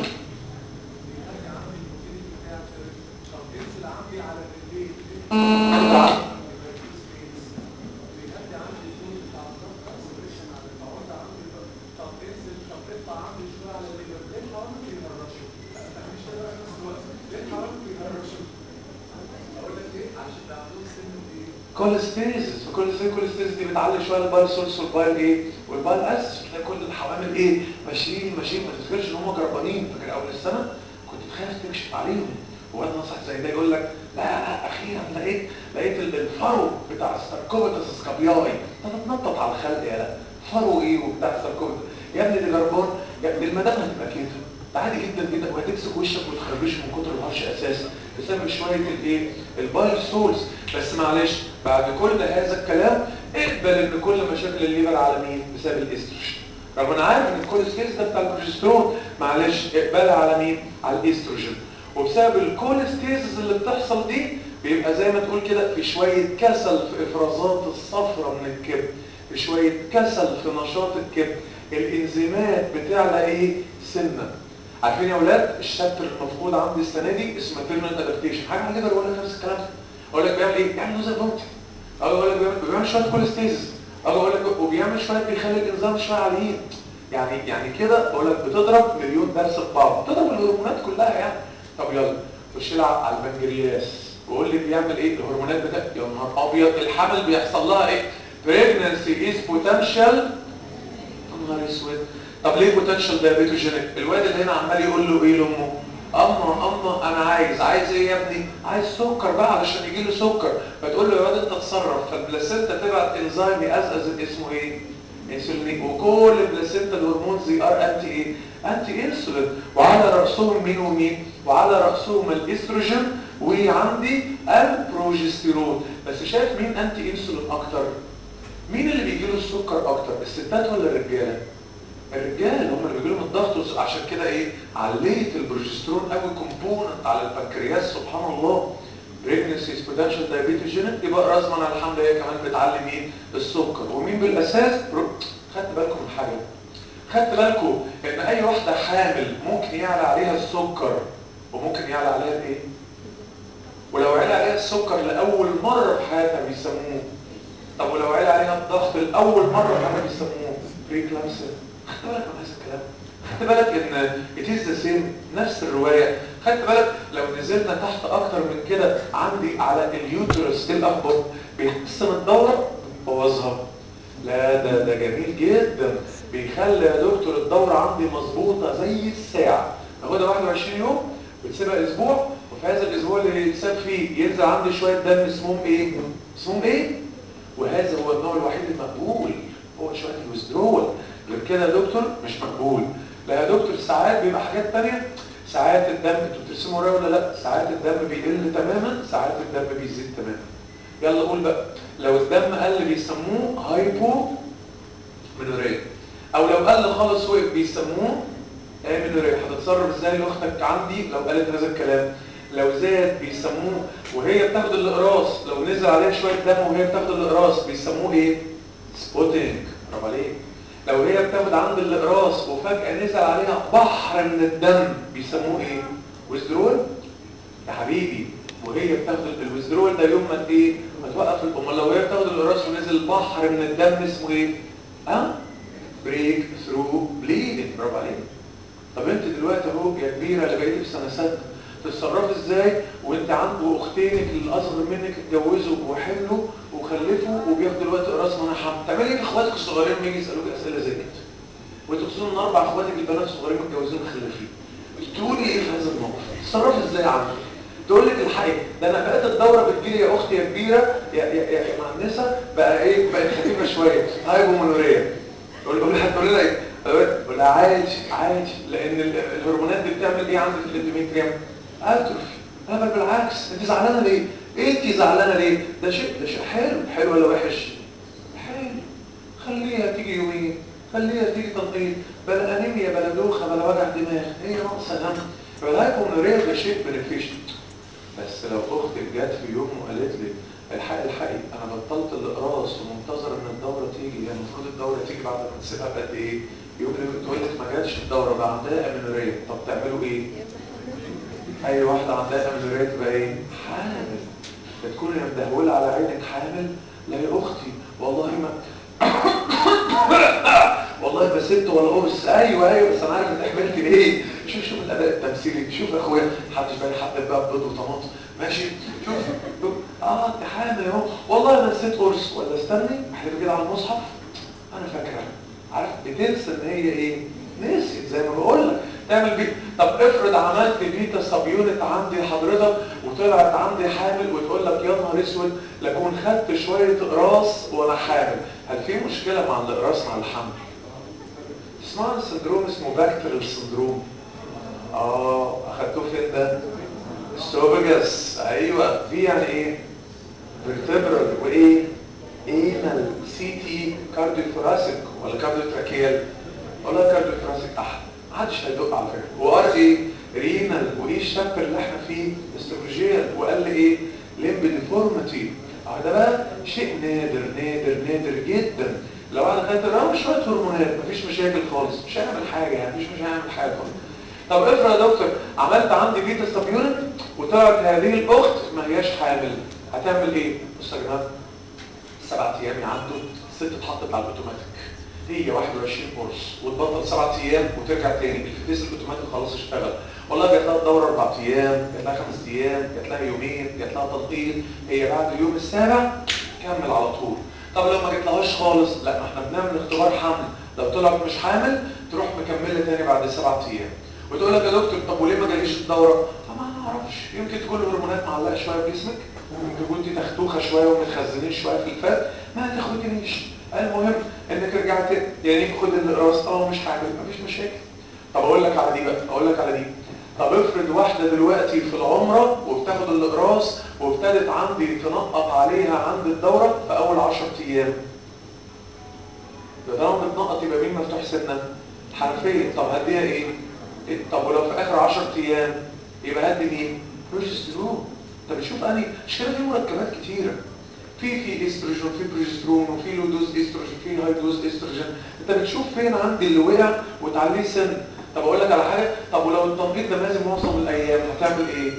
كوليستيزس وكوليستيز كوليستيز دي بتعلي شويه البايل سورس والبايل ايه والبايل اس تلاقي كل الحوامل ايه ماشيين ماشيين ما تفتكرش ان هم جربانين فاكر اول السنه كنت تخاف تكشف عليهم وقت نصح زي ده يقول لك لا لا اخيرا لقيت لقيت الفرو بتاع الساركوبتس سكابياي تتنطط على الخلق يا لا فرو ايه وبتاع الساركوبتس يا ابني دي جربان يا ابني المدام هتبقى كده ده عادي جدا جدا وهتمسك وشك وتخربشه من كتر الهرش اساسا بسبب شويه الايه البايل سورس بس معلش بعد كل هذا الكلام اقبل ان كل مشاكل الليفر على مين بسبب الاستروجين رغم انا عارف ان الكوليستيز ده بتاع البروجسترون معلش اقبلها على مين على الاستروجين وبسبب الكوليستيزز اللي بتحصل دي بيبقى زي ما تقول كده في شويه كسل في افرازات الصفرة من الكبد في شويه كسل في نشاط الكبد الانزيمات بتعلى ايه سنه عارفين يا اولاد الشابتر المفقود عندي السنه دي اسمه تيرنال ادابتيشن حاجه على الليفر ولا نفس الكلام ده اقول لك بيعمل ايه بيعمل نوزل فومت اقول لك بيعمل, بيعمل شويه كوليستيزس اقول لك وبيعمل شويه بيخلي الانزيم شويه عاليين يعني يعني كده بقول لك بتضرب مليون درس في بعض بتضرب الهرمونات كلها يعني طب يلا خش لها على البنكرياس وقول لي بيعمل ايه الهرمونات بتاع يا نهار ابيض الحمل بيحصل لها ايه pregnancy is potential يا نهار اسود طب ليه بوتنشال دايابيتوجينيك الواد اللي هنا عمال يقول له ايه لامه اما اما انا عايز عايز ايه يا ابني عايز سكر بقى علشان يجي له سكر فتقول له يا واد انت اتصرف فالبلاسينتا تبعت انزيم يقزقز اسمه ايه انسولين وكل البلاسينتا الهرمونز ار انتي ايه انتي انسولين وعلى راسهم مين ومين وعلى راسهم الاستروجين وعندي البروجستيرون بس شايف مين انتي انسولين اكتر مين اللي بيجي له السكر اكتر الستات ولا الرجاله الرجال هم اللي بيجي لهم الضغط عشان كده ايه عليت البروجسترون قوي كومبوننت على البنكرياس سبحان الله بريجنسي بوتنشال دايابيتوجينيك يبقى رسما على الحمد هي كمان بتعلي مين السكر ومين بالاساس خدت بالكم من حاجه خدت بالكم ان اي واحده حامل ممكن يعلى عليها السكر وممكن يعلى عليها الايه ولو علا عليها السكر لاول مره في حياتها بيسموه طب ولو علا عليها الضغط لاول مره في حياتها بيسموه بريكلامسيا خدت بالك من هذا الكلام خدت بالك ان it is the same نفس الرواية خدت بالك لو نزلنا تحت اكتر من كده عندي على اليوترس ايه الاخبار بيحسن الدورة بوظها لا ده ده جميل جدا بيخلي يا دكتور الدورة عندي مظبوطة زي الساعة باخدها 21 يوم بتسيبها اسبوع وفي هذا الاسبوع اللي يتساب فيه ينزل عندي شوية دم اسمهم ايه اسمهم ايه وهذا هو النوع الوحيد المقبول هو شوية الويزدرول غير كده يا دكتور مش مقبول لا يا دكتور ساعات بيبقى حاجات تانية ساعات الدم انتوا بترسموا ورايا ولا لا ساعات الدم بيقل تماما ساعات الدم بيزيد تماما يلا قول بقى لو الدم قل بيسموه هايبو منوريا او لو قل خالص وقف بيسموه امينوريا هتتصرف ازاي لاختك عندي لو قالت هذا الكلام لو زاد بيسموه وهي بتاخد الاقراص لو نزل عليها شويه دم وهي بتاخد الاقراص بيسموه ايه سبوتنج برافو عليك لو هي بتاخد عند الاقراص وفجاه نزل عليها بحر من الدم بيسموه ايه ويزدرول يا حبيبي وهي بتاخد الويزدرول ده يوم ما ايه ما توقف امال لو هي بتاخد الاقراص ونزل بحر من الدم اسمه ايه ها بريك ثرو بليدنج برافو عليك طب انت دلوقتي اهو يا كبيره اللي بقيتي في سنه سته تتصرفي ازاي وانت عنده اختينك اللي اصغر منك اتجوزوا وحملوا وخلفوا وبياخدوا دلوقتي اقراص منحه تعملي ايه لاخواتك الصغيرين لما يجي يسالوك اسئله زي كده وانتوا خصوصا ان اربع اخواتك البنات الصغيرين متجوزين ومخلفين تقولي ايه في هذا الموقف تتصرفي ازاي عنك تقول لك الحقيقه ده انا بقيت الدوره بتجيلي يا اختي يا كبيره يا يا يا, يا مهندسه بقى ايه بقت خفيفه شويه هايبومونوريه تقول تقول لها تقول لها ايه تقول لها عادي عادي لان الهرمونات دي بتعمل ايه عندك في الاندوميتريوم اتروفي لا بل بالعكس انت زعلانه ليه انت زعلانه ليه ده شيء ده شيء حلو حلو ولا وحش حلو خليها تيجي يومين خليها تيجي تنقيط بلا انيميا بلا دوخه بلا وجع دماغ هي ناقصه دم فالهايبومنوريا ده شيء بنفيشن بس لو اختك جت في يوم وقالت لي الحق الحقي انا بطلت الاقراص ومنتظر ان الدوره تيجي يعني المفروض الدوره تيجي بعد ما تسيبها بقد ايه يوم اللي تقول لك ما جاتش الدوره بقى عندها امنوريه طب تعملوا ايه اي واحده عندها امنوريه تبقى ايه حامل بتكون يا مدهوله على عينك حامل لا يا اختي والله ما والله ما سبت ولا قرص ايوه ايوه بس انا عارف انت حملت بايه شوف شوف الاداء التمثيلي شوف يا اخويا محدش بقى يحط بقى بيض وطماطم ماشي شوف شوف. اه انت حامل اهو والله ما نسيت قرص ولا استني احلف كده على المصحف انا فاكره عارف بتنسى ان هي ايه نسيت زي ما بقول لك تعمل بيت طب افرض عملت بيتا سب يونت عندي حضرتك وطلعت عندي حامل وتقول لك يا نهار اسود لكون خدت شويه اقراص وانا حامل هل في مشكله مع الاقراص مع الحمل اسمها سندروم اسمه باكتريال سندروم اه اخدتوه فين ده السوبجس ايوه في يعني ايه فيرتبرال وايه انال سي تي كارديو ثوراسيك ولا كارديو تراكيال ولا كارديو ثوراسيك احد محدش هيدق على فكره وار ايه رينال وايه الشابتر اللي احنا فيه استروجيال وقال لي ايه ليمب ديفورميتي اه ده بقى شيء نادر نادر نادر جدا لو انا خدت لو شويه هرمونات مفيش مشاكل خالص مش هيعمل حاجه يعني مفيش مش هيعمل حاجه خالص طب افرض يا دكتور عملت عندي بيتا سب يونت وطلعت هذه الاخت ما هياش حامل هتعمل ايه بص يا جماعه سبع ايام يعدوا الست اتحطت على الاوتوماتيك هي 21 قرص وتبطل سبع ايام وترجع تاني الفتيس الاوتوماتيك خلاص اشتغل والله جات لها الدوره اربع ايام جات لها خمس ايام جات لها يومين جات لها تنقيط هي بعد اليوم السابع كمل على طول طب لو ما جاتلهاش خالص لا ما احنا بنعمل اختبار حمل لو طلعت مش حامل تروح مكمله تاني بعد سبع ايام وتقول لك يا دكتور طب وليه ما جاليش الدوره طبعا ما اعرفش يمكن تكون الهرمونات معلقه شويه في جسمك ممكن كنت تختوخه شويه ومتخزنين شويه في الفات ما تاخدنيش المهم انك رجعت يعني خد الاقراص طالما مش حامل مفيش مشاكل طب اقول لك على دي بقى اقول لك على دي طب افرض واحده دلوقتي في العمره وبتاخد الاقراص وابتدت عندي تنقط عليها عند الدوره في اول 10 ايام ده طالما بتنقط يبقى مين مفتوح سنه حنفيه طب هديها ايه طب ولو في اخر 10 ايام يبقى هدي مين بروجسترون انت بتشوف اني مش كده في مركبات كتيره في في استروجين في بروجسترون وفي لو دوز استروجين في هاي دوز استروجين انت بتشوف فين عندي اللي وقع وتعليه سن طب اقول لك على حاجه طب ولو التنقيط ده لازم معظم الايام هتعمل ايه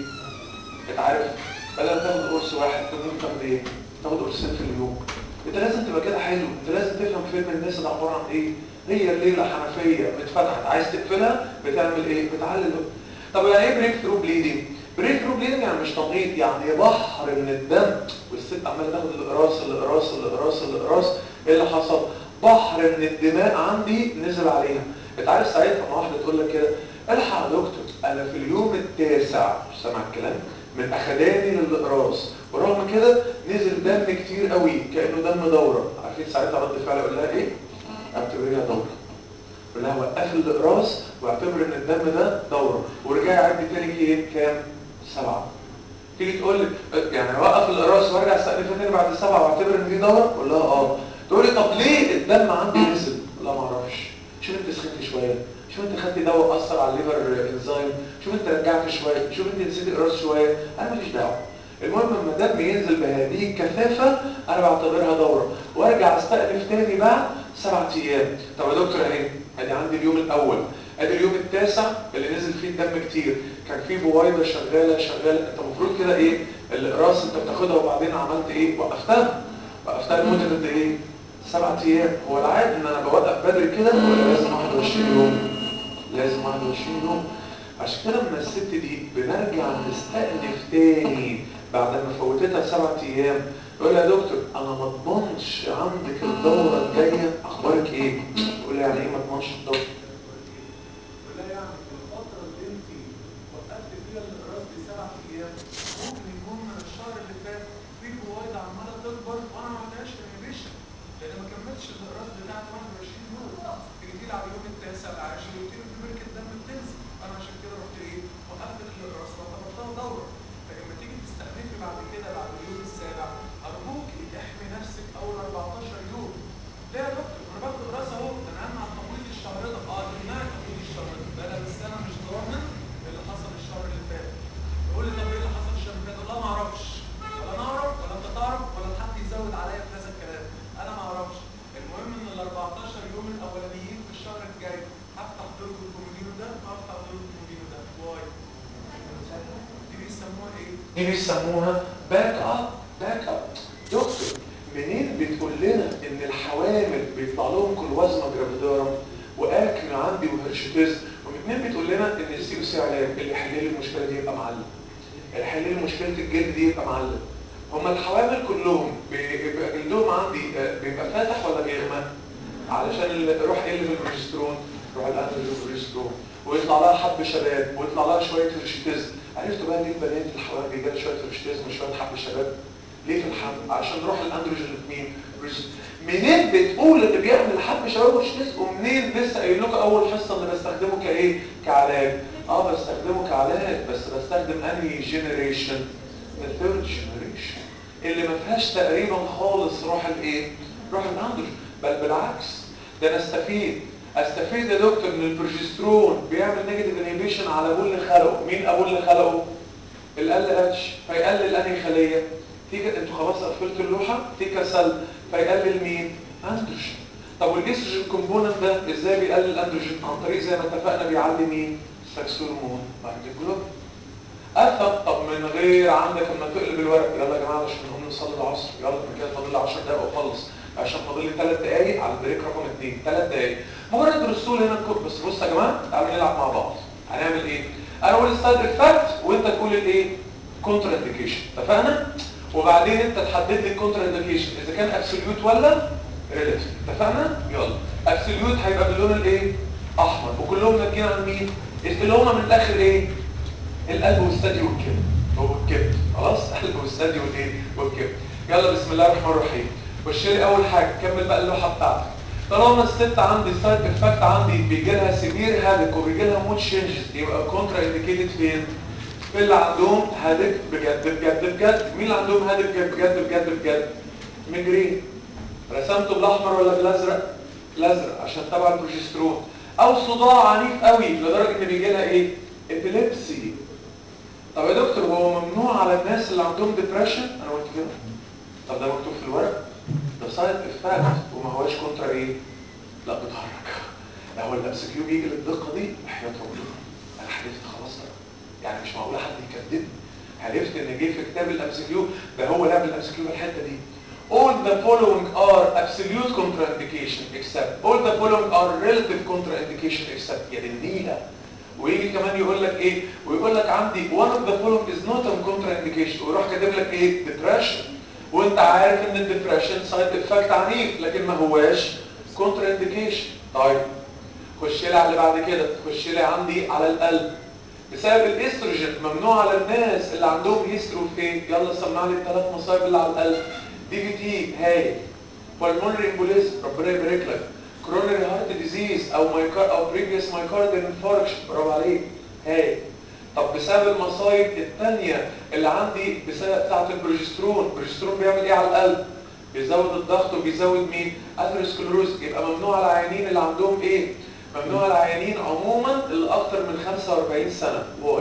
انت عارف بدل ما تاخد قرص واحد ممكن تاخد ايه تاخد قرصين في اليوم انت لازم تبقى كده حلو انت لازم تفهم فيلم الناس ده عباره عن ايه هي الليله حنفيه اتفتحت عايز تقفلها بتعمل ايه بتعلل طب يعني ايه بريك ثرو بليدنج بريك ثرو بليدنج يعني مش تنقيط يعني بحر من الدم والست عماله تاخد الاقراص الاقراص الاقراص الاقراص ايه اللي حصل بحر من الدماء عندي نزل عليها انت عارف ساعتها ما واحده تقول لك كده الحق يا دكتور انا في اليوم التاسع مش سامع الكلام من اخداني للاقراص ورغم كده نزل دم كتير قوي كانه دم دوره عارفين ساعتها رد فعل اقول لها ايه اعتبريها دوره اقول لها وقفي الاقراص واعتبر ان الدم ده دوره ورجعي عدي تاني ايه كام سبعه تيجي تقول لي يعني اوقف الاقراص وارجع استأنف تاني بعد السبعه واعتبر ان دي دوره اقول لها اه تقول لي طب ليه الدم عندي نزل لا ما اعرفش شوف انت سخنت شويه شوف انت خدت دواء اثر على الليفر انزيم شوف انت رجعت شويه شوف انت نسيت اقراص شويه انا ماليش دعوه المهم لما الدم ينزل بهذه الكثافه انا بعتبرها دوره وارجع استأنف تاني بعد سبعة ايام طب يا دكتور اهي ادي عندي اليوم الاول ادي اليوم التاسع اللي نزل فيه الدم كتير كان فيه بويضه شغاله شغاله انت المفروض كده ايه الاقراص انت بتاخدها وبعدين عملت ايه وقفتها وقفتها لمده قد ايه سبعة ايام هو العادي ان انا بوقف بدري كده ولا لازم 21 يوم لازم 21 يوم عشان كده لما الست دي بنرجع نستأنف تاني بعد ما فوتتها سبعة ايام يقول لها يا دكتور انا ما اضمنش عندك الدوره الجايه اخبارك ايه تقول لي يعني ايه ما اضمنش الدوره
لا يعني في الفترة اللي انت وقفت فيها الاقراص دي سبع ايام ممكن يكون من الشهر اللي فات في بويض عمالة تكبر وانا ما عملتهاش انهبيشن لان ما كملتش الاقراص بتاعت 21 يوم تيجي تيجي على اليوم التاسع العاشر قلت لي في بركة دم بتنزل انا عشان كده رحت ايه وقفت الاقراص وقفتها دوره فلما تيجي تستأنفي بعد كده بعد اليوم السابع ارجوكي احمي نفسك اول 14 يوم ليه يا دكتور انا باخد اقراص اهو ده انا اهم على
دي بيسموها باك اب باك اب دكتور منين بتقول لنا ان الحوامل بيطلع لهم كلوازما جرافيدارم واكل عندي وهرشتيز ومنين بتقول لنا ان السي او سي علاج اللي يحل لي المشكله دي يبقى معلم اللي يحل لي مشكله الجلد دي يبقى معلم هما الحوامل كلهم بيبقى جلدهم عندي بيبقى فاتح ولا بيغمق علشان يروح يقل في البروجسترون يروح الاندروجين والبروجسترون ويطلع لها حب شباب ويطلع لها شويه هرشتيز عرفتوا بقى ليه البنات الحوامل بيجي لها شويه هرشتيز وشويه حب شباب ليه في الحمل عشان نروح الاندروجين الاثنين منين بتقول اللي بيعمل حب شباب وشتيز ومنين لسه قايل لكم اول حصه اللي بستخدمه كايه كعلاج اه بستخدمه كعلاج بس بستخدم انهي جنريشن الثيرد جنريشن اللي ما فيهاش تقريبا خالص روح الايه روح الاندروجين بل بالعكس ده انا استفيد استفيد يا دكتور ان البروجسترون بيعمل نيجاتيف انهبيشن على ابوه اللي خلقه مين ابوه اللي خلقه ال اتش فيقلل انهي خليه تيجي انتوا خلاص قفلتوا اللوحه تيجي سل فيقلل مين اندروجين طب والاستروجين كومبوننت ده ازاي بيقلل الاندروجين عن طريق زي ما اتفقنا بيعلي مين سكس هرمون بعد الجلوب افهم طب من غير عندك اما تقلب الورق يلا يا جماعه عشان نقوم نصلي العصر يلا من كده فاضل لي 10 دقايق واخلص عشان فاضل لي 3 دقايق على البريك رقم 2 3 دقايق مجرد درسوا لي هنا الكود بس بصوا يا جماعه تعالوا نلعب مع بعض هنعمل ايه انا اقول السايد افكت وانت تقول الايه كونتر انديكيشن اتفقنا وبعدين انت تحدد لي الكونتر انديكيشن اذا كان ابسوليوت ولا ريلاتيف اتفقنا يلا ابسوليوت هيبقى باللون الايه احمر وكلهم ناتجين عن مين اللي هم من الاخر ايه القلب والثدي والكبد والكبد خلاص القلب والثدي والايه والكبد يلا بسم الله الرحمن الرحيم خش لي اول حاجه كمل بقى اللوحه بتاعتك طالما الست عندي السايد افكت عندي بيجي لها سيفير هادك وبيجي لها مود تشينجز يبقى كونترا انديكيتد فين في اللي عندهم هادك بجد بجد بجد مين اللي عندهم هادك بجد بجد بجد ميجرين رسمته بالاحمر ولا بالازرق الازرق عشان تبع البروجسترون او صداع عنيف قوي لدرجه ان بيجي لها ايه ابيليبسي طب يا دكتور هو ممنوع على الناس اللي عندهم ديبريشن انا قلت كده طب ده مكتوب في الورق ده سايد افكت وما هواش كونترا ايه لا بتهرج ده هو الابس كيو بيجي للدقه دي وحياه ربنا انا حلفت خلاص بقى يعني مش معقول حد يكذبني حلفت ان جه في كتاب الابس كيو ده هو لعب الابس كيو الحته دي all the following are absolute contraindication except all the following are relative contraindication except يا بالنيله ويجي كمان يقول لك ايه ويقول لك عندي one of the following is not a contraindication ويروح كاتب لك ايه depression وانت عارف ان الديبريشن سايد افكت عنيف لكن ما هواش contraindication طيب خش لي على اللي بعد كده خش لي عندي على القلب بسبب الاستروجين ممنوع على الناس اللي عندهم هيسترو في ايه يلا سمع لي الثلاث مصايب اللي على القلب دي في تي هاي pulmonary embolism ربنا يبارك لك coronary heart disease او مايكار او previous myocardial infarction برافو عليك هاي طب بسبب المصايب الثانيه اللي عندي بسبب بتاعه البروجسترون البروجسترون بيعمل ايه على القلب بيزود الضغط وبيزود مين اثيروسكلروز يبقى ممنوع على العيانين اللي عندهم ايه ممنوع على العيانين عموما اللي اكتر من 45 سنه واي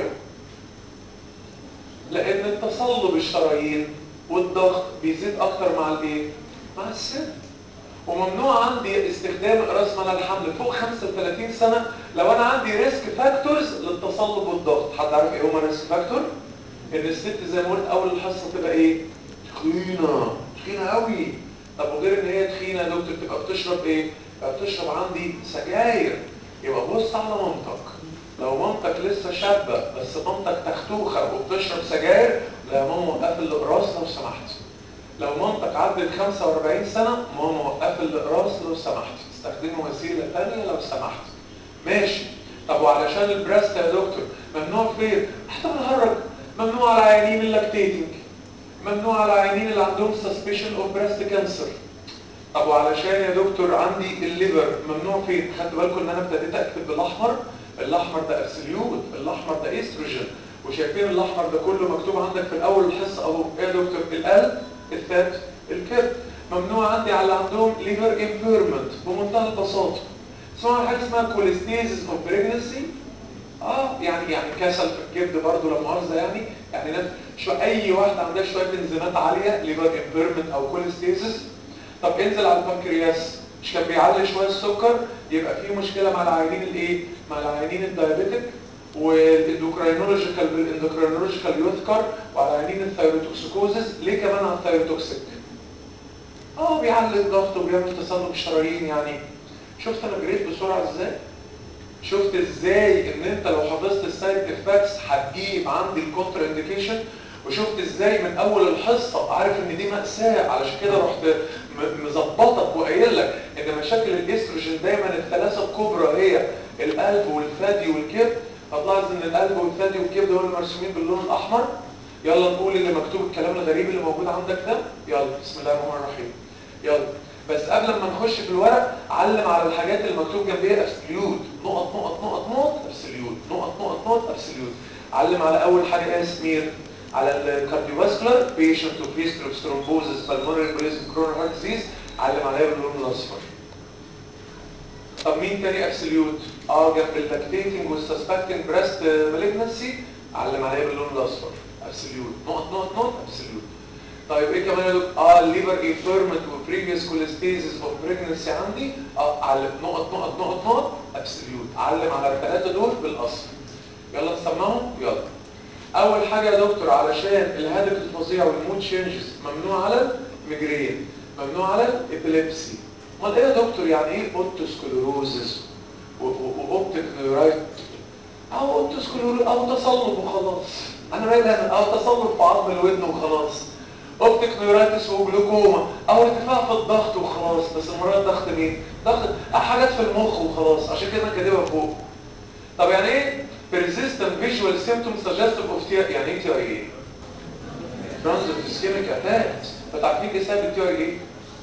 لان التصلب الشرايين والضغط بيزيد اكتر مع الايه مع السن وممنوع عندي استخدام راس مال الحمل فوق 35 سنه لو انا عندي ريسك فاكتورز للتصلب والضغط حد عارف ايه هما ريسك فاكتور ان الست زي ما قلت اول الحصه تبقى ايه تخينه تخينه قوي طب وغير ان هي تخينه يا دكتور تبقى بتشرب ايه تبقى بتشرب عندي سجاير يبقى بص على مامتك لو مامتك لسه شابه بس مامتك تختوخه وبتشرب سجاير لا يا ماما وقف الاقراص لو سمحت لو مامتك عدت 45 سنه ماما وقف الاقراص لو سمحت استخدمي وسيله ثانيه لو سمحت ماشي طب وعلشان البريست يا دكتور ممنوع فين احنا بنهرج ممنوع على عيانين اللاكتيتنج ممنوع على عيانين اللي عندهم سسبشن اوف بريست كانسر طب وعلشان يا دكتور عندي الليفر ممنوع فين خدت بالكم ان انا ابتديت اكتب بالاحمر الاحمر ده ابسوليوت الاحمر ده استروجين وشايفين الاحمر ده كله مكتوب عندك في الاول الحصه اهو ايه يا دكتور القلب الفات الكبد ممنوع عندي على اللي عندهم ليفر امبيرمنت بمنتهى البساطه اسمها حاجه اسمها كوليستيزيس اوف بريجنسي اه يعني يعني كسل في الكبد برضه لا مؤاخذه يعني يعني ناس شو اي واحده عندها شويه انزيمات عاليه ليفر امبيرمنت او كوليستيزيس طب انزل على البنكرياس مش كان بيعلي شويه السكر يبقى في مشكله مع العيانين الايه مع العيانين الدايابيتك والاندوكراينولوجيكال بالاندوكراينولوجيكال يذكر وعلى عينين الثيروتوكسيكوزز ليه كمان على الثيروتوكسيك اه بيعلي الضغط وبيعمل تصلب الشرايين يعني شفت انا جريت بسرعه ازاي شفت ازاي ان انت لو حفظت السايد افكتس هتجيب عندي الكونتر انديكيشن وشفت ازاي من اول الحصه عارف ان دي ماساه علشان كده رحت م- مظبطك وقايل لك ان مشاكل الاستروجين دايما الثلاثه الكبرى هي القلب والثدي والكبد هتلاحظ ان القلب والثدي والكبد دول مرسومين باللون الاحمر يلا نقول اللي مكتوب الكلام الغريب اللي موجود عندك ده يلا بسم الله الرحمن الرحيم يلا بس قبل ما نخش في الورق علم على الحاجات اللي مكتوب جنبيها ابسوليوت نقط نقط نقط نقط ابسوليوت نقط نقط نقط ابسوليوت علم على اول حاجه ايه سمير على الكارديوفاسكولار بيشنت اوف هيستوري اوف ثرومبوزس بالمونري امبوليزم كرونر هارت ديزيز علم عليها باللون الاصفر طب مين تاني ابسوليوت اه جنب اللاكتيتنج والسسبكتنج بريست مالجنسي علم عليها باللون الاصفر ابسوليوت نقط نقط نقط ابسوليوت طيب ايه كمان يا دكتور اه الليفر انفيرمنت وبريفيوس كوليستيزيس اوف بريجنسي عندي اه علم نقط نقط نقط نقط ابسوليوت علم على الثلاثه دول بالاصفر يلا نسمعهم يلا اول حاجه يا دكتور علشان الهدف الفظيع والمود تشينجز ممنوع على الميجرين ممنوع على الابيليبسي امال ايه يا دكتور يعني ايه اوتوسكلوروزس واوبتيك نيورايت او اوتوسكلوروز او تصلب وخلاص انا مالي انا او تصلب في عظم الودن وخلاص اوبتيك نيورايتس وجلوكوما او ارتفاع في الضغط وخلاص بس المرة ضغط مين ضغط حاجات في المخ وخلاص عشان كده انا كاتبها فوق طب يعني ايه persistent visual symptoms suggestive of TIA يعني ايه TIA transient ischemic attack فتعرفين ايه سبب التي ايه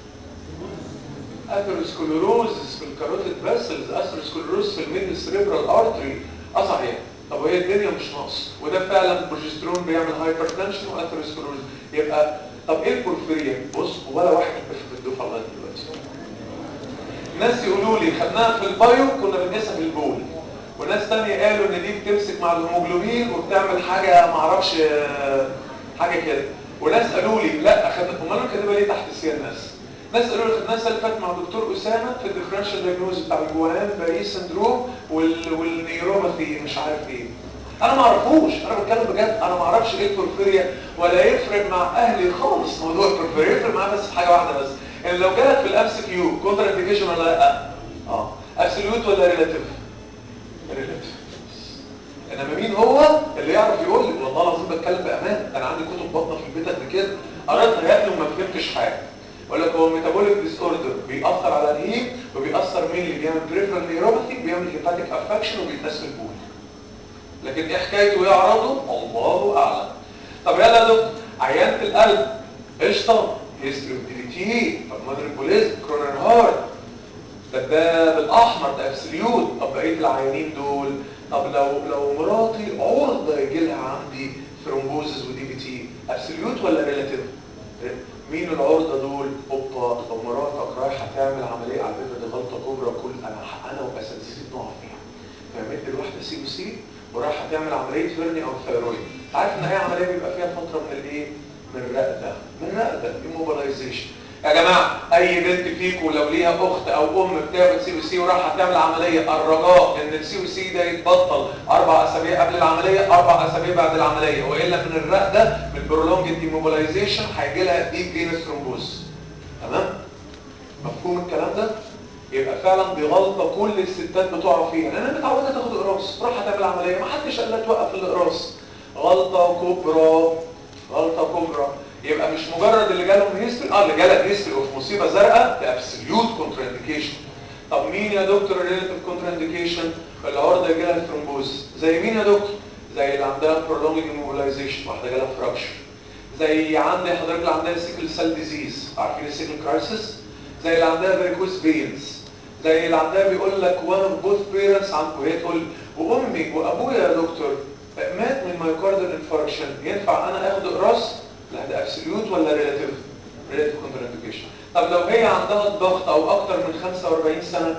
اثيروسكلوروزس في الكاروتيد فاسلز اثيروسكلوروز في الميدل سريبرال ارتري اه صحيح طب وهي الدنيا مش ناقص وده فعلا بروجسترون بيعمل هايبرتنشن واثيروسكلوروز يبقى طب ايه البورفيريا بص ولا واحد في الدفعه لغايه دلوقتي ناس يقولوا لي خدناها في البايو كنا بنقيسها في البول وناس تانية قالوا ان دي بتمسك مع الهيموجلوبين وبتعمل حاجه معرفش حاجه كده وناس قالوا لي لا خدنا امال انا كاتبها ليه تحت سي ان اس ناس قالوا لي خدناها السنه اللي فاتت مع دكتور اسامه في الديفرنشال دايجنوز بتاع الجوان باريس سندروم وال... والنيوروباثي مش عارف ايه انا ما اعرفوش انا بتكلم بجد انا ما اعرفش ايه البورفيريا ولا يفرق مع اهلي خالص موضوع البورفيريا يفرق معاه بس في حاجه واحده بس ان لو جالك في الام سي كيو كونتر انديكيشن ولا لا اه ابسوليوت ولا ريلاتيف ريلاتيف انما مين هو اللي يعرف يقول لي والله العظيم بتكلم بامان انا عندي كتب بطنه في البيت قد كده قريتها يا ابني وما فهمتش حاجه يقول لك هو الميتابوليك ديس اوردر بيأثر على الهيم وبيأثر مين اللي بيعمل بريفرال نيوروباثي بيعمل هيباتيك افكشن وبيتقاس في البول لكن ايه حكايته وايه اعراضه الله اعلم طب يلا يا دكتور عيانه القلب قشطه هيستري دي بالمونري بوليزم كرونر هارت ده ده بالاحمر ده ابسوليوت طب بقيه العيانين دول طب لو لو مراتي عرضه يجي لها عندي ثرومبوزز ودي بي تي ابسوليوت ولا ريلاتيف مين العرضه دول اوبا لو مراتك رايحه تعمل عمليه على فكره دي غلطه كبرى كل انا انا واساتذتي بنقع فيها فهمت الواحده سي بي سي ورايحه تعمل عمليه هرني او ثيرويد عارف ان اي عمليه بيبقى فيها فتره من الايه من الرقده من الرقده immobilization يا جماعه اي بنت فيكم لو ليها اخت او ام بتاخد سي بي سي ورايحه تعمل عمليه الرجاء ان السي بي سي ده يتبطل اربع اسابيع قبل العمليه اربع اسابيع بعد العمليه والا من الرقده من برولونج ديموبلايزيشن هيجي لها ديب فينس ثرومبوز تمام مفهوم الكلام ده يبقى فعلا دي غلطه كل الستات بتقع فيها لان متعوده تاخد اقراص راح تعمل عمليه ما حدش قال لها توقف الاقراص غلطه كبرى غلطه كبرى يبقى مش مجرد اللي جالهم هيستوري اه اللي جالك هيستوري اوف مصيبه زرقاء ده ابسوليوت كونتر انديكيشن طب مين يا دكتور الريليتيف كونتر انديكيشن العرضه يجي لها ثرومبوز زي مين يا دكتور زي اللي عندها prolonged immobilization واحده جالها فراكشر زي عندي حضرتك اللي عندها سيكل سيل ديزيز عارفين السيكل كرايسيس زي اللي عندها فيريكوز فينز زي اللي عندها بيقول لك وان اوف بوث بيرنتس عنده وهي تقول وامي وابويا يا دكتور مات من مايوكاردال انفاركشن ينفع انا اخد اقراص لا ده ابسوليوت ولا ريلاتيف ريلاتيف كونتر انديكيشن طب لو هي عندها الضغط او اكتر من 45 سنه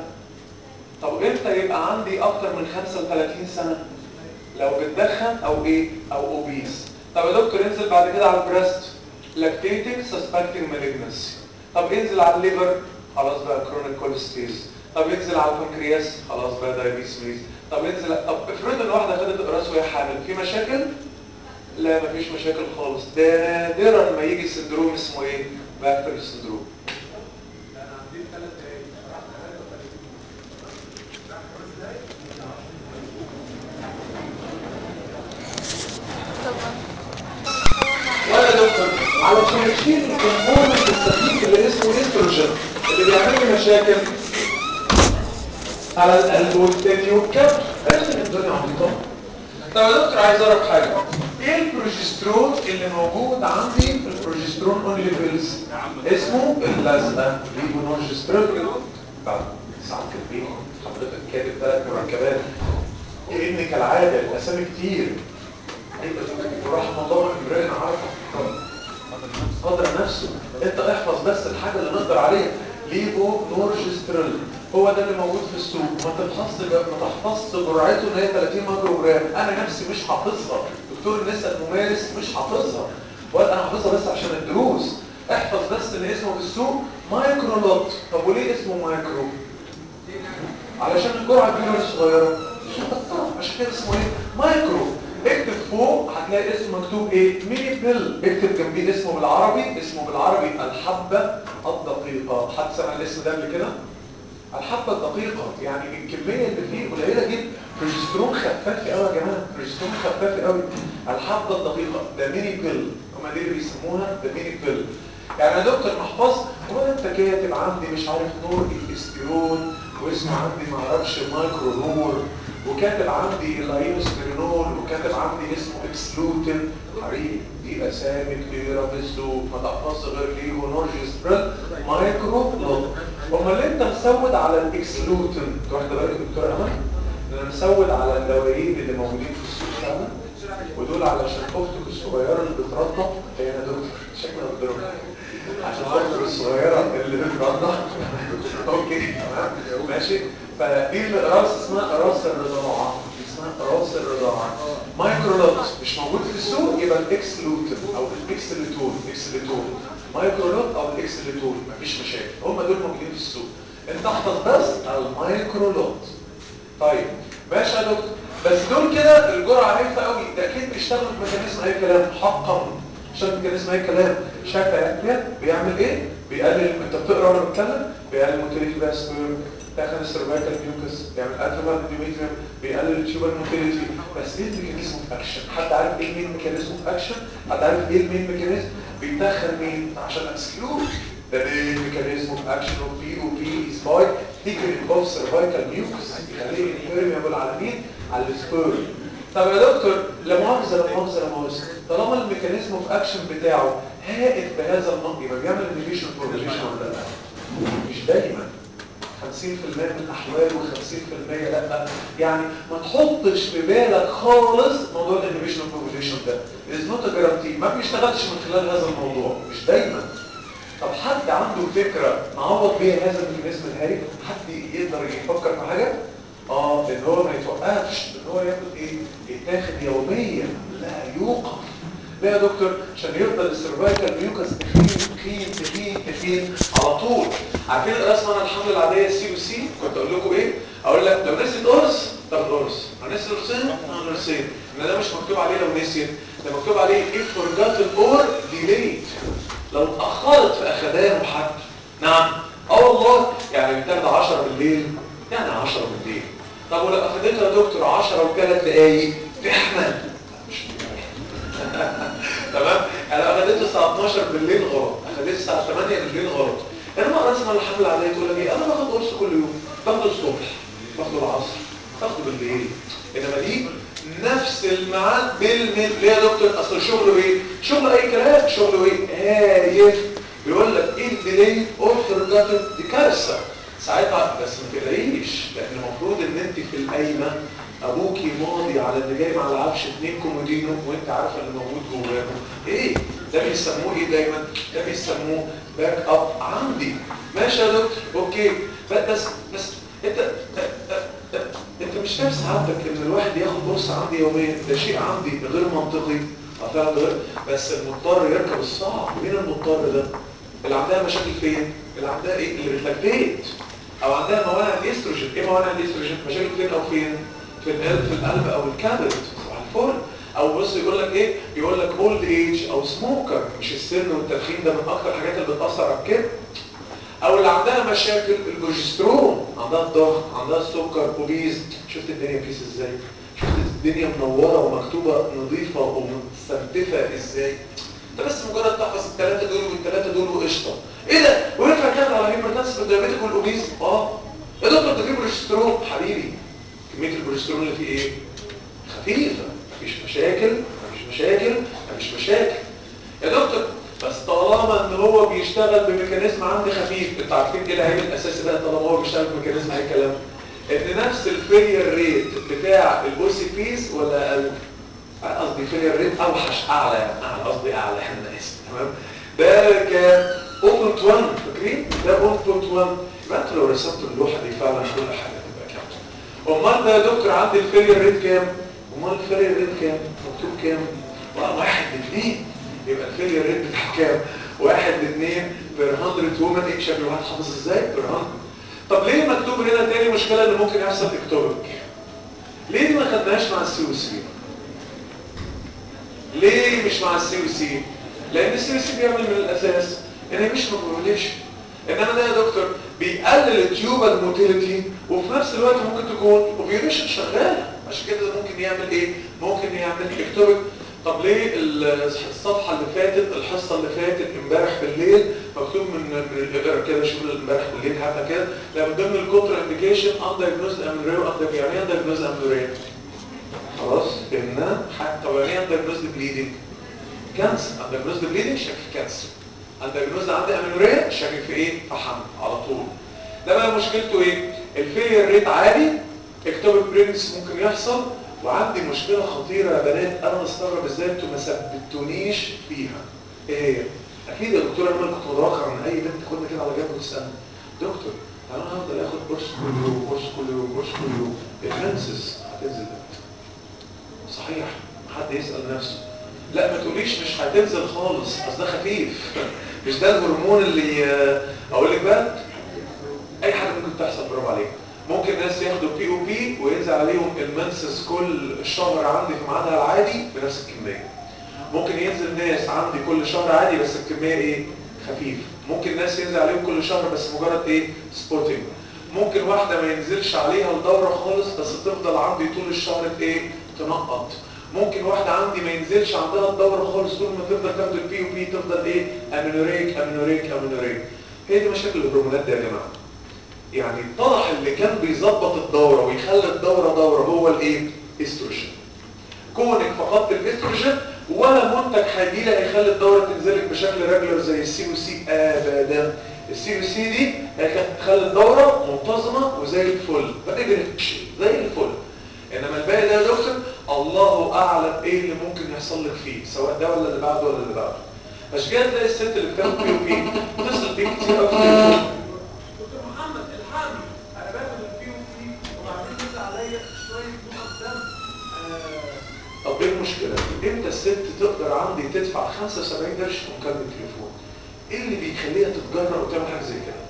طب امتى يبقى عندي اكتر من 35 سنه لو بتدخن او ايه او اوبيس طب يا دكتور انزل بعد كده على البريست لاكتيتنج سسبكتنج مالجنسي طب انزل على الليفر خلاص بقى كرونيك كوليستيز طب انزل على البنكرياس خلاص بقى دايابيتس ميز طب انزل طب افرض ان واحده خدت اقراص وهي حامل في مشاكل لا مفيش مشاكل خالص ده نادرا ما يجي سندروم اسمه ايه باكتر سندروم
انا عندي ثلاث دقايق راح 33
ولا دكتور علشان يشيل الكومبوننت السخيف اللي اسمه استروجين اللي بيعمل لي مشاكل على القلب والثاني والكبد عرفت ان الدنيا عميقه طب يا دكتور عايز اعرف حاجه ايه البروجسترون اللي موجود عندي في البروجسترون اونلي بيلز اسمه اللزقه ليبونورجسترون بعد ساعات كتير حضرتك كاتب ثلاث مركبات كأن كالعاده الاسامي كتير رحمة الله امرئ عرف قدر نفسه انت احفظ بس الحاجة اللي نقدر عليها ليبو نورجسترل هو ده اللي موجود في السوق ما تفحصش ما تحفظش جرعته ان هي 30 مايكرو جرام انا نفسي مش حافظها دكتور النساء الممارس مش حافظها ولا انا حافظها بس عشان الدروس احفظ بس ان اسمه في السوق مايكرو لوت طب وليه اسمه مايكرو علشان الجرعه كبيره ولا صغيره مش مقطعه عشان كده اسمه ايه مايكرو اكتب فوق هتلاقي اسمه مكتوب ايه ميني بيل اكتب جنبيه اسمه بالعربي اسمه بالعربي الحبه الدقيقه حد سمع الاسم ده قبل كده الحبه الدقيقه يعني الكميه اللي فيه قليله جدا بروجسترون خفاف قوي يا جماعه بروجسترون خفاف قوي الحبه الدقيقه ده ميني بيل هما دي اللي بيسموها ده ميني بيل يعني يا دكتور محفظ هو انت كاتب عندي مش عارف نور الاستيرون واسمه عندي ما اعرفش مايكرو نور وكاتب عندي الاينوسبيرينول وكاتب عندي اسمه اكسلوتين حبيبي دي اسامي كتيره في السوق ما تحفظش غير ليفونورجسترال مايكرو نوت امال انت مسود على الاكسلوتين واخد بالك يا دكتور امل انا مسود على الدوايين اللي موجودين في السوق فعلا ودول علشان اختك الصغيره اللي بترضع هي انا دكتور شكلها بتضرب عشان اختك الصغيره اللي بترضع اوكي تمام ماشي فدي الاقراص اسمها اقراص الرضاعه اسمها اقراص الرضاعه مايكرولوت مش موجود في السوق يبقى الاكسلوتين او الاكسليتون اكسليتون مايكرولوت او الاكسليتون مفيش مشاكل هم دول موجودين في السوق انت احفظ بس المايكرولوت طيب ماشي يا دكتور بس دول كده الجرعه هايفه قوي ده اكيد بيشتغلوا بميكانيزم اي كلام حقا شايف ميكانيزم اي كلام شايف يا بيعمل ايه بيقلل انت بتقرا وانا بتكلم بيقلل موتيليتي باسبيرم داخل السيرفايكال ميوكس بيعمل ادرينال اندوميتريوم بيقلل التيوبر موتيليتي بس ايه الميكانيزم اوف اكشن حد عارف ايه المين ميكانيزم اوف اكشن حد عارف ايه المين ميكانيزم بيدخل مين عشان اكسكلود ده مين ميكانيزم اوف اكشن اوف بي او بي از باي ثيكنينج اوف سيرفايكال ميوكس يخليه امبيرميبل على مين على السبيرم طب يا دكتور لا مؤاخذه لا مؤاخذه لا مؤاخذه طالما الميكانيزم اوف اكشن بتاعه هائل بهذا النمط يبقى بيعمل انهبيشن فورميشن ولا لا مش دايما 50% من الاحوال و50% لا يعني ما تحطش في بالك خالص موضوع الانهبيشن فورميشن ده از نوت جارانتي ما بيشتغلش من خلال هذا الموضوع مش دايما طب حد عنده فكره نعوض بيها هذا الميكانيزم الهائل حد يقدر يفكر في حاجه اه ان هو ما يتوقفش ان هو ياخد ايه يتاخد يوميا لا يوقف لا يا دكتور عشان يفضل السيرفايكال ميوكس تخين تخين تخين تخين على طول عارفين الرسمه انا الحمل العاديه السي او سي كنت اقول لكم ايه اقول لك لو نسيت قرص طب قرص لو نسيت قرصين طب قرصين ان ده مش مكتوب عليه لو نسيت ده مكتوب عليه if forgotten or delayed لو اتاخرت في اخدان وحد نعم اه والله يعني بتاخد 10 بالليل يعني 10 بالليل طب ولو اخدتها يا دكتور 10 وثلاث دقايق تحمل تمام انا اخدته الساعه 12 بالليل غلط اخدته الساعه 8 بالليل غلط انما رسمه الحمل العاديه تقول لك ايه انا باخد قرص كل يوم باخده الصبح باخده العصر باخده بالليل انما دي نفس الميعاد بالميل ليه يا دكتور اصل شغله ايه شغله اي كلام شغله ايه هايف بيقول لك ايه الديلي اور فورجاتن دي كارثه ساعتها بس ما تقلقيش لان المفروض ان انت في القايمه ابوكي ماضي على اللي جاي مع العفش اتنين كومودينو وانت عارفه اللي موجود جواه ايه ده بيسموه ايه دايما ده بيسموه باك اب عندي ماشي يا دكتور اوكي بس بس انت انت مش فاهم سعادتك ان الواحد ياخد قرص عندي يوميا ده شيء عندي غير منطقي فعلا غير بس المضطر يركب الصعب مين المضطر ده اللي عندها مشاكل فين اللي عندها ايه اللي بتلاكتيت او عندها موانع الاستروجين ايه موانع الاستروجين مشاكل فين او فين في القلب في القلب او الكبد صباح الفل او بص يقول لك ايه يقول لك اولد ايج او سموكر مش السن والتدخين ده من اكتر الحاجات اللي بتاثر على الكبد او اللي عندها مشاكل البروجسترون عندها الضغط عندها السكر اوبيز شفت الدنيا بيس ازاي شفت الدنيا منوره ومكتوبه نظيفه ومستنتفه ازاي انت بس مجرد تحفظ الثلاثه دول والثلاثه دول وقشطه ايه ده وينفع كمان على هايبرتنسف والدايابيتيك والاوبيز اه يا دكتور ده فيه بروجسترون حبيبي كميه البروجسترون اللي فيه ايه خفيفه مفيش مشاكل مفيش مشاكل مفيش مشاكل يا دكتور بس طالما ان هو بيشتغل بميكانيزم عندي خفيف انتوا عارفين ايه العيب الاساسي بقى طالما هو بيشتغل بميكانيزم اي كلام ان نفس الفيلير ريت بتاع الاوسي بيز ولا اقل قصدي فيلير ريت اوحش اعلى يعني اعلى قصدي اعلى احنا اسف تمام ده كان 0.1 فاكرين ده 1.1 يبقى انتوا لو رسمتوا اللوحه دي فعلا كل حاجه تبقى كامله امال ده يا دكتور عندي الفيلير ريت كام امال الفيلير ريت كام مكتوب كام واحد لاثنين يبقى الفيلير ريت بتاع كام واحد لاثنين بير 100 وومن ايه شكل الواحد حافظ ازاي بير 100 طب ليه مكتوب هنا تاني مشكله ان ممكن يحصل اكتوبك ليه دي ما خدناهاش مع السي سي ليه مش مع السي سي لان السي سي بيعمل من الاساس ان مش ماكروبيوليشن انما ده يا دكتور بيقلل التيوبال موتيليتي وفي نفس الوقت ممكن تكون اوفيوليشن شغاله عشان كده ممكن يعمل ايه ممكن يعمل اكتوبك طب ليه الصفحه اللي فاتت الحصه اللي فاتت امبارح بالليل مكتوب من من الاقرا كده شوف امبارح بالليل حتى كده لا من ضمن الكونتر انديكيشن اندايجنوز امنوريا اندر يعني ايه اندايجنوز امنوريا خلاص فهمنا حتى طب يعني ايه اندايجنوز بليدنج كانسر اندايجنوز بليدنج شك في كانسر اندايجنوز عندي امنوريا شك في ايه في حمل على طول ده بقى مشكلته ايه الفيلير ريت عالي اكتوبك برينس ممكن يحصل وعندي مشكلة خطيرة يا بنات انا مستغرب ازاي انتوا ما ثبتونيش فيها ايه هي اكيد يا دكتور انا كنت متوقع ان اي بنت تاخدني كده على جنب وتسالني دكتور انا هفضل اخد قرص كل يوم قرص كل يوم قرص كل يوم المنسس هتنزل امتى صحيح حد يسال نفسه لا ما تقوليش مش هتنزل خالص اصل ده خفيف مش ده الهرمون اللي اقول لك بقى اي حاجه ممكن تحصل برافو عليك ممكن ناس ياخدوا بي او بي وينزل عليهم المنسس كل شهر عندي في ميعادها العادي بنفس الكميه ممكن ينزل ناس عندي كل شهر عادي بس الكميه ايه خفيف ممكن ناس ينزل عليهم كل شهر بس مجرد ايه سبوتنج ممكن واحده ما ينزلش عليها الدوره خالص بس تفضل عندي طول الشهر ايه تنقط ممكن واحده عندي ما ينزلش عندها الدوره خالص طول ما تفضل تاخد البي او بي تفضل ايه امينوريك امينوريك امينوريك هي دي مشاكل الهرمونات دي يا جماعه يعني الطرح اللي كان بيظبط الدورة ويخلي الدورة دورة هو الايه؟ استروجين كونك فقدت الاستروجين ولا منتج هيجي لي هيخلي الدورة تنزلك بشكل ريجولر زي السي او سي ابدا السي او سي دي هتخلي الدورة منتظمة وزي الفل ما تجرحش زي الفل انما الباقي ده يا دكتور الله اعلم ايه اللي ممكن يحصل لك فيه سواء ده ولا اللي بعده ولا اللي بعده عشان كده تلاقي الست اللي بتاخد بي او بي بتصل بيك كتير قوي في التليفون
دكتور محمد الحقني انا باخد البي او سي وبعدين نزل عليا شويه نقط دم آه،
طب ايه المشكلة؟ امتى الست تقدر عندي تدفع 75 قرش ومكالمة تليفون؟ ايه اللي بيخليها تتجرأ وتعمل حاجة زي كده؟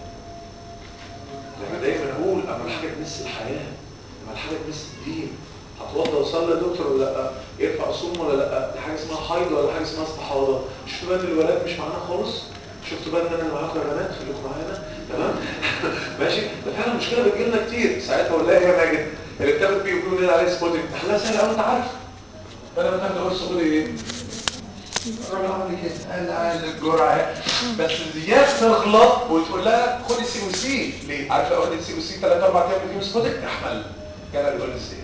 انا دايما اقول اما الحاجة تمس الحياة اما الحاجة تمس الدين هتوضى وصلي يا دكتور ولا لا؟ ينفع اصوم ولا لا؟ دي حاجة اسمها حيض ولا حاجة اسمها استحاضة؟ شفتوا بقى ان الولاد مش معانا خالص؟ شفتوا بقى ان انا اللي معاكم يا بنات خليكم معانا تمام؟ ماشي؟ ده فعلا مشكلة بتجيلنا كتير ساعتها ولا ايه يا ماجد؟ اللي بتاخد بيه وبيقولوا عليه سبوتنج احنا سهل قوي انت عارف فانا بتاخد قرص خد ايه الراجل عمل كده قال عايز الجرعه بس زياد تغلط وتقول لها خدي سي او سي ليه عارف لو خدت سي او سي 3 4 ايام فيهم سبوتنج احمل كان بيقول ازاي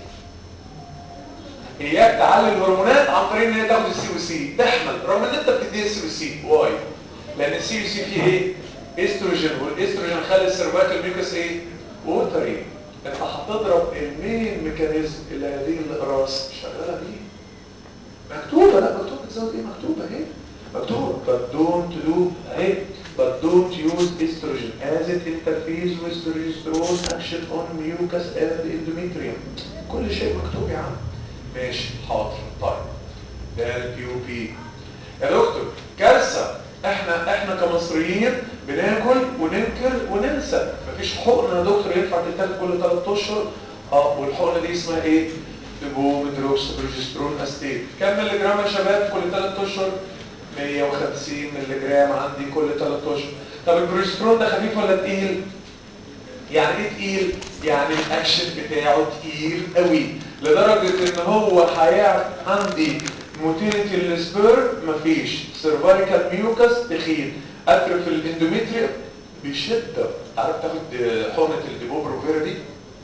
اياك تعلي الهرمونات عن طريق ان هي تاخد السي او سي تحمل رغم ان انت بتديها السي او سي واي لان السي او سي فيه ايه استروجين والاستروجين خلي السيرفايكال ميوكس ايه ووتري انت هتضرب المين ميكانيزم اللي هذه الاقراص شغاله بيه مكتوبه لا مكتوبه بتزود ايه مكتوبه اهي مكتوبه but don't do اهي but don't use estrogen as it interferes with progesterone action on mucus and endometrium كل شيء مكتوب يا عم ماشي حاضر طيب ده البي او بي يا دكتور كارثه احنا احنا كمصريين بناكل وننكر وننسى مفيش حقن يا دكتور ينفع تتاخد كل 3 اشهر اه والحقنه دي اسمها ايه ليبوميدروكس بروجسترون استيت كم مللي جرام يا شباب كل 3 اشهر 150 مللي جرام عندي كل 3 اشهر طب البروجسترون ده خفيف ولا تقيل يعني ايه تقيل يعني الاكشن بتاعه تقيل قوي لدرجه ان هو هيعمل عندي موتيليتي السبير مفيش سيرفايكال ميوكس تخين اترف الاندوميتريوم بشده تعرف تاخد حقنه الديبوبروفيرا دي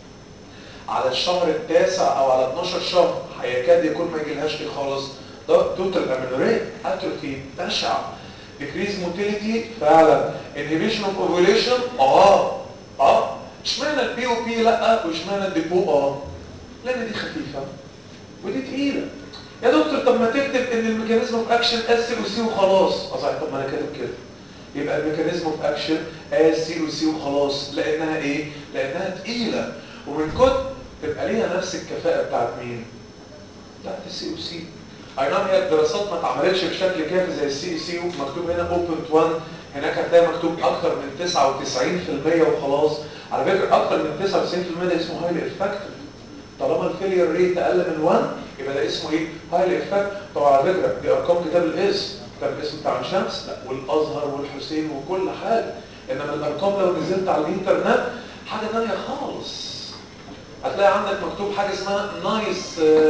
على الشهر التاسع او على 12 شهر هيكاد يكون ما يجيلهاش ايه خالص ده توتال امينوريت اتروفي بشع ديكريز موتيليتي فعلا انهبيشن اوف اوفيوليشن اه اه اشمعنى البي او بي لا واشمعنى الديبو اه لان دي خفيفه ودي تقيله يا دكتور طب ما تكتب ان الميكانيزم اوف اكشن اس او سي وخلاص اه صحيح طب ما انا كاتب كده يبقى الميكانيزم اوف اكشن اس سي او سي وخلاص لانها ايه لانها تقيله ومن كتر تبقى ليها نفس الكفاءه بتاعت مين بتاعت السي او سي اي نعم هي الدراسات ما اتعملتش بشكل كافي زي السي او سي ومكتوب هنا اوبن 1 هناك هتلاقي مكتوب اكتر من 99% وخلاص على فكره اكتر من 99% ده اسمه هايلي افكتيف طالما الفيلير ريت اقل من 1 يبقى ده اسمه ايه هايلي افكت طبعا على فكره دي ارقام كتاب الاسم كتاب الاسم بتاع شمس لا والازهر والحسين وكل حاجه انما الارقام لو نزلت على الانترنت حاجه ثانيه خالص هتلاقي عندك مكتوب حاجه اسمها نايس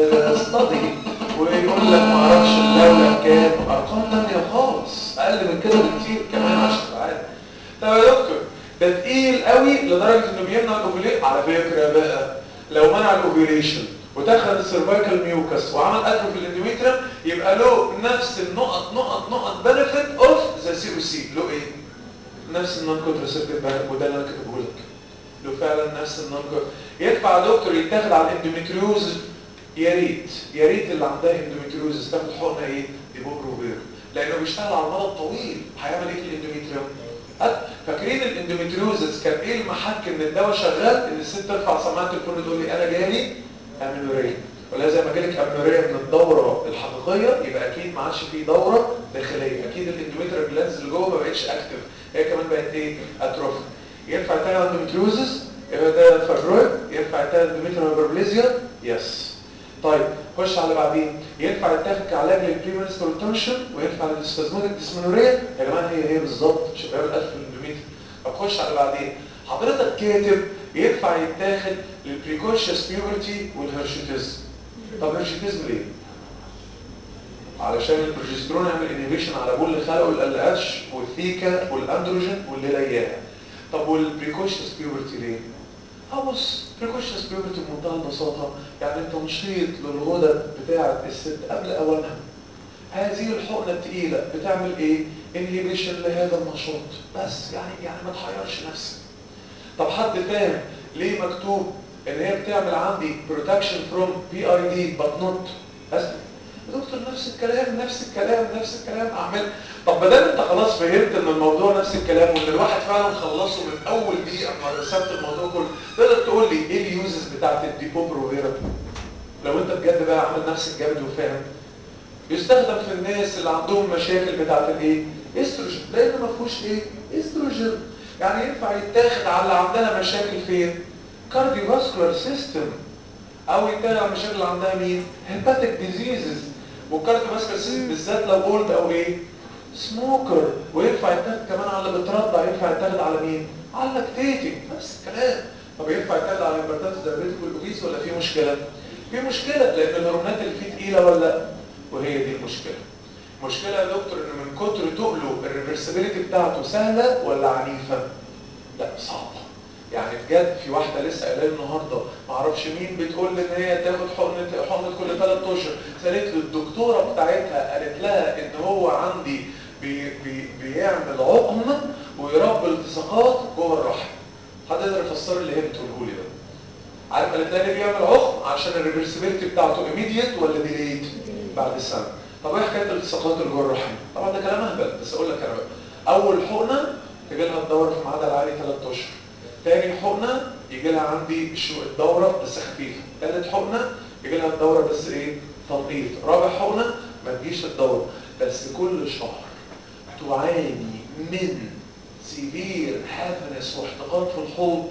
ستادي ويقول لك ما اعرفش الدوله بكام ارقام ثانيه خالص اقل من كده بكتير كمان عشان تبقى عارف طب يا دكتور ده تقيل قوي لدرجه انه بيمنع الاوفيليشن على فكره بقى لو منع الاوفيليشن ودخل السيرفايكال ميوكس وعمل اتروف الاندوميتريوم يبقى له نفس النقط نقط نقط بنفيت اوف ذا سي او سي له ايه نفس النون كونتراسيبتيف بنفيت وده اللي انا كاتبه لك له فعلا نفس النون ينفع دكتور يتاخد على الاندوميتريوز يا ريت يا ريت اللي عندها اندوميتريوز تاخد حقنه ايه ديبوبروفير لانه بيشتغل على المدى الطويل هيعمل ايه في الاندوميتريوم فاكرين الاندوميتريوزس كان ايه المحك ان الدواء شغال ان الست ترفع سماعه التليفون تقول لي انا جالي امينوريا ولا زي ما جالك امينوريا من الدوره الحقيقيه يبقى اكيد ما عادش في دوره داخليه اكيد الاندوميتريال جلانز اللي جوه ما بقتش اكتف هي كمان بقت ايه اتروفي ينفع تعمل اندوميتريوزس يبقى ده فايبرويد ينفع تعمل اندوميتريال هايبربليزيا يس طيب خش على بعدين ينفع يتاخد كعلاج للبريمنسترال تنشن وينفع للسبازموديك ديسمنوريا يا جماعه هي هي بالظبط شباب الالف الاندوميتري طب خش على بعدين حضرتك كاتب ينفع يتاخد للبريكوشس بيوبرتي والهرشيتيزم طب هرشيتيزم ليه؟ علشان البروجسترون يعمل انهبيشن على بول خلقه ال اتش والثيكا والاندروجين والليليات طب والبريكوشس بيوبرتي ليه؟ بص بريكوشنس بيوبرتي بمنتهى البساطه يعني تنشيط للغدد بتاعه الست قبل اوانها هذه الحقنه الثقيله بتعمل ايه انهيبيشن لهذا النشاط بس يعني يعني ما تحيرش نفسك طب حد فاهم ليه مكتوب ان هي بتعمل عندي بروتكشن فروم بي اي دي بات نوت دكتور نفس الكلام نفس الكلام نفس الكلام اعمل طب ما دام انت خلاص فهمت ان الموضوع نفس الكلام وان الواحد فعلا خلصه من اول دقيقه اما رسمت الموضوع كله تقدر تقول لي ايه اليوزز بتاعت الديبوبروفيرا لو انت بجد بقى عامل نفس الجامد وفاهم يستخدم في الناس اللي عندهم مشاكل بتاعت الايه استروجين لان ما فيهوش ايه استروجين يعني ينفع يتاخد على اللي عندها مشاكل فين كارديوفاسكولار سيستم او يتاخد على المشاكل اللي عندها مين هيباتيك ديزيزز والكارديوفاسكولار سيستم بالذات لو اولد او ايه سموكر وينفع يتاخد كمان على اللي بترضع ينفع يتاخد على مين على اللاكتيتنج نفس الكلام طب ينفع يتاخد على الهيباتيتس دايابيتيك والاوبيس ولا في مشكله في مشكله لان الهرمونات اللي فيه تقيله ولا وهي دي المشكله مشكله يا دكتور ان من كتر تقله الريفرسبيليتي بتاعته سهله ولا عنيفه لا صعبه يعني بجد في واحده لسه قايله النهارده ما اعرفش مين بتقول لي ان هي تاخد حقنه حقنه كل ثلاث اشهر سالت له الدكتوره بتاعتها قالت لها ان هو عندي بي بي بيعمل عقم ويربي التصاقات جوه الرحم حد يقدر يفسر اللي هي بتقوله لي ده عارف قالت لها ليه بيعمل عقم عشان الريفرسبيليتي بتاعته ايميديت ولا ديليت بعد سنه طب ايه حكايه التصاقات اللي جوه الرحم طبعا ده كلام اهبل بس اقول لك انا بقى اول حقنه تجي لها الدوره في ميعادها العادي ثلاث اشهر تاني حقنه يجي لها عندي شو الدوره بس خفيفه ثالث حقنه يجي لها الدوره بس ايه تنقيط رابع حقنه ما تجيش الدوره بس كل شهر تعاني من سيفير هابنس واحتقان في الحوض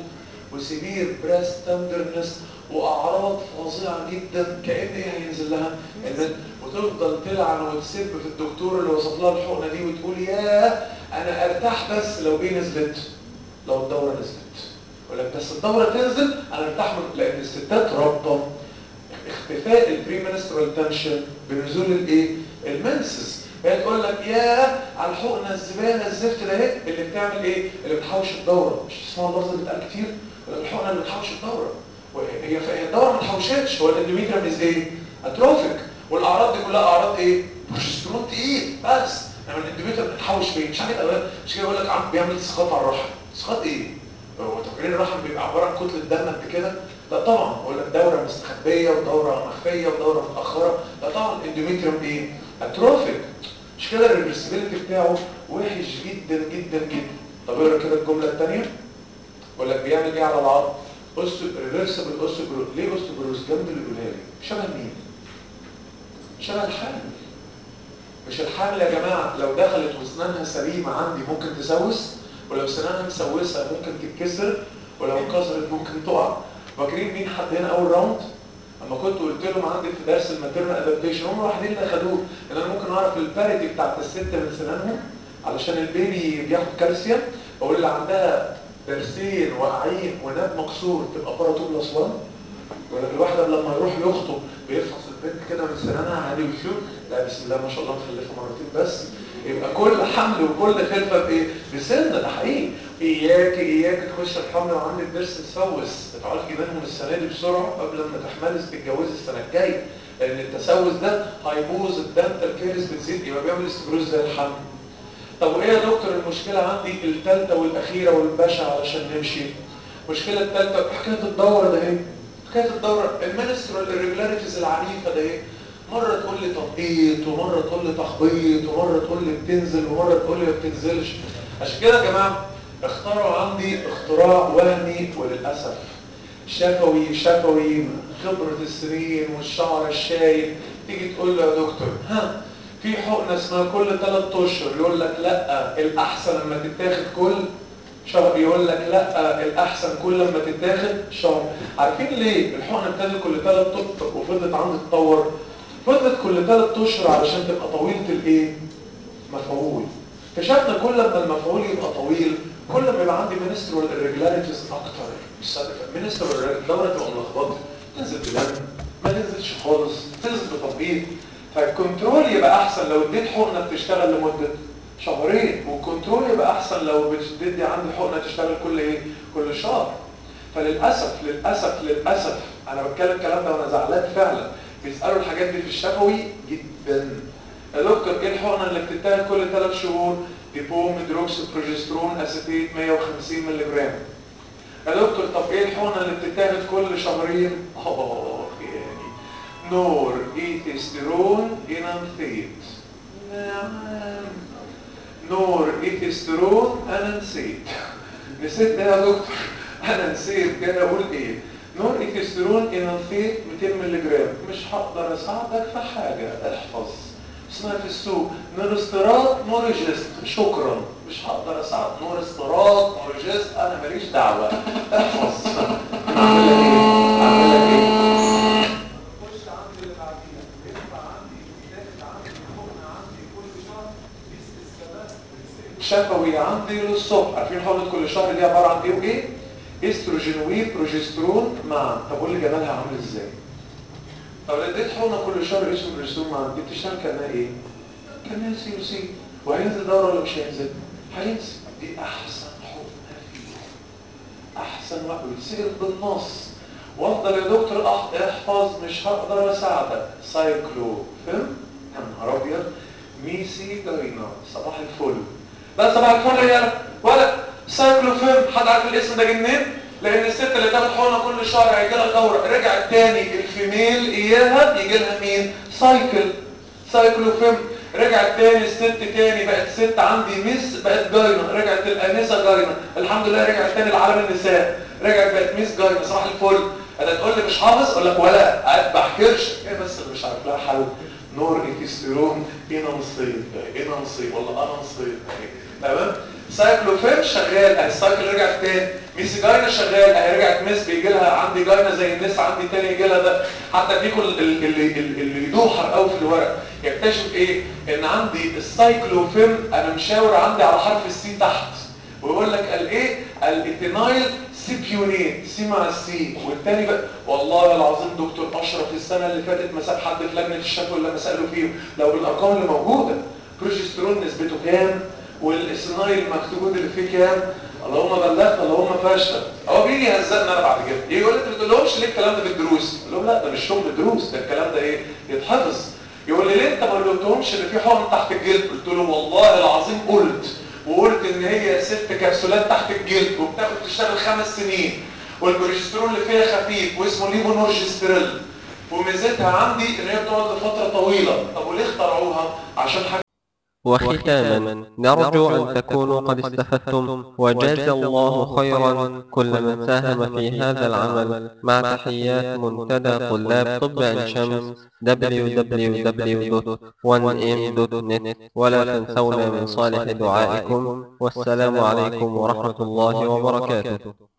وسيفير بريست تندرنس واعراض فظيعه جدا كان ايه هينزل لها ان وتفضل تلعن وتسب في الدكتور اللي وصف لها الحقنه دي وتقول ياه انا ارتاح بس لو دي نزلت لو الدوره نزلت يقول لك بس الدوره تنزل انا ارتاح من لان الستات رابطه اختفاء البريمنسترال تنشن بنزول الايه المنسس فهي تقول لك يا على الحقنه الزباله الزفت ده اهي اللي بتعمل ايه اللي بتحوش الدوره مش تسمعوا اللفظ اللي بيتقال كتير ولا الحقنه اللي بتحوش الدوره وهي هي الدوره ما اتحوشتش هو الاندوميتريوم از ايه اتروفيك والاعراض دي كلها اعراض ايه بروجسترون تقيل بس انما الاندوميتريوم بتحوش فين مش عارف مش كده يقول لك عم بيعمل اسقاط على الرحم اسقاط ايه هو تفكير الرحم بيبقى عباره عن كتله دم قد كده لا طبعا بقول لك دوره مستخبيه ودوره مخفيه ودوره متاخره لا طبعا الاندوميتريوم ايه اتروفيك مش كده الريفرسبيلتي بتاعه وحش جدا جدا جدا طب اقرا كده الجمله الثانيه بقول لك بيعمل ايه على العظم اوستو ريفرسبل اوستوبروز ليه اوستوبروز جنب اللي بيقولها لي شبه مين شبه الحامل مش الحامل يا جماعه لو دخلت واسنانها سليمه عندي ممكن تسوس ولو سنانها مسوسه ممكن تتكسر ولو انكسرت ممكن تقع فاكرين مين حد هنا اول راوند اما كنت قلت لهم عندي في درس الماتيرنال ادابتيشن هم الوحيدين اللي اخدوه ان انا ممكن اعرف الباريتي بتاعت الست من سنانهم علشان البيبي بياخد كالسيوم بقول اللي عندها ضرسين واقعين وناب مكسور تبقى باراتو بلس 1 ولا الواحده لما يروح يخطب بيفحص البنت كده من سنانها عادي ويشوف لا بسم الله ما شاء الله مخلفه مرتين بس يبقى كل حمل وكل خلفه بايه؟ بسن ده حقيقي اياك اياك تخش الحمل وعندك ضرس مسوس اتعالجي منهم السنه دي بسرعه قبل ما تحملي تتجوزي السنه الجايه لان التسوس ده هيبوظ الدنتال كيرس بتزيد يبقى بيعمل استبروز زي الحمل طب وايه يا دكتور المشكله عندي الثالثه والاخيره والباشا علشان نمشي المشكله الثالثه حكايه الدوره ده ايه حكايه الدوره المنسترال irregularities العنيفه ده ايه مرة تقول لي تنقيط ومرة تقول لي تخبيط ومرة تقول لي بتنزل ومرة تقول لي ما بتنزلش عشان كده يا جماعة اخترعوا عندي اختراع وهمي وللأسف شفوي شفوي خبرة السنين والشعر الشايب تيجي تقول له يا دكتور ها في حقنة اسمها كل ثلاث اشهر يقول لك لا الأحسن لما تتاخد كل شهر يقول لك لا الأحسن كل لما تتاخد شهر عارفين ليه الحقنة بتاخد كل ثلاث اشهر وفضلت عندي تتطور فضلت كل ثلاث اشهر علشان تبقى طويلة الايه مفعول اكتشفنا كل ما المفعول يبقى طويل كل ما يبقى عندي منسترال irregularities اكتر مش منسترال الدوره تبقى ملخبطه تنزل بدم ما تنزلش خالص تنزل بتطبيق فالكنترول يبقى احسن لو اديت حقنه بتشتغل لمده شهرين والكنترول يبقى احسن لو بتدي عندي حقنه تشتغل كل ايه كل شهر فللاسف للاسف للاسف انا بتكلم الكلام ده وانا زعلان فعلا بيسالوا الحاجات دي في الشفوي جدا يا دكتور ايه الحقنه اللي بتتاخد كل ثلاث شهور ديبوم دروكس بروجسترون اسيتيت 150 مللي جرام يا دكتور طب ايه الحقنه اللي بتتاخد كل شهرين اه يعني نور ايثيسترون انانثيت نعم نور ايثيسترون انانثيت نسيت ده يا دكتور انا نسيت جاي اقول ايه نور ايثيسترون انانثيت 200 مللي جرام مش هقدر اساعدك في حاجه احفظ اسمها في السوق نورسترات نورجست شكرا مش هقدر اساعد نورسترات نورجست انا ماليش دعوه احفظ اعمل لك ايه اعمل لك ايه
خش عندي اللي بعديها ينفع عندي يتاخد عندي حقنه عندي كل شهر دي استثبات
شفوي عندي للصبح عارفين حقنه كل شهر دي عباره عن ايه وايه استروجين وبروجسترون مع طب قول لي جمالها عامل ازاي طب لو اديت حقنه كل شهر اسمه بروجسترون مع دي بتشتغل كانها ايه كانها سي او سي وهينزل دوره ولا مش هينزل هينزل دي احسن حقنه فيه احسن وقت بتسال بالنص وافضل يا دكتور أح- احفظ مش هقدر اساعدك سايكلو فهم يا نهار ابيض ميسي داينا صباح الفل لا صباح الفل يا ولا سايكلو فهم حد عارف الاسم ده جه منين لان الست اللي تاخد حقنه كل شهر هيجي لها دوره رجعت تاني الفيميل اياها يجي لها مين سايكل سايكلو فهم رجعت تاني الست تاني بقت ست عندي ميس بقت جاينه رجعت الانسه جاينه الحمد لله رجعت تاني لعالم النساء رجعت بقت ميس جاينه صباح الفل انا تقول لي مش حافظ اقول لك ولا قاعد بحكرش ايه بس اللي مش عارف لها حل نور ايثيستيرون ايه نصيب ايه نصيب والله انا نصيب تمام سايكلوفين شغال اهي السايكل رجعت تاني ميسيجاينا شغال اهي رجعت مس بيجي لها عندي جاينا زي الناس عندي تاني يجي لها ده حتى فيكم اللي اللي اللي يدوحر قوي في الورق يكتشف ايه ان عندي السايكلوفين انا مشاور عندي على حرف السي تحت ويقول لك قال ايه الايثينايل سيبيونيت سي مع السي والتاني بقى والله العظيم دكتور اشرف السنه اللي فاتت ما ساب حد في لجنه الشفوي لما سالوا فيه لو بالارقام اللي موجوده بروجسترون نسبته كام والاسنايل المكتوب اللي فيه كام اللهم بلغت اللهم فاشل هو بيجي يهزقنا انا بعد كده يجي يقول لي انت ما بتقولهمش ليه الكلام ده في الدروس اقول لهم لا ده مش شغل دروس ده الكلام ده ايه يتحفظ يقول لي ليه انت ما قلتهمش ان في حقن تحت الجلد قلت له والله العظيم قلت وقلت ان هي ست كبسولات تحت الجلد وبتاخد تشتغل خمس سنين والبروجسترون اللي فيها خفيف واسمه ليفونورجستريل وميزتها عندي ان هي بتقعد لفتره طويله طب وليه اخترعوها عشان حاجه
وختاما نرجو أن تكونوا قد استفدتم وجاز الله خيرا كل من ساهم في هذا العمل مع تحيات منتدى طلاب طب عين شمس www.1m.net ولا تنسونا من صالح دعائكم والسلام عليكم ورحمة الله وبركاته